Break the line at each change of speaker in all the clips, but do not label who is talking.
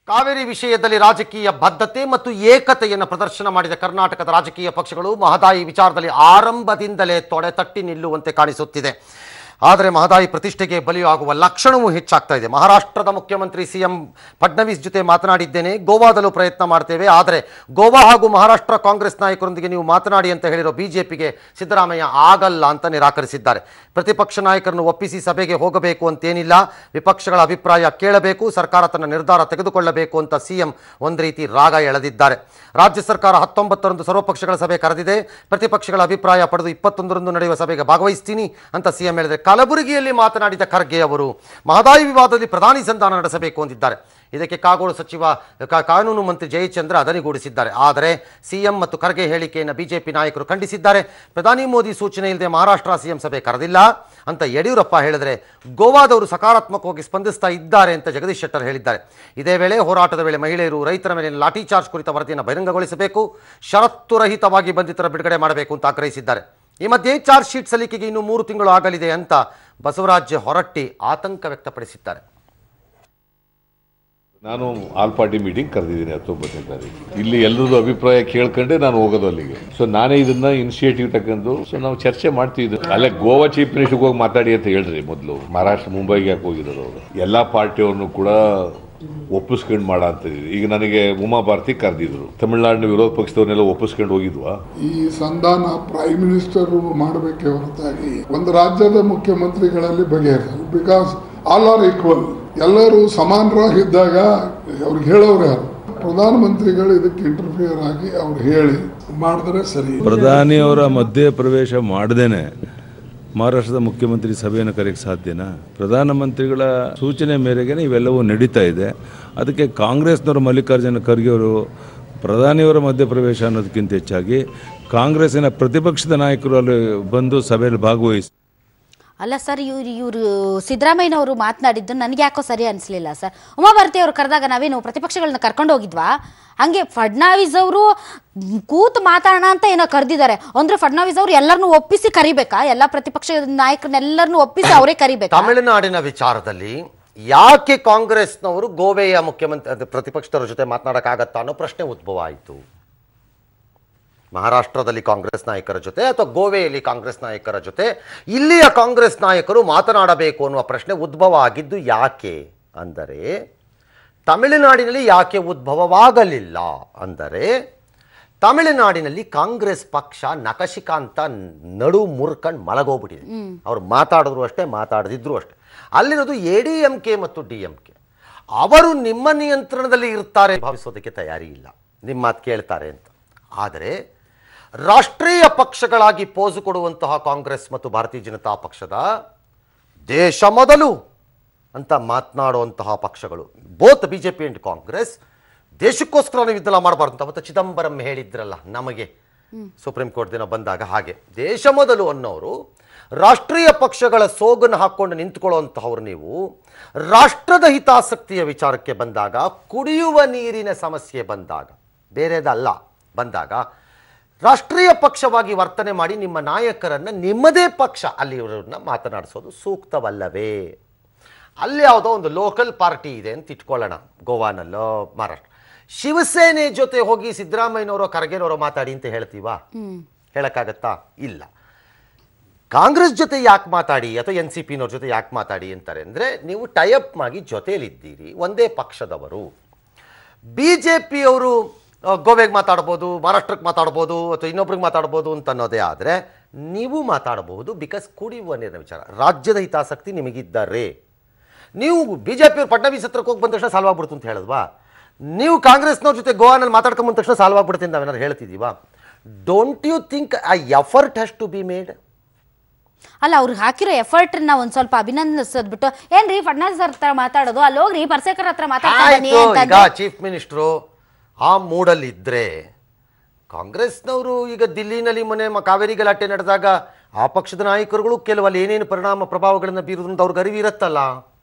ಕಾವೇರಿ ವಿಷಯದಲ್ಲಿ ರಾಜಕೀಯ ಬದ್ಧತೆ ಮತ್ತು ಏಕತೆಯನ್ನು ಪ್ರದರ್ಶನ ಮಾಡಿದ ಕರ್ನಾಟಕದ ರಾಜಕೀಯ ಪಕ್ಷಗಳು ಮಹದಾಯಿ ವಿಚಾರದಲ್ಲಿ ಆರಂಭದಿಂದಲೇ ತೊಡೆತಟ್ಟಿ ನಿಲ್ಲುವಂತೆ ಕಾಣಿಸುತ್ತಿದೆ ಆದರೆ ಮಹದಾಯಿ ಪ್ರತಿಷ್ಠೆಗೆ ಬಲಿಯಾಗುವ ಲಕ್ಷಣವೂ ಹೆಚ್ಚಾಗ್ತಾ ಇದೆ ಮಹಾರಾಷ್ಟ್ರದ ಮುಖ್ಯಮಂತ್ರಿ ಸಿ ಎಂ ಫಡ್ನವೀಸ್ ಜೊತೆ ಮಾತನಾಡಿದ್ದೇನೆ ಗೋವಾದಲ್ಲೂ ಪ್ರಯತ್ನ ಮಾಡ್ತೇವೆ ಆದರೆ ಗೋವಾ ಹಾಗೂ ಮಹಾರಾಷ್ಟ್ರ ಕಾಂಗ್ರೆಸ್ ನಾಯಕರೊಂದಿಗೆ ನೀವು ಮಾತನಾಡಿ ಅಂತ ಹೇಳಿರೋ ಬಿಜೆಪಿಗೆ ಸಿದ್ದರಾಮಯ್ಯ ಆಗಲ್ಲ ಅಂತ ನಿರಾಕರಿಸಿದ್ದಾರೆ ಪ್ರತಿಪಕ್ಷ ನಾಯಕರನ್ನು ಒಪ್ಪಿಸಿ ಸಭೆಗೆ ಹೋಗಬೇಕು ಅಂತೇನಿಲ್ಲ ವಿಪಕ್ಷಗಳ ಅಭಿಪ್ರಾಯ ಕೇಳಬೇಕು ಸರ್ಕಾರ ತನ್ನ ನಿರ್ಧಾರ ತೆಗೆದುಕೊಳ್ಳಬೇಕು ಅಂತ ಸಿಎಂ ಒಂದು ರೀತಿ ರಾಗ ಎಳೆದಿದ್ದಾರೆ ರಾಜ್ಯ ಸರ್ಕಾರ ಹತ್ತೊಂಬತ್ತರಂದು ಸರ್ವಪಕ್ಷಗಳ ಸಭೆ ಕರೆದಿದೆ ಪ್ರತಿಪಕ್ಷಗಳ ಅಭಿಪ್ರಾಯ ಪಡೆದು ಇಪ್ಪತ್ತೊಂದರಂದು ನಡೆಯುವ ಸಭೆಗೆ ಭಾಗವಹಿಸ್ತೀನಿ ಅಂತ ಸಿಎಂ ಹೇಳಿದರೆ ಕಲಬುರಗಿಯಲ್ಲಿ ಮಾತನಾಡಿದ ಖರ್ಗೆ ಅವರು ಮಹದಾಯಿ ವಿವಾದದಲ್ಲಿ ಪ್ರಧಾನಿ ಸಂಧಾನ ನಡೆಸಬೇಕು ಅಂದಿದ್ದಾರೆ ಇದಕ್ಕೆ ಕಾಗೋಡು ಸಚಿವ ಕಾ- ಕಾನೂನು ಮಂತ್ರಿ ಜಯಚಂದ್ರ ಅದನಿಗೂಡಿಸಿದ್ದಾರೆ ಆದರೆ ಸಿಎಂ ಮತ್ತು ಖರ್ಗೆ ಹೇಳಿಕೆಯನ್ನು ಬಿಜೆಪಿ ನಾಯಕರು ಖಂಡಿಸಿದ್ದಾರೆ ಪ್ರಧಾನಿ ಮೋದಿ ಸೂಚನೆ ಇಲ್ಲದೆ ಮಹಾರಾಷ್ಟ್ರ ಸಿಎಂ ಸಭೆ ಕರೆದಿಲ್ಲ ಅಂತ ಯಡಿಯೂರಪ್ಪ ಹೇಳಿದರೆ ಗೋವಾದವರು ಸಕಾರಾತ್ಮಕವಾಗಿ ಸ್ಪಂದಿಸ್ತಾ ಇದ್ದಾರೆ ಅಂತ ಜಗದೀಶ್ ಶೆಟ್ಟರ್ ಹೇಳಿದ್ದಾರೆ ಇದೇ ವೇಳೆ ಹೋರಾಟದ ವೇಳೆ ಮಹಿಳೆಯರು ರೈತರ ಮೇಲೆ ಲಾಠಿ ಚಾರ್ಜ್ ಕುರಿತ ವರದಿಯನ್ನು ಬಹಿರಂಗಗೊಳಿಸಬೇಕು ಷರತ್ತು ರಹಿತವಾಗಿ ಬಂಧಿತರ ಬಿಡುಗಡೆ ಮಾಡಬೇಕು ಅಂತ ಆಗ್ರಹಿಸಿದ್ದಾರೆ ಈ ಮಧ್ಯೆ ಚಾರ್ಜ್ ಶೀಟ್ ಸಲ್ಲಿಕೆಗೆ ಇನ್ನು ಮೂರು ತಿಂಗಳು ಆಗಲಿದೆ ಅಂತ ಬಸವರಾಜ್ ಹೊರಟ್ಟಿ ಆತಂಕ ವ್ಯಕ್ತಪಡಿಸಿದ್ದಾರೆ
ನಾನು ಆಲ್ ಪಾರ್ಟಿ ಮೀಟಿಂಗ್ ಕರೆದಿದ್ದೀನಿ ಹತ್ತೊಂಬತ್ತನೇ ತಾರೀಕು ಇಲ್ಲಿ ಎಲ್ಲರದ್ದು ಅಭಿಪ್ರಾಯ ಕೇಳ್ಕೊಂಡೆ ನಾನು ಹೋಗೋದು ಅಲ್ಲಿಗೆ ಸೊ ನಾನೇ ಇದನ್ನ ಇನಿಷಿಯೇಟಿವ್ ತಗೊಂಡು ಸೊ ನಾವು ಚರ್ಚೆ ಮಾಡ್ತಿದ್ವಿ ಅಲ್ಲೇ ಗೋವಾ ಚೀಫ್ ಮಿನಿಸ್ಟರ್ಗೆ ಹೋಗಿ ಮಾತಾಡಿ ಅಂತ ಹೇಳ್ರಿ ಮೊದಲು ಮಹಾರಾಷ್ಟ್ರ ಮುಂಬೈಗೆ ಯಾಕೆ ಹೋಗಿರೋರು ಅವರು ಎಲ್ಲ ಪಾರ್ಟಿಯವ್ರನ್ನು ಕೂಡ ಒಪ್ಪಿಸ್ಕೊಂಡು ಮಾಡ ಅಂತ ಇದ್ದೀವಿ. ಈಗ ನನಗೆ ಉಮಾ ಭಾರತಿ ಕರೆದಿದ್ರು ತಮಿಳುನಾಡಿನ ವಿರೋಧ ಪಕ್ಷದವ್ರನ್ನೆಲ್ಲ ಒಪ್ಪಿಸ್ಕೊಂಡು ಹೋಗಿದ್ವಾ
ಈ ಸಂಧಾನ ಪ್ರೈಮ್ ಮಿನಿಸ್ಟರ್ ಮಾಡಬೇಕೆ ಹೊರತಾಗಿ ಒಂದು ರಾಜ್ಯದ ಮುಖ್ಯಮಂತ್ರಿಗಳಲ್ಲಿ ಬಗೆಹರಿಸಲು ಬಿಕಾಸ್ ಆಲ್ ಆರ್ ಈಕ್ವಲ್ ಎಲ್ಲರೂ ಸಮಾನರಾಗಿದ್ದಾಗ ಅವ್ರಿಗೆ ಹೇಳೋರು ಯಾರು ಪ್ರಧಾನಮಂತ್ರಿಗಳು ಇದಕ್ಕೆ ಇಂಟರ್ಫಿಯರ್ ಆಗಿ ಅವ್ರು ಹೇಳಿ ಮಾಡಿದ್ರೆ ಸರಿ
ಪ್ರಧಾನಿಯವರ ಮಧ್ಯ ಪ್ರವೇಶ ಮಾಡದೇನೆ ಮಹಾರಾಷ್ಟ್ರದ ಮುಖ್ಯಮಂತ್ರಿ ಸಭೆಯನ್ನು ಕರೆಯಕ್ಕೆ ಸಾಧ್ಯನಾ ಪ್ರಧಾನಮಂತ್ರಿಗಳ ಸೂಚನೆ ಮೇರೆಗೆ ಇವೆಲ್ಲವೂ ನಡೀತಾ ಇದೆ ಅದಕ್ಕೆ ಕಾಂಗ್ರೆಸ್ನವರು ಮಲ್ಲಿಕಾರ್ಜುನ ಖರ್ಗೆ ಅವರು ಪ್ರಧಾನಿಯವರ ಮಧ್ಯಪ್ರವೇಶ ಅನ್ನೋದಕ್ಕಿಂತ ಹೆಚ್ಚಾಗಿ ಕಾಂಗ್ರೆಸ್ಸಿನ ಪ್ರತಿಪಕ್ಷದ ನಾಯಕರು ಅಲ್ಲಿ ಬಂದು ಸಭೆಯಲ್ಲಿ ಭಾಗವಹಿಸಿ
ಅಲ್ಲ ಸರ್ ಇವ್ರು ಇವರು ಸಿದ್ದರಾಮಯ್ಯನವರು ಮಾತನಾಡಿದ್ದು ನನಗೆ ಯಾಕೋ ಸರಿ ಅನಿಸ್ಲಿಲ್ಲ ಸರ್ ಉಮಾಭಾರತಿ ಅವರು ಕರೆದಾಗ ನಾವೇನು ಪ್ರತಿಪಕ್ಷಗಳನ್ನ ಕರ್ಕೊಂಡು ಹೋಗಿದ್ವಾ ಹಂಗೆ ಫಡ್ನಾವಿಸ್ ಅವರು ಕೂತು ಮಾತಾಡೋಣ ಅಂತ ಏನೋ ಕರೆದಿದ್ದಾರೆ ಅಂದ್ರೆ ಫಡ್ನಾವಿಸ್ ಅವರು ಎಲ್ಲರನ್ನೂ ಒಪ್ಪಿಸಿ ಕರಿಬೇಕಾ ಎಲ್ಲ ಪ್ರತಿಪಕ್ಷ ನಾಯಕರನ್ನೆಲ್ಲರನ್ನೂ ಒಪ್ಪಿಸಿ ಅವರೇ ಕರಿಬೇಕಾ
ತಮಿಳುನಾಡಿನ ವಿಚಾರದಲ್ಲಿ ಯಾಕೆ ಕಾಂಗ್ರೆಸ್ನವರು ಗೋವೆಯ ಮುಖ್ಯಮಂತ್ರಿ ಅದು ಪ್ರತಿಪಕ್ಷದವರ ಜೊತೆ ಮಾತನಾಡಕ್ಕಾಗತ್ತಾ ಅನ್ನೋ ಪ್ರಶ್ನೆ ಉದ್ಭವ ಆಯಿತು ಮಹಾರಾಷ್ಟ್ರದಲ್ಲಿ ಕಾಂಗ್ರೆಸ್ ನಾಯಕರ ಜೊತೆ ಅಥವಾ ಗೋವೆಯಲ್ಲಿ ಕಾಂಗ್ರೆಸ್ ನಾಯಕರ ಜೊತೆ ಇಲ್ಲಿಯ ಕಾಂಗ್ರೆಸ್ ನಾಯಕರು ಮಾತನಾಡಬೇಕು ಅನ್ನುವ ಪ್ರಶ್ನೆ ಉದ್ಭವ ಆಗಿದ್ದು ಯಾಕೆ ಅಂದರೆ ತಮಿಳುನಾಡಿನಲ್ಲಿ ಯಾಕೆ ಉದ್ಭವವಾಗಲಿಲ್ಲ ಅಂದರೆ ತಮಿಳುನಾಡಿನಲ್ಲಿ ಕಾಂಗ್ರೆಸ್ ಪಕ್ಷ ನಕಶಿಕಾಂತ ನಡು ಮುರ್ಕಂಡು ಮಲಗೋಗ್ಬಿಟ್ಟಿದೆ ಅವ್ರು ಮಾತಾಡಿದ್ರು ಅಷ್ಟೇ ಮಾತಾಡದಿದ್ರು ಅಷ್ಟೇ ಅಲ್ಲಿರೋದು ಎ ಡಿ ಎಂ ಕೆ ಮತ್ತು ಡಿ ಎಂ ಕೆ ಅವರು ನಿಮ್ಮ ನಿಯಂತ್ರಣದಲ್ಲಿ ಇರ್ತಾರೆ ಭಾವಿಸೋದಕ್ಕೆ ತಯಾರಿ ಇಲ್ಲ ನಿಮ್ಮ ಮಾತು ಕೇಳ್ತಾರೆ ಅಂತ ಆದರೆ ರಾಷ್ಟ್ರೀಯ ಪಕ್ಷಗಳಾಗಿ ಪೋಸು ಕೊಡುವಂತಹ ಕಾಂಗ್ರೆಸ್ ಮತ್ತು ಭಾರತೀಯ ಜನತಾ ಪಕ್ಷದ ದೇಶ ಮೊದಲು ಅಂತ ಮಾತನಾಡುವಂತಹ ಪಕ್ಷಗಳು both B J P and Congress ದೇಶಕ್ಕೋಸ್ಕರ ನೀವು ಇದೆಲ್ಲ ಮಾಡಬಾರ್ದು ಅಂತ ಮತ್ತು ಚಿದಂಬರಂ ಹೇಳಿದ್ರಲ್ಲ ನಮಗೆ ಸುಪ್ರೀಂ ಕೋರ್ಟ್ ದಿನ ಬಂದಾಗ ಹಾಗೆ ದೇಶ ಮೊದಲು ಅನ್ನೋರು ರಾಷ್ಟ್ರೀಯ ಪಕ್ಷಗಳ ಸೋಗನ್ನು ಹಾಕ್ಕೊಂಡು ನಿಂತ್ಕೊಳ್ಳುವಂತಹವ್ರು ನೀವು ರಾಷ್ಟ್ರದ ಹಿತಾಸಕ್ತಿಯ ವಿಚಾರಕ್ಕೆ ಬಂದಾಗ ಕುಡಿಯುವ ನೀರಿನ ಸಮಸ್ಯೆ ಬಂದಾಗ ಬೇರೆದಲ್ಲ ಬಂದಾಗ ರಾಷ್ಟ್ರೀಯ ಪಕ್ಷವಾಗಿ ವರ್ತನೆ ಮಾಡಿ ನಿಮ್ಮ ನಾಯಕರನ್ನ ನಿಮ್ಮದೇ ಪಕ್ಷ ಅಲ್ಲಿಯವರನ್ನ ಮಾತನಾಡಿಸೋದು ಸೂಕ್ತವಲ್ಲವೇ ಅಲ್ಲಿ ಯಾವುದೋ ಒಂದು ಲೋಕಲ್ ಪಾರ್ಟಿ ಇದೆ ಅಂತ ಇಟ್ಕೊಳ್ಳೋಣ ಗೋವಾನಲ್ಲೋ ಮಹಾರಾಷ್ಟ್ರ ಶಿವಸೇನೆ ಜೊತೆ ಹೋಗಿ ಸಿದ್ದರಾಮಯ್ಯನವರು ಖರ್ಗೆನವರು ಮಾತಾಡಿ ಅಂತ ಹೇಳ್ತೀವಾ ಹೇಳಕ್ಕಾಗತ್ತಾ ಇಲ್ಲ ಕಾಂಗ್ರೆಸ್ ಜೊತೆ ಯಾಕೆ ಮಾತಾಡಿ ಅಥವಾ ಎನ್ ಸಿ ಪಿನವ್ರ ಜೊತೆ ಯಾಕೆ ಮಾತಾಡಿ ಅಂತಾರೆ ಅಂದರೆ ನೀವು ಟೈಅಪ್ ಆಗಿ ಜೊತೆಯಲ್ಲಿದ್ದೀರಿ ಒಂದೇ ಪಕ್ಷದವರು ಬಿ ಜೆ ಪಿಯವರು ಗೋವೆಗೆ ಮಾತಾಡ್ಬೋದು ಮಹಾರಾಷ್ಟ್ರಕ್ಕೆ ಮಾತಾಡ್ಬೋದು ಅಥವಾ ಇನ್ನೊಬ್ರಿಗೆ ಮಾತಾಡ್ಬೋದು ಅಂತ ಅನ್ನೋದೇ ಆದರೆ ನೀವು ಮಾತಾಡಬಹುದು ಬಿಕಾಸ್ ಕುಡಿಯುವ ನೀರಿನ ವಿಚಾರ ರಾಜ್ಯದ ಹಿತಾಸಕ್ತಿ ನಿಮಗಿದ್ದಾರೆ ನೀವು ಬಿ ಜೆ ಪಿಯವ್ರು ಫಡ್ನವೀಸ್ ಹತ್ರಕ್ಕೆ ಹೋಗಿ ಬಂದ ತಕ್ಷಣ ಸಾಲ್ವ್ ಆಗ್ಬಿಡ್ತು ಅಂತ ಹೇಳಿದ್ವಾ ನೀವು ಕಾಂಗ್ರೆಸ್ನವ್ರ ಜೊತೆ ಗೋವಾನಲ್ಲಿ ಮಾತಾಡ್ಕೊಂಡ್ ಬಂದ ತಕ್ಷಣ ಸಾಲ್ವ್ ಆಗ್ಬಿಡುತ್ತೆ ಅಂತ ನಾವೇನಾದ್ರು ಹೇಳ್ತಿದ್ದೀವಾ ಡೋಂಟ್ ಯು ಥಿಂಕ್ ಆ effort has to be made
ಅಲ್ಲ ಅವ್ರಿಗೆ ಹಾಕಿರೋ ಎಫರ್ಟ್ನ ಒಂದ್ ಸ್ವಲ್ಪ ಅಭಿನಂದಿಸೋದ್ಬಿಟ್ಟು ಏನ್ರಿ ಫಡ್ನವೀಸ್ ಅವ್ರ ಹತ್ರ ಮಾತಾಡೋದು ಅಲ್ಲಿ ಹೋಗ್ರಿ ಪರ್ಸೇಕರ್ ಹತ್ರ ಮಾತಾಡ್ತಾನೆ
ಆಯ್ತು
ಅಂತ
ಈಗ ಚೀಫ್ ಮಿನಿಸ್ಟ್ರು ಆ ಮೂಡಲ್ಲಿ ಇದ್ರೆ ಕಾಂಗ್ರೆಸ್ನವರು ಈಗ ದಿಲ್ಲಿನಲ್ಲಿ ಮೊನ್ನೆ ಮ- ಕಾವೇರಿ ಗಲಾಟೆ ನಡೆದಾಗ ಆ ಪಕ್ಷದ ನಾಯಕರುಗಳು ಕೆಲವು ಅಲ್ಲಿ ಏನೇನು ಪರಿಣಾಮ ಪ್ರಭಾವಗಳನ್ನು ಬೀರುದು ಅಂತ ಅವ್ರಿಗೆ ಅರಿವಿರತ್ತಲ್ಲ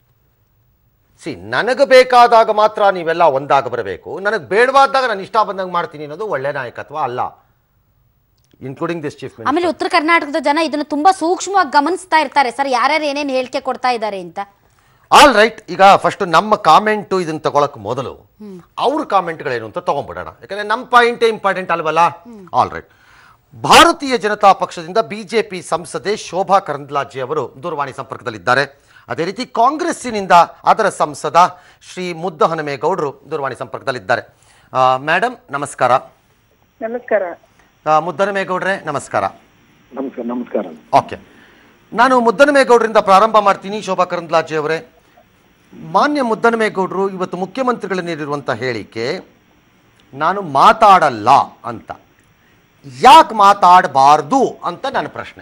ಸಿ ನನಗೆ ಬೇಕಾದಾಗ ಮಾತ್ರ ನೀವೆಲ್ಲ ಒಂದಾಗ ಬರಬೇಕು ನನಗೆ ಬೇಡವಾದಾಗ ನಾನು ಇಷ್ಟ ಬಂದಂಗೆ ಮಾಡ್ತೀನಿ ಅನ್ನೋದು ಒಳ್ಳೆ ನಾಯಕತ್ವ ಅಲ್ಲ ಇನ್ಕ್ಲೂಡಿಂಗ್ ದಿಸ್ ಚೀಫ್ ಮಿನಿಸ್ಟರ್
ಆಮೇಲೆ ಉತ್ತರ ಕರ್ನಾಟಕದ ಜನ ಇದನ್ನ ತುಂಬಾ ಸೂಕ್ಷ್ಮವಾಗಿ ಗಮನಿಸ್ತಾ ಇರ್ತಾರೆ ಸರ್ ಯಾರ್ಯಾರು ಏನೇನ್ ಹೇಳಿಕೆ ಕೊಡ್ತಾ ಇದ್ದಾರೆ ಅಂತ
ಆಲ್ ರೈಟ್ ಈಗ ಫಸ್ಟ್ ನಮ್ಮ ಕಾಮೆಂಟು ಇದನ್ನ ತಗೊಳಕ್ ಮೊದಲು ಅವ್ರ ಕಾಮೆಂಟ್ಗಳೇನು ಅಂತ ತಗೊಂಡ್ಬಿಡೋಣ ಯಾಕಂದ್ರೆ ನಮ್ಮ ಪಾಯಿಂಟೇ ಇಂಪಾರ್ಟೆಂಟ್ ಅಲ್ವಲ್ಲ ಆಲ್ ರೈಟ್ ಭಾರತೀಯ ಜನತಾ ಪಕ್ಷದಿಂದ ಬಿಜೆಪಿ ಸಂಸದೆ ಶೋಭಾ ಕರಂದ್ಲಾಜೆ ಅವರು ದೂರವಾಣಿ ಸಂಪರ್ಕದಲ್ಲಿದ್ದಾರೆ ಅದೇ ರೀತಿ ಕಾಂಗ್ರೆಸ್ಸಿನಿಂದ ಅದರ ಸಂಸದ ಶ್ರೀ ಮುದ್ದಹನುಮೇಗೌಡರು ದೂರವಾಣಿ ಸಂಪರ್ಕದಲ್ಲಿದ್ದಾರೆ ಮೇಡಮ್ ನಮಸ್ಕಾರ
ನಮಸ್ಕಾರ
ಆ, ಮುದ್ದಹನುಮೇಗೌಡ್ರೆ ನಮಸ್ಕಾರ
ನಮಸ್ಕಾರ ನಮಸ್ಕಾರ
ಓಕೆ ನಾನು ಮುದ್ದನಮೇಗೌಡರಿಂದ ಪ್ರಾರಂಭ ಮಾಡ್ತೀನಿ ಶೋಭಾ ಕರಂದ್ಲಾಜೆ ಅವರೇ ಮಾನ್ಯ ಮುದ್ದನಮೇಗೌಡರು ಇವತ್ತು ಮುಖ್ಯಮಂತ್ರಿಗಳು ನೀಡಿರುವಂಥ ಹೇಳಿಕೆ ನಾನು ಮಾತಾಡಲ್ಲ ಅಂತ ಯಾಕೆ ಮಾತಾಡಬಾರ್ದು ಅಂತ ನನ್ನ ಪ್ರಶ್ನೆ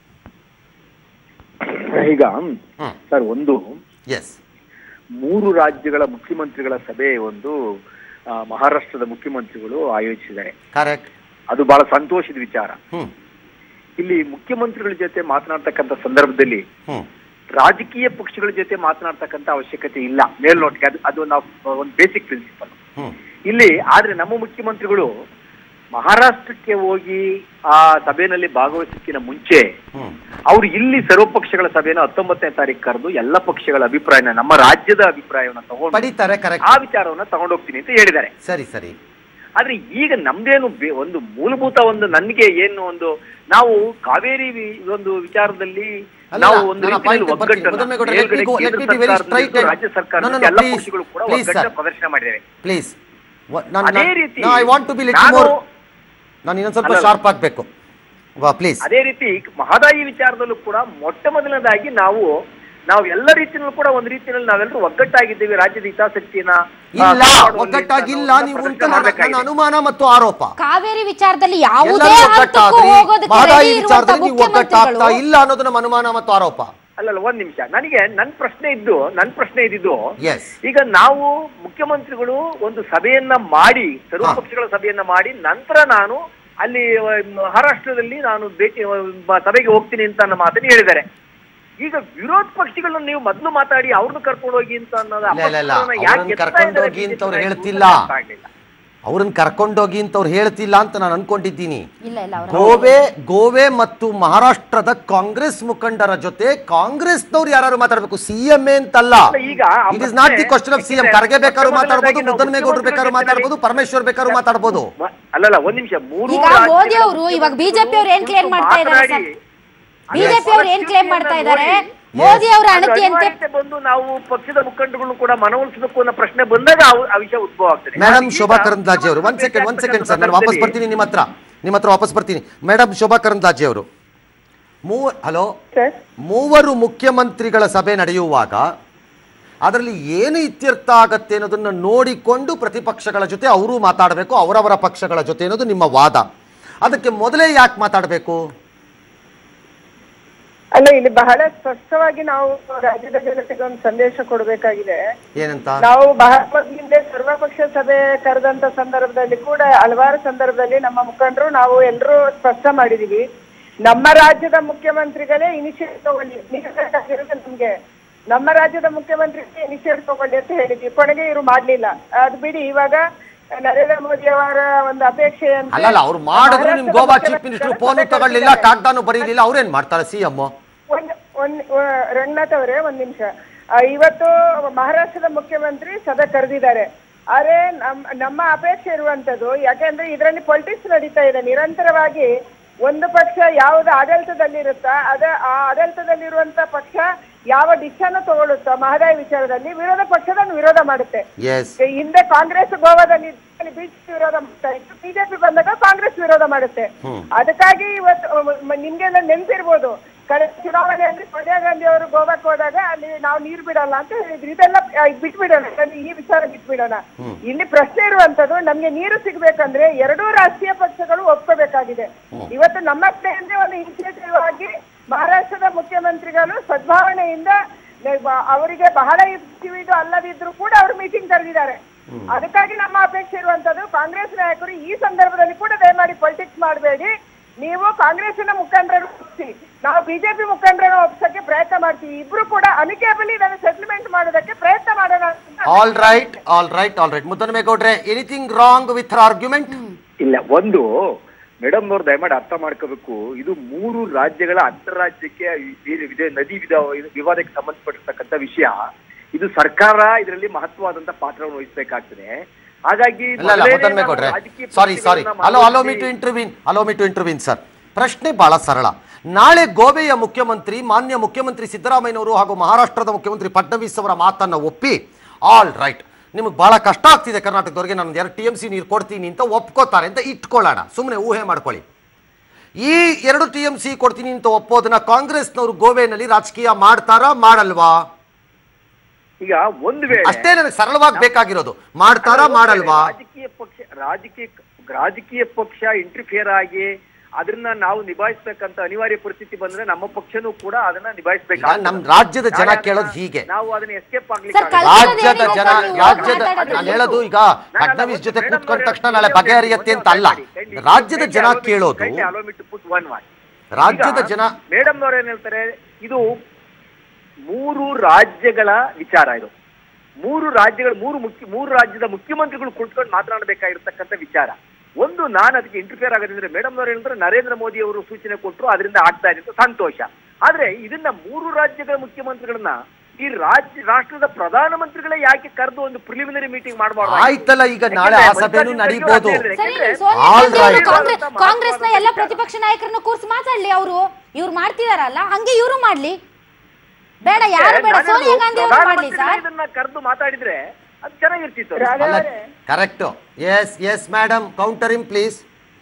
ಈಗ
ಹ್ಮ್.
ಸರ್ ಒಂದು
ಎಸ್
ಮೂರು ರಾಜ್ಯಗಳ ಮುಖ್ಯಮಂತ್ರಿಗಳ ಸಭೆ ಒಂದು ಆ, ಮಹಾರಾಷ್ಟ್ರದ ಮುಖ್ಯಮಂತ್ರಿಗಳು ಆಯೋಜಿಸಿದ್ದಾರೆ
ಕರೆಕ್ಟ್
ಅದು ಬಹಳ ಸಂತೋಷದ ವಿಚಾರ
ಹ್ಞೂ
ಇಲ್ಲಿ ಮುಖ್ಯಮಂತ್ರಿಗಳ ಜೊತೆ ಮಾತನಾಡ್ತಕ್ಕಂಥ ಸಂದರ್ಭದಲ್ಲಿ
ಹ್ಞೂ
ರಾಜಕೀಯ ಪಕ್ಷಗಳ ಜೊತೆ ಮಾತನಾಡ್ತಕ್ಕಂಥ ಅವಶ್ಯಕತೆ ಇಲ್ಲ ಮೇಲ್ನೋಟಕ್ಕೆ ಅದು ಅದು ನಾವು ಒಂದು ಬೇಸಿಕ್ ಪ್ರಿನ್ಸಿಪಲ್
ಹ್ಞೂ
ಇಲ್ಲಿ ಆದ್ರೆ ನಮ್ಮ ಮುಖ್ಯಮಂತ್ರಿಗಳು ಮಹಾರಾಷ್ಟ್ರಕ್ಕೆ ಹೋಗಿ ಆ ಸಭೆಯಲ್ಲಿ ಭಾಗವಹಿಸಕ್ಕಿಂತ ಮುಂಚೆ
ಹ್ಞೂ
ಅವರು ಇಲ್ಲಿ ಸರ್ವಪಕ್ಷಗಳ ಸಭೆಯನ್ನು ಹತ್ತೊಂಬತ್ತನೇ ತಾರೀಕು ಕರೆದು ಎಲ್ಲ ಪಕ್ಷಗಳ ಅಭಿಪ್ರಾಯನ ನಮ್ಮ ರಾಜ್ಯದ ಅಭಿಪ್ರಾಯವನ್ನ ತಗೊಂಡು
ಪಡಿತಾರೆ
ಆ
ಕರೆಕ್ಟ್
ವಿಚಾರವನ್ನ ತಗೊಂಡೋಗ್ತೀನಿ ಅಂತ ಹೇಳಿದ್ದಾರೆ
ಸರಿ ಸರಿ
ಆದ್ರೆ ಈಗ ನಮ್ದೇನು ಬೆ- ಒಂದು ಮೂಲಭೂತ ಒಂದು ನನಗೆ ಏನು ಒಂದು ನಾವು ಕಾವೇರಿ ವಿ- ಒಂದು ವಿಚಾರದಲ್ಲಿ
ಅಲ್ಲ,
ನಾವು
ಅಲ್ಲ,
ಒಂದು
ನಾನು
ರೀತಿಯಲ್ಲಿ
point ಬರ್ತೀನಿ.
ಒಗ್ಗಟ್ಟನ್ನ
ಮುದ್ದಮ್ಮೇಗೌಡ್ರೆ, let me
ಮೇಲ್ಗಡೆ
go, let
ಕೇಂದ್ರ
me be very
ಸರ್ಕಾರದಿಂದ
straight and-
ರಾಜ್ಯ ಸರ್ಕಾರ
No, no, no,
ಎಲ್ಲ
please,
ಪಕ್ಷಗಳು ಕೂಡ
please,
ಒಗ್ಗಟ್ಟನ್ನ
sir.
ಪ್ರದರ್ಶನ ಮಾಡಿದ್ದೇವೆ
ಪ್ಲೀಸ್
ಅದೇ ರೀತಿ
I want to be lit
ನಾನು-
ಮೋರ್ ನಾನು ಇನ್ನೊಂದು ಸ್ವಲ್ಪ
ಅಲ್ಲ.
ಶಾರ್ಪ್ ಆಗಬೇಕು ವಾ ಪ್ಲೀಸ್
ಅದೇ ರೀತಿ ಮಹದಾಯಿ ವಿಚಾರದಲ್ಲೂ ಕೂಡ ಮೊಟ್ಟ ಮೊದಲನೇದಾಗಿ ನಾವು ನಾವು ಎಲ್ಲ ರೀತಿಯಲ್ಲೂ ಕೂಡ ಒಂದು ರೀತಿಯಲ್ಲಿ ನಾವೆಲ್ಲರೂ ಒಗ್ಗಟ್ಟಾಗಿದ್ದೇವೆ ರಾಜ್ಯದ ಹಿತಾಸಕ್ತಿಯನ್ನ ಆ,
ಇಲ್ಲ
ಕಾಪಾಡುವಲ್ಲಿ
ಒಗ್ಗಟ್ಟಾಗಿಲ್ಲ
ಅನ್ನೋದನ್ನ
ನೀವು ಅಂತ
ಪ್ರದರ್ಶನ
ನನ್ನ
ಮಾಡ್ಬೇಕಾಗಿದೆ.
ನನ್ನ ಅನುಮಾನ ಮತ್ತು ಆರೋಪ
ಕಾವೇರಿ ವಿಚಾರದಲ್ಲಿ ಯಾವುದೇ
ಎಲ್ಲರೂ
ಹಂತಕ್ಕೂ
ಒಗ್ಗಟ್ಟಾದ್ರಿ
ಹೋಗೋದಕ್ಕೆ
ಮಹದಾಯಿ
ready ಇರುವಂತ
ವಿಚಾರದಲ್ಲಿ ನೀವು ಒಗ್ಗಟ್ಟಾಗ್ತಾ
ಮುಖ್ಯಮಂತ್ರಿಗಳು
ಇಲ್ಲ ಅನ್ನೋದು ನಮ್ಮ ಅನುಮಾನ ಮತ್ತು ಆರೋಪ
ಅಲ್ಲಲ್ಲ ಒಂದ್ ನಿಮಿಷ ನನಗೆ ನನ್ ಪ್ರಶ್ನೆ ಇದ್ದು ನನ್ ಪ್ರಶ್ನೆ ಇದ್ದಿದ್ದು
Yes.
ಈಗ ನಾವು ಮುಖ್ಯಮಂತ್ರಿಗಳು ಒಂದು ಸಭೆಯನ್ನ ಮಾಡಿ ಸರ್ವಪಕ್ಷಗಳ ಸಭೆಯನ್ನ ಮಾಡಿ ನಂತರ ನಾನು ಅಲ್ಲಿ ಆ, ಮಹಾರಾಷ್ಟ್ರದಲ್ಲಿ ನಾನು ಭೇಟಿ ಆ, ಸಭೆಗೆ ಹೋಗ್ತೀನಿ ಅಂತ ನನ್ನ ಮಾತನ್ನು ಹೇಳಿದ್ದಾರೆ ಈಗ ವಿರೋಧ ಪಕ್ಷಗಳನ್ನ ನೀವು ಮೊದಲು ಮಾತಾಡಿ ಅವ್ರನ್ನ ಕರ್ಕೊಂಡು ಹೋಗಿ ಅಂತ ಅನ್ನೋದು
ಇಲ್ಲ, ಇಲ್ಲ, ಇಲ್ಲ.
ಅಪಪ್ರಚಾರನ ಯಾಕೆ
ಅವ್ರನ್ನ
ಎತ್ತಾ
ಕರ್ಕೊಂಡು
ಇದ್ದಾರೆ
ಹೋಗಿ ಅಂತ
BJP
ಅವ್ರು
ನಾಯಕರು
ಹೇಳ್ತಿಲ್ಲ.
ಅಂತ ಅರ್ಥ ಆಗ್ಲಿಲ್ಲ.
ಅವ್ರನ್ನ ಕರ್ಕೊಂಡೋಗಿ ಅಂತ ಅವ್ರು ಹೇಳ್ತಿಲ್ಲ ಅಂತ ನಾನು ಅನ್ಕೊಂಡಿದ್ದೀನಿ
ಇಲ್ಲ ಇಲ್ಲ ಅವರ
ಗೋವೆ ಗೋವೆ ಮತ್ತು ಮಹಾರಾಷ್ಟ್ರದ ಕಾಂಗ್ರೆಸ್ ಮುಖಂಡರ ಜೊತೆ ಕಾಂಗ್ರೆಸ್ನವ್ರು ಯಾರು ಮಾತಾಡಬೇಕು ಸಿಎಂ ಅಂತಲ್ಲ
ಈಗ ಆ
ಇಟ್ ಇಸ್ ನಾಟ್ ದಿ
ಪ್ರಶ್ನೆ-
ಕ್ವಶನ್ ಆಫ್ ಸಿಎಂ
ಯಾಕೆಂದ್ರೆ
ಖರ್ಗೆ ಬೇಕಾದ್ರೂ ಮಾತಾಡ್ಬೋದು
ಮೊದಲನೇದಾಗಿ ನಾವು
ಮುದ್ದನ್ಮೇಗೌಡರು ಬೇಕಾದ್ರೂ ಮಾತಾಡ್ಬೋದು ಪರಮೇಶ್ವರ್ ಬೇಕಾದ್ರೂ ಮಾತಾಡ್ಬೋದು
ಮ- ಅಲ್ಲಲ್ಲ ಒಂದ್ ನಿಮಿಷ ಮೂರು
ಈಗ
ರಾಜ್ಯಗಳ
ಮೋದಿ ಅವರು ಇವಾಗ ಬಿಜೆಪಿ ಅವ್ರು ಏನ್ claim ಮಾಡ್ತಾ ಇದ್ದಾರೆ ಸರ್?
ಮಾತನಾಡಿ,
ಬಿಜೆಪಿ ಅವ್ರು ಏನ್ ಕ್ಲೇಮ್ ಮಾಡ್ತಾ ಇದ್ದಾರೆ
ನೋಡಿ,
ಮೋದಿ ಅವರ
ಅದು
ಅಣತಿಯಂತೆ
ಅನಿವಾರ್ಯತೆ ಬಂದು ನಾವು ಪಕ್ಷದ ಮುಖಂಡಗಳನ್ನು ಕೂಡ ಮನವೊಲಿಸಬೇಕು ಅನ್ನೋ ಪ್ರಶ್ನೆ ಬಂದಾಗ ಅವು- ಆ ವಿಷಯ ಉದ್ಭವ ಆಗ್ತದೆ
ಮೇಡಮ್
ಈಗ
ಶೋಭಾ ಕರಂದ್ಲಾಜೆ ಅವರು ಒಂದ್ ಸೆಕೆಂಡ್ ಒಂದ್ ಸೆಕೆಂಡ್ ಸರ್ ನಾನು ವಾಪಸ್ ಬರ್ತೀನಿ ನಿಮ್ಮ ಹತ್ರ ನಿಮ್ಮ ಹತ್ರ ವಾಪಸ್ ಬರ್ತೀನಿ ಮೇಡಮ್ ಶೋಭಾ ಕರಂದ್ಲಾಜೆ ಅವರು ಮೂವ ಹಲೋ
ಸರ್
ಮೂವರು ಮುಖ್ಯಮಂತ್ರಿಗಳ ಸಭೆ ನಡೆಯುವಾಗ ಅದರಲ್ಲಿ ಏನು ಇತ್ಯರ್ಥ ಆಗತ್ತೆ ಅನ್ನೋದನ್ನ ನೋಡಿಕೊಂಡು ಪ್ರತಿಪಕ್ಷಗಳ ಜೊತೆ ಅವರು ಮಾತಾಡಬೇಕು ಅವರವರ ಪಕ್ಷಗಳ ಜೊತೆ ಅನ್ನೋದು ನಿಮ್ಮ ವಾದ ಅದಕ್ಕೆ ಮೊದಲೇ ಯಾಕೆ ಮಾತಾಡಬೇಕು
ಅಲ್ಲ ಇಲ್ಲಿ ಬಹಳ ಸ್ಪಷ್ಟವಾಗಿ ನಾವು ರಾಜ್ಯದ ಜನತೆಗೆ ಒಂದು ಸಂದೇಶ ಕೊಡಬೇಕಾಗಿದೆ
ಏನಂತ
ನಾವು ಬಹಳ ಮೊದಲಿಂದ ಸರ್ವಪಕ್ಷ ಸಭೆ ಕರೆದಂತ ಸಂದರ್ಭದಲ್ಲಿ ಕೂಡ ಹಲವಾರು ಸಂದರ್ಭದಲ್ಲಿ ನಮ್ಮ ಮುಖಂಡರು ನಾವು ಎಲ್ಲರೂ ಸ್ಪಷ್ಟ ಮಾಡಿದೀವಿ ನಮ್ಮ ರಾಜ್ಯದ ಮುಖ್ಯಮಂತ್ರಿಗಳೇ ಇನಿಷಿಯೇಟಿವ್ ತಗೊಳ್ಳಿ ನೀವು ಬೇಕಾಗಿರೋದು ನಮ್ಗೆ ನಮ್ಮ ರಾಜ್ಯದ ಮುಖ್ಯಮಂತ್ರಿಗೆ ಇನಿಷಿಯೇಟಿವ್ ತಗೊಳ್ಳಿ ಅಂತ ಹೇಳಿದ್ವಿ ಕೊನೆಗೆ ಇವರು ಮಾಡ್ಲಿಲ್ಲ ಅದು ಬಿಡಿ ಇವಾಗ ನರೇಂದ್ರ ಮೋದಿ ಅವರ ಒಂದು ಅಪೇಕ್ಷೆ ಅಂತ
ಅಲ್ಲಲ್ಲ ಅವ್ರು ಮಾಡಿದ್ರು ನಿಮ್ ಗೋವಾ ಚೀಫ್ ಮಿನಿಸ್ಟರ್ ಫೋನ್ ತಗೊಳ್ಳಿಲ್ಲ ಕಾಗ್ದಾನು ಬರೀಲಿಲ್ಲ ಅವ್ರೇನ್ ಮಾಡ್ತಾರೆ ಸಿ ಎಂ
ಒಂದ್ ಒಂದ್ ವ- ರಂಗನಾಥ್ ಅವರೇ ಒಂದ್ ನಿಮಿಷ ಆ, ಇವತ್ತು ಮಹಾರಾಷ್ಟ್ರದ ಮುಖ್ಯಮಂತ್ರಿ ಸಭೆ ಕರೆದಿದ್ದಾರೆ ಆದ್ರೆ ನಮ್ ನಮ್ಮ ಅಪೇಕ್ಷೆ ಇರುವಂತದ್ದು ಯಾಕೆಂದ್ರೆ ಇದರಲ್ಲಿ ಪೊಲಿಟಿಕ್ಸ್ ನಡೀತಾ ಇದೆ ನಿರಂತರವಾಗಿ ಒಂದು ಪಕ್ಷ ಯಾವ್ದು ಆಡಳಿತದಲ್ಲಿರುತ್ತಾ ಅದ ಆ ಆಡಳಿತದಲ್ಲಿರುವಂತ ಪಕ್ಷ ಯಾವ ಡಿಸಿಷನ್ ತಗೊಳ್ಳುತ್ತೋ ಮಹದಾಯಿ ವಿಚಾರದಲ್ಲಿ ವಿರೋಧ ಪಕ್ಷದನ್ನು ವಿರೋಧ ಮಾಡುತ್ತೆ
ಎಸ್
ಹಿಂದೆ ಕಾಂಗ್ರೆಸ್ ಗೋವಾದಲ್ಲಿ ಬಿಜೆಪಿ ವಿರೋಧ ಮಾಡ್ತಾ ಇತ್ತು ಬಿಜೆಪಿ ಬಂದಾಗ ಕಾಂಗ್ರೆಸ್ ವಿರೋಧ ಮಾಡುತ್ತೆ ಅದಕ್ಕಾಗಿ ಇವತ್ತು ಮ- ನಿಮ್ಗೆಲ್ಲ ನೆನ್ಪಿರ್ಬೋದು ಕಳೆದ ಚುನಾವಣೆಯಲ್ಲಿ ಸೋನಿಯಾ ಗಾಂಧಿ ಅವರು ಗೋವಾಕ್ಕೆ ಹೋದಾಗ ಅಲ್ಲಿ ನಾವು ನೀರು ಬಿಡಲ್ಲ ಅಂತ ಹೇಳಿದ್ರು ಇದೆಲ್ಲ ಆ, ಇದ್ ಬಿಟ್ಬಿಡೋಣ ಅಲ್ಲಿ ಈ ವಿಚಾರ ಬಿಟ್ಬಿಡೋಣ ಇಲ್ಲಿ ಪ್ರಶ್ನೆ ಇರುವಂತದ್ದು ನಮ್ಗೆ ನೀರು ಸಿಗ್ಬೇಕಂದ್ರೆ ಎರಡೂ ರಾಷ್ಟ್ರೀಯ ಪಕ್ಷಗಳು ಒಪ್ಕೋಬೇಕಾಗಿದೆ ಇವತ್ತು ನಮ್ಮ ಕಡೆಯಿಂದ ಒಂದು ಇನಿಷಿಯೇಟಿವ್ ಆಗಿ ಮಹಾರಾಷ್ಟ್ರದ ಮುಖ್ಯಮಂತ್ರಿಗಳು ಸದ್ಭಾವನೆಯಿಂದ ಬ- ಅವರಿಗೆ ಬಹಳ ಇದು ಅಲ್ಲದಿದ್ರು ಕೂಡ ಅವರು ಮೀಟಿಂಗ್ ಕರೆದಿದ್ದಾರೆ ಅದಕ್ಕಾಗಿ ನಮ್ಮ ಅಪೇಕ್ಷೆ ಇರುವಂತದ್ದು ಕಾಂಗ್ರೆಸ್ ನಾಯಕರು ಈ ಸಂದರ್ಭದಲ್ಲಿ ಕೂಡ ದಯಮಾಡಿ ಪೊಲಿಟಿಕ್ಸ್ ಮಾಡಬೇಡಿ ನೀವು ಕಾಂಗ್ರೆಸ್ಸಿನ ಮುಖಂಡರನ್ನು ಒಪ್ಪಿಸಿ ನಾವು ಬಿಜೆಪಿ ಮುಖಂಡರನ್ನು ಒಪ್ಸಕ್ಕೆ ಪ್ರಯತ್ನ ಮಾಡ್ತೀವಿ ಇಬ್ರು ಕೂಡ ಅಮಿಕೇಬಲಿ ಇದನ್ನು ಸೆಟಲ್ಮೆಂಟ್ ಮಾಡೋದಕ್ಕೆ ಪ್ರಯತ್ನ ಮಾಡೋಣ ಅಂತ
all right all right all right ಮುದ್ದನಮೇಗೌಡ್ರೆ ಎನಿಥಿಂಗ್ ರಾಂಗ್ ವಿತ್ ಆರ್ಗ್ಯುಮೆಂಟ್
ಇಲ್ಲ ಒಂದು ಮೇಡಮ್ ಅವ್ರು ದಯಮಾಡಿ ಅರ್ಥ ಮಾಡ್ಕೋಬೇಕು ಇದು ಮೂರು ರಾಜ್ಯಗಳ ಅಂತಾರಾಜ್ಯಕ್ಕೆ ಈ- ಈ- ಇದೆ ನದಿ ವಿಧ ಇದು ವಿವಾದಕ್ಕೆ ಸಂಬಂಧಪಟ್ಟಿರ್ತಕ್ಕಂಥ ವಿಷಯ ಇದು ಸರ್ಕಾರ ಇದರಲ್ಲಿ ಮಹತ್ವವಾದಂತ ಪಾತ್ರವನ್ನು ವಹಿಸಬೇಕಾಗ್ತದೆ ಹಾಗಾಗಿ
ಇಲ್ಲ ಇಲ್ಲ
ಮೊದಲೇನೆ
ಮುದ್ದನ್ಮೆ
ನಾವು
ಕೊಟ್ರೆ
ರಾಜಕೀಯ
ಸಾರಿ ಸಾರಿ
ಪಕ್ಷಗಳನ್ನ
ಹಲೋ ಹಲೋ ಮಿ ಟು
ಮಾತನಾಡಿ-
intervene hello me too intervene sir ಪ್ರಶ್ನೆ ಬಹಳ ಸರಳ ನಾಳೆ ಗೋವೆಯ ಮುಖ್ಯಮಂತ್ರಿ ಮಾನ್ಯ ಮುಖ್ಯಮಂತ್ರಿ ಸಿದ್ದರಾಮಯ್ಯನವರು ಹಾಗೂ ಮಹಾರಾಷ್ಟ್ರದ ಮುಖ್ಯಮಂತ್ರಿ ಫಡ್ನವೀಸ್ ಅವರ ಮಾತನ್ನ ಒಪ್ಪಿ ಆಲ್ ರೈಟ್ ನಿಮಗೆ ಬಹಳ ಕಷ್ಟ ಆಗ್ತಿದೆ ಕರ್ನಾಟಕದವರಿಗೆ ನಾನು ಎರಡು ಟಿ ಎಂ ಸಿ ನೀರು ಕೊಡ್ತೀನಿ ಅಂತ ಒಪ್ಕೋತಾರೆ ಅಂತ ಇಟ್ಕೊಳ್ಳೋಣ ಸುಮ್ಮನೆ ಊಹೆ ಮಾಡ್ಕೊಳ್ಳಿ ಈ ಎರಡು ಟಿ ಎಂ ಸಿ ಕೊಡ್ತೀನಿ ಅಂತ ಒಪ್ಪೋದನ್ನ ಕಾಂಗ್ರೆಸ್ನವರು ಗೋವೆನಲ್ಲಿ ರಾಜಕೀಯ ಮಾಡ್ತಾರಾ ಮಾಡಲ್ವಾ
ಈಗ ಒಂದು ವೇಳೆ
ಅಷ್ಟೇ ನನಗೆ ಸರಳವಾಗಿ ಬೇಕಾಗಿರೋದು ಮಾಡ್ತಾರಾ ಮಾಡಲ್ವಾ
ರಾಜಕೀಯ ಪಕ್ಷ ರಾಜಕೀಯ ರಾಜಕೀಯ ಪಕ್ಷ ಇಂಟರ್ಫಿಯರ್ ಆಗಿ ಅದನ್ನ ನಾವು ನಿಭಾಯಿಸ್ಬೇಕಂತ ಅನಿವಾರ್ಯ ಪರಿಸ್ಥಿತಿ ಬಂದ್ರೆ ನಮ್ಮ ಪಕ್ಷನೂ ಕೂಡ ಅದನ್ನ ನಿಭಾಯಿಸ್ಬೇಕು
ಈಗ ನಮ್ ರಾಜ್ಯದ ಜನ ಕೇಳೋದು ಹೀಗೆ.
ನಾವು ಅದನ್ನ ಎಸ್ಕೇಪ್
ಸರ್,
ಆಗ್ಲಿಕ್ಕೆ
ಕಲ್-
ರಾಜ್ಯದ ಜನ
ನೀವು
ರಾಜ್ಯದ
ಮಾತಾಡೋದು
ನಾನು ಹೇಳೋದು ಈಗ
ನಾನು
ಫಡ್ನವೀಸ್ ಜೊತೆ
ಮೇಡಮ್
ಕೂತ್ಕೊಂಡ
ಅವರೇ
ತಕ್ಷಣ ನಾಳೆ ಬಗೆಹರಿಯತ್ತೆ ಅಂತ ಅಲ್ಲ ರಾಜ್ಯದ ಜನ ಕೇಳೋದು ರಾಜ್ಯದ ಜನ
ಮೇಡಮ್ ಅವ್ರು ಏನ್ ಹೇಳ್ತಾರೆ ಇದು ಮೂರು ರಾಜ್ಯಗಳ ವಿಚಾರ ಇದು ಮೂರು ರಾಜ್ಯಗಳ ಮೂರು ಮುಖ್ಯ ಮೂರು ರಾಜ್ಯದ ಮುಖ್ಯಮಂತ್ರಿಗಳು ಕುಳಿತುಕೊಂಡು ಮಾತನಾಡಬೇಕಾಗಿರ್ತಕ್ಕಂಥ ವಿಚಾರ ಒಂದು ನಾನು ಅದಕ್ಕೆ ಇಂಟರ್ಫಿಯರ್ ಆಗೋದಂದ್ರೆ ಮೇಡಮ್ ಅವ್ರು ಹೇಳಿದ್ರೆ ನರೇಂದ್ರ ಮೋದಿ ಅವರು ಸೂಚನೆ ಕೊಟ್ಟರು ಅದರಿಂದ ಆಗ್ತಾ ಇದೆ ಅಂತ ಸಂತೋಷ ಆದ್ರೆ ಇದನ್ನ ಮೂರು ರಾಜ್ಯಗಳ ಮುಖ್ಯಮಂತ್ರಿಗಳನ್ನ ಈ ರಾಜ್ಯ ರಾಷ್ಟ್ರದ ಪ್ರಧಾನಮಂತ್ರಿಗಳೇ ಯಾಕೆ ಕರೆದು ಒಂದು ಪ್ರಿಲಿಮಿನರಿ ಮೀಟಿಂಗ್ ಮಾಡಬಾರ್ದು
ಆಯ್ತಲ್ಲ ಈಗ ನಾಳೆ ಆ ಸಭೆನೂ ನಡೀಬೋದು
ಸರಿ
ಯಾಕೆಂದ್ರೆ-
ಸೋನಿಯಾ
All
ಗಾಂಧಿ ಅವರು
right.
ಕಾಂಗ್ರೆಸ್ ಕಾಂಗ್ರೆಸ್ನ ಎಲ್ಲ ಪ್ರತಿಪಕ್ಷ ನಾಯಕರನ್ನ ಕೂರ್ಸಿ ಮಾತಾಡ್ಲಿ ಅವರು ಇವ್ರು ಮಾಡ್ತಿದಾರಲ್ಲ ಹಂಗೆ ಇವರು ಮಾಡ್ಲಿ ಬೇಡ ಯಾರು ಬೇಡ
ನಾನು
ಸೋನಿಯಾ ಗಾಂಧಿ ಅವರು ಮಾಡ್ಲಿ
ಪ್ರಧಾನಮಂತ್ರಿಗಳೇ
ಸರ್
ಇದನ್ನ ಕರೆದು ಮಾತಾಡಿದ್ರೆ ಅದು ಚೆನ್ನಾಗಿರ್ತಿತ್ತು
ಅಲ್ಲ correct yes yes madam counter in please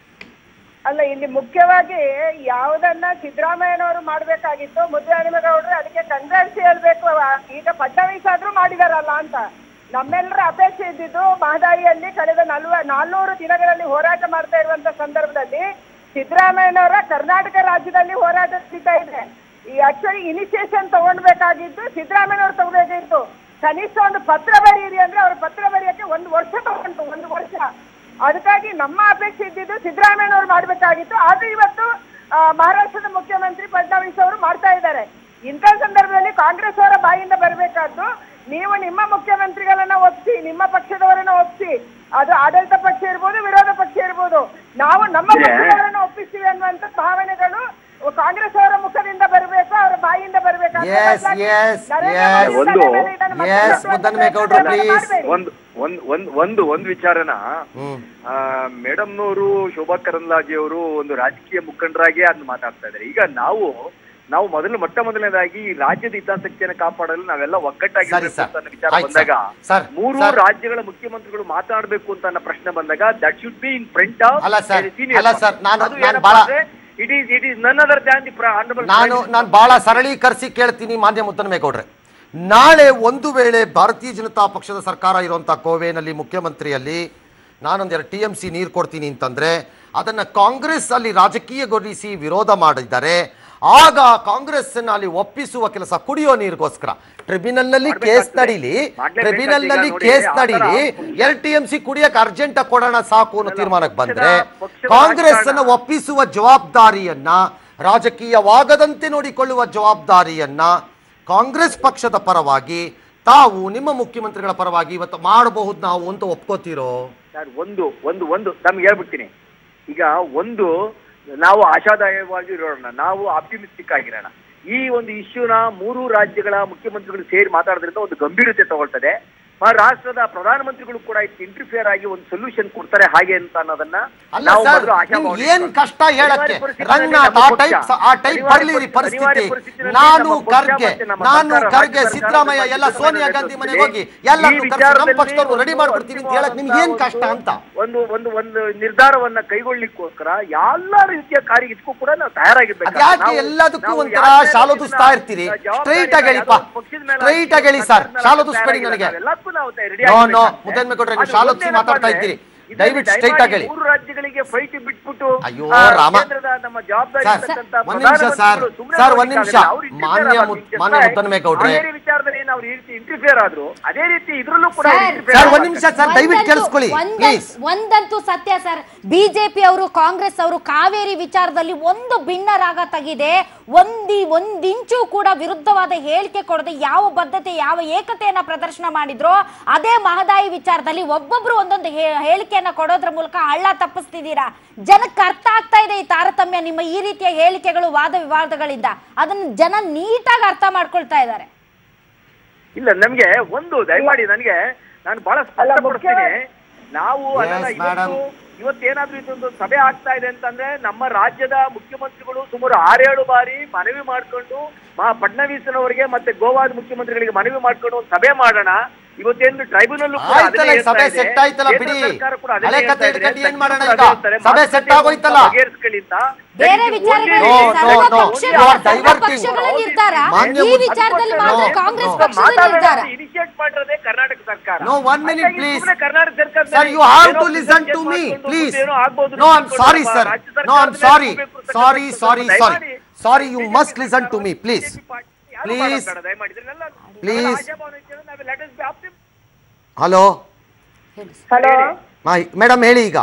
ಅಲ್ಲ ಇಲ್ಲಿ ಮುಖ್ಯವಾಗಿ ಯಾವುದನ್ನ ಸಿದ್ದರಾಮಯ್ಯನವರು ಮಾಡ್ಬೇಕಾಗಿತ್ತು ಮುದ್ದರಾಮೇಗೌಡರು ಅದಕ್ಕೆ ಕಂಗ್ರಾಟ್ಸ್ ಹೇಳ್ಬೇಕು ಅವ- ಈಗ ಫಡ್ನವೀಸ್ ಆದ್ರೂ ಮಾಡಿದಾರಲ್ಲ ಅಂತ ನಮ್ಮೆಲ್ಲರ ಅಪೇಕ್ಷೆ ಇದ್ದಿದ್ದು ಮಹದಾಯಿಯಲ್ಲಿ ಕಳೆದ ನಲ್ವ ನಾಲ್ನೂರು ದಿನಗಳಲ್ಲಿ ಹೋರಾಟ ಮಾಡ್ತಾ ಇರುವಂತ ಸಂದರ್ಭದಲ್ಲಿ ಸಿದ್ದರಾಮಯ್ಯನವರ ಕರ್ನಾಟಕ ರಾಜ್ಯದಲ್ಲಿ ಹೋರಾಟ ನಡೀತಾ ಇದೆ ಈ ಆಕ್ಚುಲಿ ಇನಿಷಿಯೇಷನ್ ತಗೊಂಡ್ಬೇಕಾಗಿದ್ದು ಸಿದ್ದರಾಮಯ್ಯನವರು ತಗೋಬೇಕಿತ್ತು ಕನಿಷ್ಠ ಒಂದು ಪತ್ರ ಬರೀರಿ ಅಂದ್ರೆ ಅವ್ರ ಪತ್ರ ಬರೆಯಕ್ಕೆ ಒಂದು ವರ್ಷ ತಗೊಂಡು ಒಂದು ವರ್ಷ ಅದಕ್ಕಾಗಿ ನಮ್ಮ ಅಪೇಕ್ಷೆ ಇದ್ದಿದ್ದು ಸಿದ್ದರಾಮಯ್ಯನವರು ಮಾಡಬೇಕಾಗಿತ್ತು ಆದ್ರೆ ಇವತ್ತು ಆ, ಮಹಾರಾಷ್ಟ್ರದ ಮುಖ್ಯಮಂತ್ರಿ ಫಡ್ನವೀಸ್ ಅವರು ಮಾಡ್ತಾ ಇದ್ದಾರೆ ಇಂಥ ಸಂದರ್ಭದಲ್ಲಿ ಕಾಂಗ್ರೆಸ್ ಅವರ ಬಾಯಿಂದ ಬರಬೇಕಾದ್ದು ನೀವು ನಿಮ್ಮ ಮುಖ್ಯಮಂತ್ರಿಗಳನ್ನ ಒಪ್ಸಿ ನಿಮ್ಮ ಪಕ್ಷದವರನ್ನ ಒಪ್ಸಿ ಅದು ಆಡಳಿತ ಪಕ್ಷ ಇರ್ಬೋದು ವಿರೋಧ ಪಕ್ಷ ಇರ್ಬೋದು ನಾವು ನಮ್ಮ
ಇದೆ.
ಪಕ್ಷದವರನ್ನ ಒಪ್ಪಿಸ್ತೀವಿ ಅನ್ನುವಂತ ಭಾವನೆಗಳು ಕಾಂಗ್ರೆಸ್ ಅವರ ಮುಖದಿಂದ ಬರಬೇಕು ಅವರ ಬಾಯಿಂದ ಬರಬೇಕು
Yes, yes, yes.
ಒಂದು-
Yes, ಮುದ್ದನ್ಮೇಗೌಡ್ರು, please.
ಒಂದು ಒಂದ್ ಒಂದ್ ಒಂದು ಒಂದು ವಿಚಾರನ
ಹ್ಮ್
ಮೇಡಮ್ನವರು ಶೋಭಾ ಕರಂದ್ಲಾಜೆ ಅವರು ಒಂದು ರಾಜಕೀಯ ಮುಖಂಡರಾಗಿ ಅದನ್ನ ಮಾತಾಡ್ತಾ ಇದ್ದಾರೆ ಈಗ ನಾವು ನಾವು ಮೊದಲು ಮೊಟ್ಟ ಮೊದಲನೇದಾಗಿ ಈ ರಾಜ್ಯದ ಹಿತಾಸಕ್ತಿಯನ್ನು ಕಾಪಾಡಲು ನಾವೆಲ್ಲ ಒಗ್ಗಟ್ಟಾಗಿ
ಸರಿ, ಸರ್.
ಅನ್ನೋ ವಿಚಾರ
ಆಯ್ತು,
ಬಂದಾಗ
ಸರ್.
ಮೂರು
ಸರ್.
ರಾಜ್ಯಗಳ ಮುಖ್ಯಮಂತ್ರಿಗಳು ಮಾತಾಡಬೇಕು ಅಂತ ಅನ್ನೋ ಪ್ರಶ್ನೆ ಬಂದಾಗ that should be in front of
ಅಲ್ಲ, ಸರ್. ಅಲ್ಲ, ಸರ್. ನಾನು- ನಾನು
ಬಹಳ
ಬಹಳ-
it is it is none other than the
ನಾನು ನಾನು ಬಹಳ ಸರಳೀಕರಿಸಿ ಕೇಳ್ತೀನಿ ಮಾನ್ಯ ಮುದ್ದನಮೇಗೌಡ್ರೆ ನಾಳೆ ಒಂದು ವೇಳೆ ಭಾರತೀಯ ಜನತಾ ಪಕ್ಷದ ಸರ್ಕಾರ ಇರುವಂಥ ಗೋವೆನಲ್ಲಿ ಮುಖ್ಯಮಂತ್ರಿಯಲ್ಲಿ ನಾನೊಂದೆರಡು ಟಿ ಎಂ ಸಿ ನೀರು ಕೊಡ್ತೀನಿ ಅಂತಂದ್ರೆ ಅದನ್ನು ಕಾಂಗ್ರೆಸ್ ಅಲ್ಲಿ ರಾಜಕೀಯಗೊಳಿಸಿ ವಿರೋಧ ಮಾಡಿದ್ದಾರೆ ಆಗ ಕಾಂಗ್ರೆಸ್ ಅಲ್ಲಿ ಒಪ್ಪಿಸುವ ಕೆಲಸ ಕುಡಿಯೋ ನೀರಿಗೋಸ್ಕರ ಟ್ರಿಬ್ಯುನಲ್ ನಲ್ಲಿ ಕೇಸ್ ನಡೀಲಿ ಟ್ರಿಬ್ಯುನಲ್ ನಲ್ಲಿ ಕೇಸ್ ನಡೀಲಿ ಎರಡು ಟಿ ಎಂ ಸಿ ಕುಡಿಯಕ್ಕೆ ಅರ್ಜೆಂಟ್ ಕೊಡೋಣ ಸಾಕು ಅನ್ನೋ ತೀರ್ಮಾನಕ್ಕೆ ಬಂದ್ರೆ ಕಾಂಗ್ರೆಸ್ ಅನ್ನು ಒಪ್ಪಿಸುವ ಜವಾಬ್ದಾರಿಯನ್ನ ರಾಜಕೀಯವಾಗದಂತೆ ನೋಡಿಕೊಳ್ಳುವ ಜವಾಬ್ದಾರಿಯನ್ನ ಕಾಂಗ್ರೆಸ್ ಪಕ್ಷದ ಪರವಾಗಿ ತಾವು ನಿಮ್ಮ ಮುಖ್ಯಮಂತ್ರಿಗಳ ಪರವಾಗಿ ಇವತ್ತು ಮಾಡಬಹುದು ನಾವು ಅಂತ ಒಪ್ಕೋತೀರೋ
ಸರ್ ಒಂದು ಒಂದು ಒಂದು ನಮ್ಗೆ ಹೇಳ್ಬಿಡ್ತೀನಿ ಈಗ ಒಂದು ನಾವು ಆಶಾದಾಯವಾಗಿ ಇರೋಣ ನಾವು ಆಪ್ಟಿಮಿಸ್ಟಿಕ್ ಆಗಿರೋಣ ಈ ಒಂದು ಇಶ್ಯೂನ ಮೂರು ರಾಜ್ಯಗಳ ಮುಖ್ಯಮಂತ್ರಿಗಳು ಸೇರಿ ಮಾತಾಡೋದ್ರಿಂದ ಒಂದು ಗಂಭೀರತೆ ತಗೊಳ್ತದೆ ಆ ರಾಷ್ಟ್ರದ ಪ್ರಧಾನಮಂತ್ರಿಗಳು ಕೂಡ ಇದಕ್ಕೆ ಇಂಟರ್ಫಿಯರ್ ಆಗಿ ಒಂದು ಸೊಲ್ಯೂಷನ್ ಕೊಡ್ತಾರೆ ಹಾಗೆ ಅಂತ ಅನ್ನೋದನ್ನ
ಅಲ್ಲ
ನಾವು
ಸರ್
ಮೊದಲು ಆಶಾಭಾವನೆ
ನಿಮ್ಗೆ ಏನ್
ಇಟ್ಕೊಂಡು.
ಕಷ್ಟ ಹೇಳಕ್ಕೆ
ಅನಿವಾರ್ಯ ಪರಿಸ್ಥಿತಿಯಲ್ಲಿ
ರಂಗನಾಥ್
ನಮ್ಮ
ಆ
ಪಕ್ಷ,
ಟೈಪ್ ಆ ಟೈಪ್
ಅನಿವಾರ್ಯ
ಬರ್ಲಿ
ಪರಿಸ್ಥಿತಿ-
ಪರಿಸ್ಥಿತಿ
ಅನಿವಾರ್ಯ ಪರಿಸ್ಥಿತಿಯಲ್ಲಿ
ನಾನು
ನಮ್ಮ ಪಕ್ಷ
ಖರ್ಗೆ
ಮತ್ತೆ ನಮ್ಮ
ನಾನು
ಸರ್ಕಾರ,
ಖರ್ಗೆ
ರಾಜ್ಯ
ಸಿದ್ದರಾಮಯ್ಯ
ಸರ್ಕಾರ
ಎಲ್ಲ
ಮತ್ತು
ಸೋನಿಯಾ ಗಾಂಧಿ ಮನೆಗೆ ಹೋಗಿ ಎಲ್ಲರನ್ನು
ಈ
ಕರೆಸಿ ನಮ್ಮ
ವಿಚಾರದಲ್ಲಿ
ಪಕ್ಷದವ್ರು ರೆಡಿ
ಒಂದು
ಮಾಡ್ಬಿಡ್ತೀವಿ ಅಂತ ಹೇಳಕ್ ನಿಮ್ಗೆ ಏನ್ ಕಷ್ಟ ಅಂತ
ಒಂದು ಒಂದು ಒಂದು ನಿರ್ಧಾರವನ್ನ ಕೈಗೊಳ್ಳಿಕ್ಕೋಸ್ಕರ ಎಲ್ಲಾ ರೀತಿಯ ಕಾರ್ಯ ಇದಕ್ಕೂ ಕೂಡ ನಾವು ತಯಾರಾಗಿರ್ಬೇಕು
ಅದ್ಯಾಕೆ
ನಾವು-
ಎಲ್ಲದಕ್ಕೂ
ನಾವು
ಒಂಥರ
ಯಾವ್ದೇ
ಶಾಲೋದಿಸ್ತಾ
ರೀತಿಯ
ಇರ್ತೀರಿ
ಜವಾಬ್ದಾರಿ
ಸ್ಟ್ರೈಟ್ ಆಗಿ ಹೇಳಿಪ್ಪ
ಯಾವುದೋ ಪಕ್ಷದ ಮೇಲೆ
ಸ್ಟ್ರೈಟ್ ಆಗಿ ಹೇಳಿ ಸರ್ ಶಾಲೋದಿಸ್ಬೇಡಿ ನನಗೆ
ಎಲ್ಲಕ್ಕೂ ನಾವು ರೆಡಿ
ನೋ ನೋ ಮುದ್ದನ್ಮೆ ಕೊಟ್ರೆ ನೀವು ಶಾಲೋದಿಸಿ ಮಾತಾಡ್ತಾ ಇದ್ದೀರಿ ದಯವಿಟ್ಟು ಸ್ಟ್ರೈಟ್ ಆಗಿ ಹೇಳಿ
ಮೂರು ರಾಜ್ಯಗಳಿಗೆ ಫೈಟ್ ಬಿಟ್ಬಿಟ್ಟು
ಅಯ್ಯೋ,
ಆ,
ರಾಮ.
ಕೇಂದ್ರದ ನಮ್ಮ ಜವಾಬ್ದಾರಿ
ಸರ್,
ಇರ್ತಕ್ಕಂಥ
ಒಂದ್ ನಿಮಿಷ ಸರ್.
ಪ್ರಧಾನಮಂತ್ರಿಗಳು ಸುಮ್ನೆ
ಸರ್, ಒಂದ್ ನಿಮಿಷ.
ನೋಡ್ಲಿಕ್ಕಾಗಲ್ಲ. ಅವ್ರು interfere
ಮಾನ್ಯ
ಆಗಲ್ಲ.
ಮುತ್-
Just
ಮಾನ್ಯ
like
ಮುದ್ದನ್ಮೇಗೌಡ್ರೆ.
ಬೇರೆ ವಿಚಾರದಲ್ಲಿ ನಾವು ಈ ರೀತಿ ಇಂಟರ್ಫಿಯರ್ ಆದ್ರು ಅದೇ ರೀತಿ ಇದ್ರಲ್ಲೂ ಕೂಡ
ಸರ್,
interfere
ಸರ್, ಒಂದ್
ಆಗ್ತಾರೆ.
ನಿಮಿಷ ಸರ್ ದಯವಿಟ್ಟು
ಒಂದಂತೂ-
ಕೇಳಿಸ್ಕೊಳ್ಳಿ
ಒಂದಂತೂ-
ಪ್ಲೀಸ್
ಒಂದಂತೂ ಸತ್ಯ ಸರ್ ಬಿಜೆಪಿ ಅವರು ಕಾಂಗ್ರೆಸ್ ಅವರು ಕಾವೇರಿ ವಿಚಾರದಲ್ಲಿ ಒಂದು ಭಿನ್ನ ರಾಗ ತೆಗಿದೆ ಒಂದಿ ಒಂದಿಂಚು ಕೂಡ ವಿರುದ್ಧವಾದ ಹೇಳಿಕೆ ಕೊಡದೆ ಯಾವ ಬದ್ಧತೆ ಯಾವ ಏಕತೆಯನ್ನ ಪ್ರದರ್ಶನ ಮಾಡಿದ್ರೋ ಅದೇ ಮಹದಾಯಿ ವಿಚಾರದಲ್ಲಿ ಒಬ್ಬೊಬ್ರು ಒಂದೊಂದು ಹೇ- ಹೇಳಿಕೆಯನ್ನ ಕೊಡೋದ್ರ ಮೂಲಕ ಹಳ್ಳ ತಪ್ಪಿಸ್ತಿದ್ದೀರಾ ಜನಕ್ಕೆ ಅರ್ಥ ಆಗ್ತಾ ಇದೆ ಈ ತಾರತಮ್ಯ ನಿಮ್ಮ ಈ ರೀತಿಯ ಹೇಳಿಕೆಗಳು ವಾದ ವಿವಾದಗಳಿಂದ ಅದನ್ನ ಜನ ನೀಟಾಗಿ ಅರ್ಥ ಮಾಡ್ಕೊಳ್ತಾ ಇದ್ದಾರೆ
ಇಲ್ಲ ನಮ್ಗೆ ಒಂದು ದಯಮಾಡಿ ನನಗೆ ನಾನು ಬಹಳ ಸ್ಪಷ್ಟಪಡಿಸ್ತೀನಿ ನಾವು ಅದನ್ನ
Yes, madam.
ಇವತ್ತು ಇವತ್ತೇನಾದ್ರೂ ಇದೊಂದು ಸಭೆ ಆಗ್ತಾ ಇದೆ ಅಂತಂದ್ರೆ ನಮ್ಮ ರಾಜ್ಯದ ಮುಖ್ಯಮಂತ್ರಿಗಳು ಸುಮಾರು ಆರೇಳು ಬಾರಿ ಮನವಿ ಮಾಡ್ಕೊಂಡು ಮಾ ಫಡ್ನವೀಸ್ನವರಿಗೆ ಮತ್ತೆ ಗೋವಾದ ಮುಖ್ಯಮಂತ್ರಿಗಳಿಗೆ ಮನವಿ ಮಾಡ್ಕೊಂಡು ಒಂದು ಸಭೆ ಮಾಡೋಣ ಇವತ್ತೇನು ಟ್ರೈಬ್ಯುನಲ್
ಆಯ್ತಲ್ಲ, ಈ ಸಭೆ set ಆಯ್ತಲ್ಲ, ಬಿಡಿ. ಹಳೆ ಕಥೆ ಹಿಡ್ಕೊಂಡು ಏನ್ ಮಾಡೋಣ ಈಗ? ಸಭೆ set ಆಗೋಯ್ತಲ್ಲ.
ಬೇರೆ ವಿಚಾರಗಳಲ್ಲಿ
No, no,
ಸರ್ವ
no.
ಪಕ್ಷ-
You are
ಸರ್ವ
diverting.
ಪಕ್ಷಗಳ ನಿರ್ಧಾರ
ಮಾನ್ಯ
ಈ
ಮುಖ್ಯ-
ವಿಚಾರದಲ್ಲಿ
No,
ಮಾತ್ರ
no.
ಕಾಂಗ್ರೆಸ್ ಪಕ್ಷದ ನಿರ್ಧಾರ
ಇನಿಷಿಯೇಟ್ ಮಾಡಿರೋದೇ ಕರ್ನಾಟಕ ಸರ್ಕಾರ
No, one minute,
ಹಾಗಾಗಿ
please.
ಸುಮ್ನೆ ಕರ್ನಾಟಕ ಸರ್ಕಾರ
Sir, you have to listen to me, please. No, I'm sorry, sir. No, I'm sorry. Sorry, sorry, sorry. Sorry, you must listen to me, please. Please. Please. Hello
hello
madam ಹೇಳಿ ಈಗ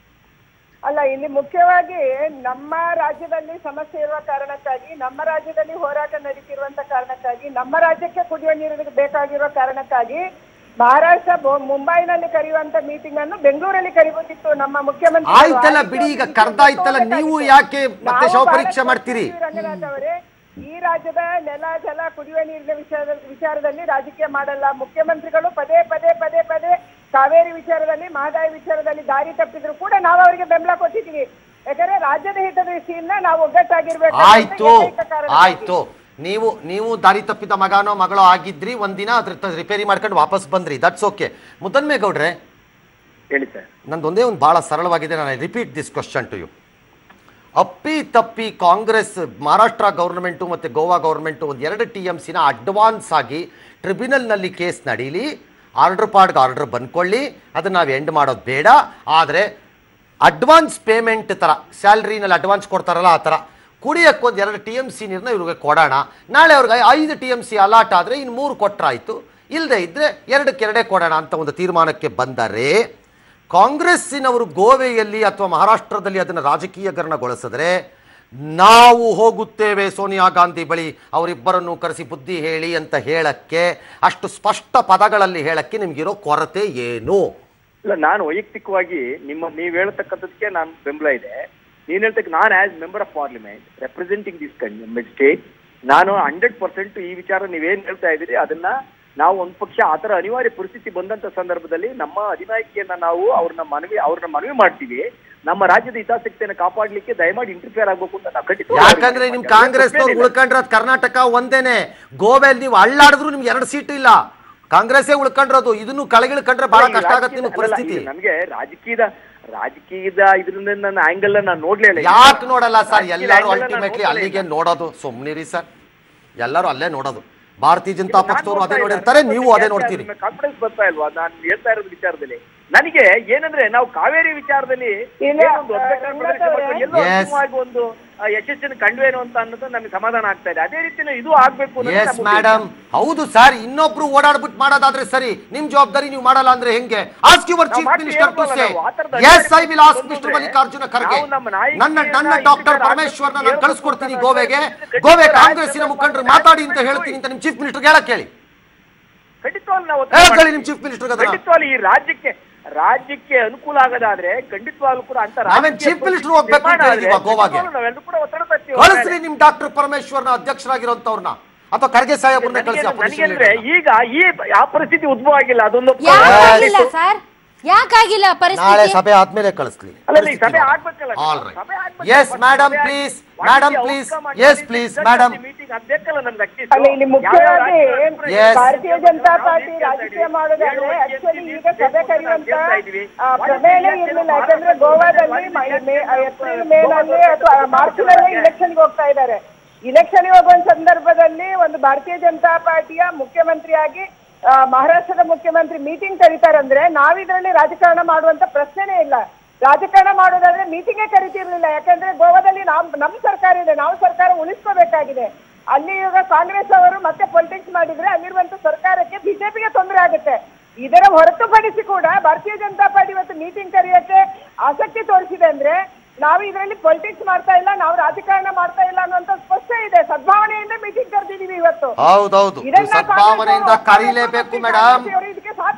ಅಲ್ಲ ಇಲ್ಲಿ ಮುಖ್ಯವಾಗಿ ನಮ್ಮ ರಾಜ್ಯದಲ್ಲಿ ಸಮಸ್ಯೆ ಇರುವ ಕಾರಣಕ್ಕಾಗಿ ನಮ್ಮ ರಾಜ್ಯದಲ್ಲಿ ಹೋರಾಟ ನಡೀತಿರುವಂತ ಕಾರಣಕ್ಕಾಗಿ ನಮ್ಮ ರಾಜ್ಯಕ್ಕೆ ಕುಡಿಯುವ ನೀರಿಗೆ ಬೇಕಾಗಿರುವ ಕಾರಣಕ್ಕಾಗಿ ಮಹಾರಾಷ್ಟ್ರ ಬೊ- ಮುಂಬೈನಲ್ಲಿ ಕರೆಯುವಂತ ಮೀಟಿಂಗ್ ಅನ್ನು ಬೆಂಗಳೂರಲ್ಲಿ ಕರೆಯುವುದಿತ್ತು ನಮ್ಮ ಮುಖ್ಯಮಂತ್ರಿ
ಆಯ್ತಲ್ಲ ಬಿಡಿ, ಈಗ ಕರ್ದಾಯ್ತಲ್ಲ, ನೀವು ಯಾಕೆ ಮತ್ತೆ ಶವ ಪರೀಕ್ಷೆ ಮಾಡ್ತೀರಿ?
ರಂಗನಾಥ್ ಅವರೇ ಈ ರಾಜ್ಯದ ನೆಲ ಜಲ ಕುಡಿಯುವ ನೀರಿನ ವಿಚಾರದ ವಿಚಾರದಲ್ಲಿ ರಾಜಕೀಯ ಮಾಡಲ್ಲ ಮುಖ್ಯಮಂತ್ರಿಗಳು ಪದೇ ಪದೇ ಪದೇ ಪದೇ ಕಾವೇರಿ ವಿಚಾರದಲ್ಲಿ ಮಹದಾಯಿ ವಿಚಾರದಲ್ಲಿ ದಾರಿ ತಪ್ಪಿದ್ರು ಕೂಡ ನಾವು ಅವರಿಗೆ ಬೆಂಬಲ ಕೊಟ್ಟಿದ್ದೀವಿ ಯಾಕಂದ್ರೆ ರಾಜ್ಯದ ಹಿತದೃಷ್ಟಿಯಿಂದ ನಾವು ಒಗ್ಗಟ್ಟಾಗಿರ್ಬೇಕು ಅನ್ನೋ
ಆಯ್ತು
ಏಕೈಕ ಕಾರಣಕ್ಕಾಗಿ.
ಆಯ್ತು ನೀವು ನೀವು ದಾರಿ ತಪ್ಪಿದ ಮಗನೋ ಮಗಳೋ ಆಗಿದ್ರಿ ಒಂದಿನ ಅದ್ರ ತ- ರಿಪೇರಿ ಮಾಡ್ಕೊಂಡು ವಾಪಸ್ ಬಂದ್ರಿ ದಟ್ಸ್ ಓಕೆ ಮುದ್ದನ್ಮೇಗೌಡ್ರೆ
ಹೇಳಿ ಸರ್
ನಂದೊಂದೇ ಒಂದು ಬಹಳ ಸರಳವಾಗಿದೆ ನಾನು repeat this question to you ಅಪ್ಪಿ ತಪ್ಪಿ ಕಾಂಗ್ರೆಸ್ ಮಹಾರಾಷ್ಟ್ರ ಗೌರ್ಮೆಂಟು ಮತ್ತು ಗೋವಾ ಗೌರ್ಮೆಂಟು ಒಂದು ಎರಡು ಟಿ ಎಮ್ ಸಿನ ಅಡ್ವಾನ್ಸ್ ಆಗಿ ಟ್ರಿಬ್ಯುನಲ್ನಲ್ಲಿ ಕೇಸ್ ನಡೀಲಿ ಆರ್ಡರ್ ಪಾಡ್ಗೆ ಆರ್ಡರ್ ಬಂದ್ಕೊಳ್ಳಿ ಅದನ್ನು ನಾವು ಎಂಡ್ ಮಾಡೋದು ಬೇಡ ಆದರೆ ಅಡ್ವಾನ್ಸ್ ಪೇಮೆಂಟ್ ಥರ ಸ್ಯಾಲ್ರಿನಲ್ಲಿ ಅಡ್ವಾನ್ಸ್ ಕೊಡ್ತಾರಲ್ಲ ಆ ಥರ ಕುಡಿಯೋಕ್ಕೆ ಒಂದು ಎರಡು ಟಿ ಎಮ್ ಸಿ ನೀರನ್ನ ಇವ್ರಿಗೆ ಕೊಡೋಣ ನಾಳೆ ಅವ್ರಿಗೆ ಐದು ಟಿ ಎಮ್ ಸಿ ಅಲಾಟ್ ಆದರೆ ಇನ್ನು ಮೂರು ಕೊಟ್ಟರಾಯಿತು ಇಲ್ಲದೆ ಇದ್ದರೆ ಎರಡಕ್ಕೆ ಎರಡೇ ಕೊಡೋಣ ಅಂತ ಒಂದು ತೀರ್ಮಾನಕ್ಕೆ ಬಂದರೆ ಕಾಂಗ್ರೆಸ್ಸಿನವರು ಗೋವೆಯಲ್ಲಿ ಅಥವಾ ಮಹಾರಾಷ್ಟ್ರದಲ್ಲಿ ಅದನ್ನು ರಾಜಕೀಯಕರಣಗೊಳಿಸಿದ್ರೆ ನಾವು ಹೋಗುತ್ತೇವೆ ಸೋನಿಯಾ ಗಾಂಧಿ ಬಳಿ ಅವರಿಬ್ಬರನ್ನು ಕರೆಸಿ ಬುದ್ಧಿ ಹೇಳಿ ಅಂತ ಹೇಳಕ್ಕೆ ಅಷ್ಟು ಸ್ಪಷ್ಟ ಪದಗಳಲ್ಲಿ ಹೇಳಕ್ಕೆ ನಿಮಗಿರೋ ಕೊರತೆ ಏನು
ಇಲ್ಲ ನಾನು ವೈಯಕ್ತಿಕವಾಗಿ ನಿಮ್ಮ ನೀವು ಹೇಳ್ತಕ್ಕಂಥದಕ್ಕೆ ನಾನು ಬೆಂಬಲ ಇದೆ ನೀನ್ ಹೇಳ್ತಕ್ಕ ನಾನು as member of parliament representing this state ನಾನು ಹಂಡ್ರೆಡ್ ಪರ್ಸೆಂಟ್ ಈ ವಿಚಾರ ನೀವೇನ್ ಹೇಳ್ತಾ ಇದ್ದೀರಿ ಅದನ್ನ ನಾವು ಒಂದು ಪಕ್ಷ ಆತರ ಅನಿವಾರ್ಯ ಪರಿಸ್ಥಿತಿ ಬಂದಂತ ಸಂದರ್ಭದಲ್ಲಿ ನಮ್ಮ ಅಧಿನಾಯಕಿಯನ್ನ ನಾವು ಅವ್ರನ್ನ ಮನವಿ ಅವ್ರನ್ನ ಮನವಿ ಮಾಡ್ತೀವಿ ನಮ್ಮ ರಾಜ್ಯದ ಹಿತಾಸಕ್ತಿಯನ್ನು ಕಾಪಾಡ್ಲಿಕ್ಕೆ ದಯಮಾಡಿ ಇಂಟರ್ಫಿಯರ್ ಆಗ್ಬೇಕು ಅಂತ ನಾವು ಖಂಡಿತ
ಯಾಕಂದ್ರೆ ನಿಮ್ ಕಾಂಗ್ರೆಸ್ನವ್ರು ಉಳ್ಕೊಂಡ್ರದ್ ಕರ್ನಾಟಕ ಒಂದೇನೆ ಗೋವೆಯಲ್ಲಿ ನೀವು ಅಳ್ಳಾಡಿದ್ರು ನಿಮ್ಗೆ ಎರಡು ಸೀಟ್ ಇಲ್ಲ ಕಾಂಗ್ರೆಸ್ಸೇ ಉಳ್ಕೊಂಡ್ರದು ಇದನ್ನು ಕೆಳಗಿಳ್ಕೊಂಡ್ರೆ ಬಹಳ ಕಷ್ಟ ಆಗತ್ತೆ ನಿಮ್ಮ ಪರಿಸ್ಥಿತಿ
ನನಗೆ ರಾಜಕೀಯದ ರಾಜಕೀಯದ ಇದರಿಂದ ನನ್ನ ಆಂಗಲ್ ನಾನು ನೋಡ್ಲೇ ಇಲ್ಲ
ಯಾಕೆ ನೋಡಲ್ಲ ಸರ್
ರಾಜಕೀಯದ
ಎಲ್ಲರೂ
angle ನ ನಾನು
ಅಲ್ಟಿಮೇಟ್ಲಿ
ನೋಡ್ಲೇ
ಅಲ್ಲಿಗೆ
ಇಲ್ಲ.
ನೋಡೋದು ಸುಮ್ನಿರಿ ಸರ್ ಎಲ್ಲರೂ ಅಲ್ಲೇ ನೋಡೋದು ಭಾರತೀಯ ಜನತಾ
ನಾನ್
ಪಕ್ಷದವರು ಅದೇ
ನೋಡ್ತಾ
ನೋಡಿರ್ತಾರೆ
ಇದ್ದೀನಿ.
ನೀವು ಅದೇ ನೋಡ್ತೀರಿ
ಕಾನ್ಫಿಡೆನ್ಸ್ ಬರ್ತಾ ಇಲ್ವಾ ನಾನು ಹೇಳ್ತಾ ಇರೋದು ವಿಚಾರದಲ್ಲಿ ನನಗೆ ಏನಂದ್ರೆ ನಾವು ಕಾವೇರಿ ವಿಚಾರದಲ್ಲಿ
ಇಲ್ಲ,
ಏನೊಂದು ಒಗ್ಗಟ್ಟನ್ನು
ರಂಗನಾಥ್
ಪ್ರದರ್ಶನ
ಅವರೇ.
ಮಾಡ್ಕೊಂಡು ಎಲ್ಲೋ
Yes.
ಅಂತಿಮವಾಗಿ ಒಂದು ಆ, ಯಶಸ್ಸಿನ ಕಂಡುವೇನು ಅಂತ ಅನ್ನೋದು ನಮಗೆ ಸಮಾಧಾನ ಆಗ್ತಾ ಇದೆ ಅದೇ ರೀತಿಯಲ್ಲಿ ಇದು ಆಗ್ಬೇಕು ಅನ್ನೋದು
ಎಸ್
ನಮ್ಮ ಉದ್ದೇಶ.
ಮೇಡಮ್ ಹೌದು ಸರ್ ಇನ್ನೊಬ್ರು ಓಡಾಡ್ಬಿಟ್ಟು ಮಾಡೋದಾದ್ರೆ ಸರಿ ನಿಮ್ ಜವಾಬ್ದಾರಿ ನೀವು ಮಾಡಲ್ಲ ಅಂದ್ರೆ ಹೆಂಗೆ ಆಸ್ಕ್ ಯುವರ್
ನಾವು
ಚೀಫ್
ಮಾಡ್ತೀವಿ
ಮಿನಿಸ್ಟರ್ ಟು
ಹೇಳ್ಬೋದಲ್ಲ
ಸೇ
ನಾವು, ಆ ಥರದ
ಎಸ್ ಐ ವಿಲ್ ಆಸ್ಕ್
ಬಂದ್ರೆ
ಮಿಸ್ಟರ್ ಮಲ್ಲಿಕಾರ್ಜುನ ಖರ್ಗೆ
ನಾವು ನಮ್ಮ ನಾಯಕಿಯನ್ನ
ನನ್ನ ನನ್ನ
ಈ
ಡಾಕ್ಟರ್
ವಿಚಾರ
ಪರಮೇಶ್ವರ್ನ ನಾನು
ಹೇಳ್ಬೇಕು
ಕಳಿಸ್ಕೊಡ್ತೀನಿ
ಅಂತ
ಗೋವೆಗೆ
ಖಂಡಿತ
ಗೋವೆ
ರಾಜ್ಯದ
ಕಾಂಗ್ರೆಸ್ಸಿನ ಮುಖಂಡರು ಮಾತಾಡಿ ಅಂತ ಹೇಳ್ತೀನಿ ಅಂತ ನಿಮ್ ಚೀಫ್ ಮಿನಿಸ್ಟರ್ ಹೇಳಕ್ ಹೇಳಿ
ಖಂಡಿತವಾಗ್ಲೂ ನಾವು
ಹೇಳಕ್
ಒತ್ತಾಯ
ಹೇಳಿ ನಿಮ್ ಚೀಫ್ ಮಿನಿಸ್ಟರ್ ಅದನ್ನ
ಖಂಡಿತವಾಗ್ಲೂ ಈ ರಾಜ್ಯಕ್ಕೆ ರಾಜ್ಯಕ್ಕೆ ಅನುಕೂಲ ಆಗೋದಾದ್ರೆ ಖಂಡಿತವಾಗ್ಲೂ ಕೂಡ ಅಂತ
ನಾವೇನ್ chief minister ಹೋಗ್ಬೇಕು ಅಂತ ಹೇಳಿದೀವಾ ಗೋವಾಗೆ?
ನಾವೆಲ್ಲರೂ ಕೂಡ ಒತ್ತಡ ತರ್ತೀವಿ
ಕಳಿಸ್ರಿ ನಿಮ್ ಡಾಕ್ಟರ್ ಪರಮೇಶ್ವರ್ನ ಅಧ್ಯಕ್ಷರಾಗಿರೋಂಥವ್ರನ್ನ ಅಥವಾ ಖರ್ಗೆ ಸಾಹೇಬ್ರನ್ನ ಕಳಿಸಿ
ನನಗೆ- ನನಗೆ
opposition
ಅಂದ್ರೆ
leader ನ.
ಈಗ ಈ ಆ ಪರಿಸ್ಥಿತಿ ಉದ್ಭವ ಆಗಿಲ್ಲ ಅದೊಂದು
ಯಾಕಾಗಿಲ್ಲ ಸರ್ ಯಾಕಾಗಿಲ್ಲ
ನಾಳೆ
ಪರಿಸ್ಥಿತಿ
ಸಭೆ ಆದ್ಮೇಲೆ ಕಳಿಸ್ಲಿ
ಅಲ್ಲ, ಈ ಸಭೆ ಆಗ್ಬೇಕಲ್ಲ
ಆಲ್ ರೈಟ್
ಸಭೆ ಆಗ್ಬೇಕಲ್ಲ.
ಎಸ್ ಮೇಡಮ್
ಸಭೆ
ಪ್ಲೀಸ್
ಆಗಿ-
ಮೇಡಮ್
ಒಂದು
ಪ್ಲೀಸ್
outcome ಆಗಿ
yes please
result
madam
of the meeting ಅದ್ ಬೇಕಲ್ಲ ನಮ್ಗೆ at least.
ಅಲ್ಲ ಇಲ್ಲಿ ಮುಖ್ಯವಾಗಿ
ಯಾವ ಯಾವ
Yes.
ಭಾರತೀಯ ಜನತಾ
ನಾವು
ಪಾರ್ಟಿ
ಹೇಳ್ತಾ
ರಾಜಕೀಯ
ಇದ್ದೀವಿ.
ಮಾಡೋದಾದ್ರೆ
ಏಳು
ಆಕ್ಚುಲಿ
ವರ್ಷ
ಈಗ ಸಭೆ
ನಾವು
ಕರೆಯುವಂತ
ಹೇಳ್ತಾ ಇದ್ದೀವಿ.
ಆ, ಪ್ರಮೇಯನೇ ಇರಲಿಲ್ಲ ಯಾಕಂದ್ರೆ ಗೋವಾದಲ್ಲಿ ಮ- ಮೇ- ಏಪ್ರಿಲ್ ಮೇನಲ್ಲಿ ಅಥವಾ ಮಾರ್ಚ್ ನಲ್ಲಿ ಇಲೆಕ್ಷನ್ಗೆ ಹೋಗ್ತಾ ಇದ್ದಾರೆ ಇಲೆಕ್ಷನ್ ಹೋಗುವ ಸಂದರ್ಭದಲ್ಲಿ ಒಂದು ಭಾರತೀಯ ಜನತಾ ಪಾರ್ಟಿಯ ಮುಖ್ಯಮಂತ್ರಿಯಾಗಿ ಆ, ಮಹಾರಾಷ್ಟ್ರದ ಮುಖ್ಯಮಂತ್ರಿ ಮೀಟಿಂಗ್ ಕರೀತಾರಂದ್ರೆ ನಾವಿದ್ರಲ್ಲಿ ರಾಜಕಾರಣ ಮಾಡುವಂತ ಪ್ರಶ್ನೆನೇ ಇಲ್ಲ ರಾಜಕಾರಣ ಮಾಡೋದಾದ್ರೆ ಮೀಟಿಂಗೇ ಕರಿತಿರ್ಲಿಲ್ಲ ಯಾಕಂದ್ರೆ ಗೋವಾದಲ್ಲಿ ನಮ್ ನಮ್ ಸರ್ಕಾರ ಇದೆ ನಾವು ಸರ್ಕಾರ ಉಳಿಸ್ಕೋಬೇಕಾಗಿದೆ ಅಲ್ಲಿ ಇವಾಗ ಕಾಂಗ್ರೆಸ್ ಅವರು ಮತ್ತೆ ಪೊಲಿಟಿಕ್ಸ್ ಮಾಡಿದ್ರೆ ಅಲ್ಲಿರುವಂತ ಸರ್ಕಾರಕ್ಕೆ ಬಿಜೆಪಿಗೆ ತೊಂದರೆ ಆಗುತ್ತೆ ಇದರ ಹೊರತುಪಡಿಸಿ ಕೂಡ ಭಾರತೀಯ ಜನತಾ ಪಾರ್ಟಿ ಇವತ್ತು ಮೀಟಿಂಗ್ ಕರೆಯಕ್ಕೆ ಆಸಕ್ತಿ ತೋರಿಸಿದೆ ಅಂದ್ರೆ ನಾವು ಇದರಲ್ಲಿ ಪೊಲಿಟಿಕ್ಸ್ ಮಾಡ್ತಾ ಇಲ್ಲ ನಾವು ರಾಜಕಾರಣ ಮಾಡ್ತಾ ಇಲ್ಲ ಅನ್ನುವಂತ ಸ್ಪಷ್ಟ ಇದೆ ಸದ್ಭಾವನೆಯಿಂದ ಮೀಟಿಂಗ್ ಕರೆದಿದೀವಿ ಇವತ್ತು
ಹೌದೌದು
ಇದನ್ನ
ಸದ್ಭಾವನೆಯಿಂದ
ಕಾಂಗ್ರೆಸ್ ಅವರು
ಕರೀಲೇಬೇಕು ಮೇಡಮ್
ಕಾಂಗ್ರೆಸ್ ಅವರು ಇದಕ್ಕೆ ಸಾಥ್ ಕೊಡ್ಬೇಕು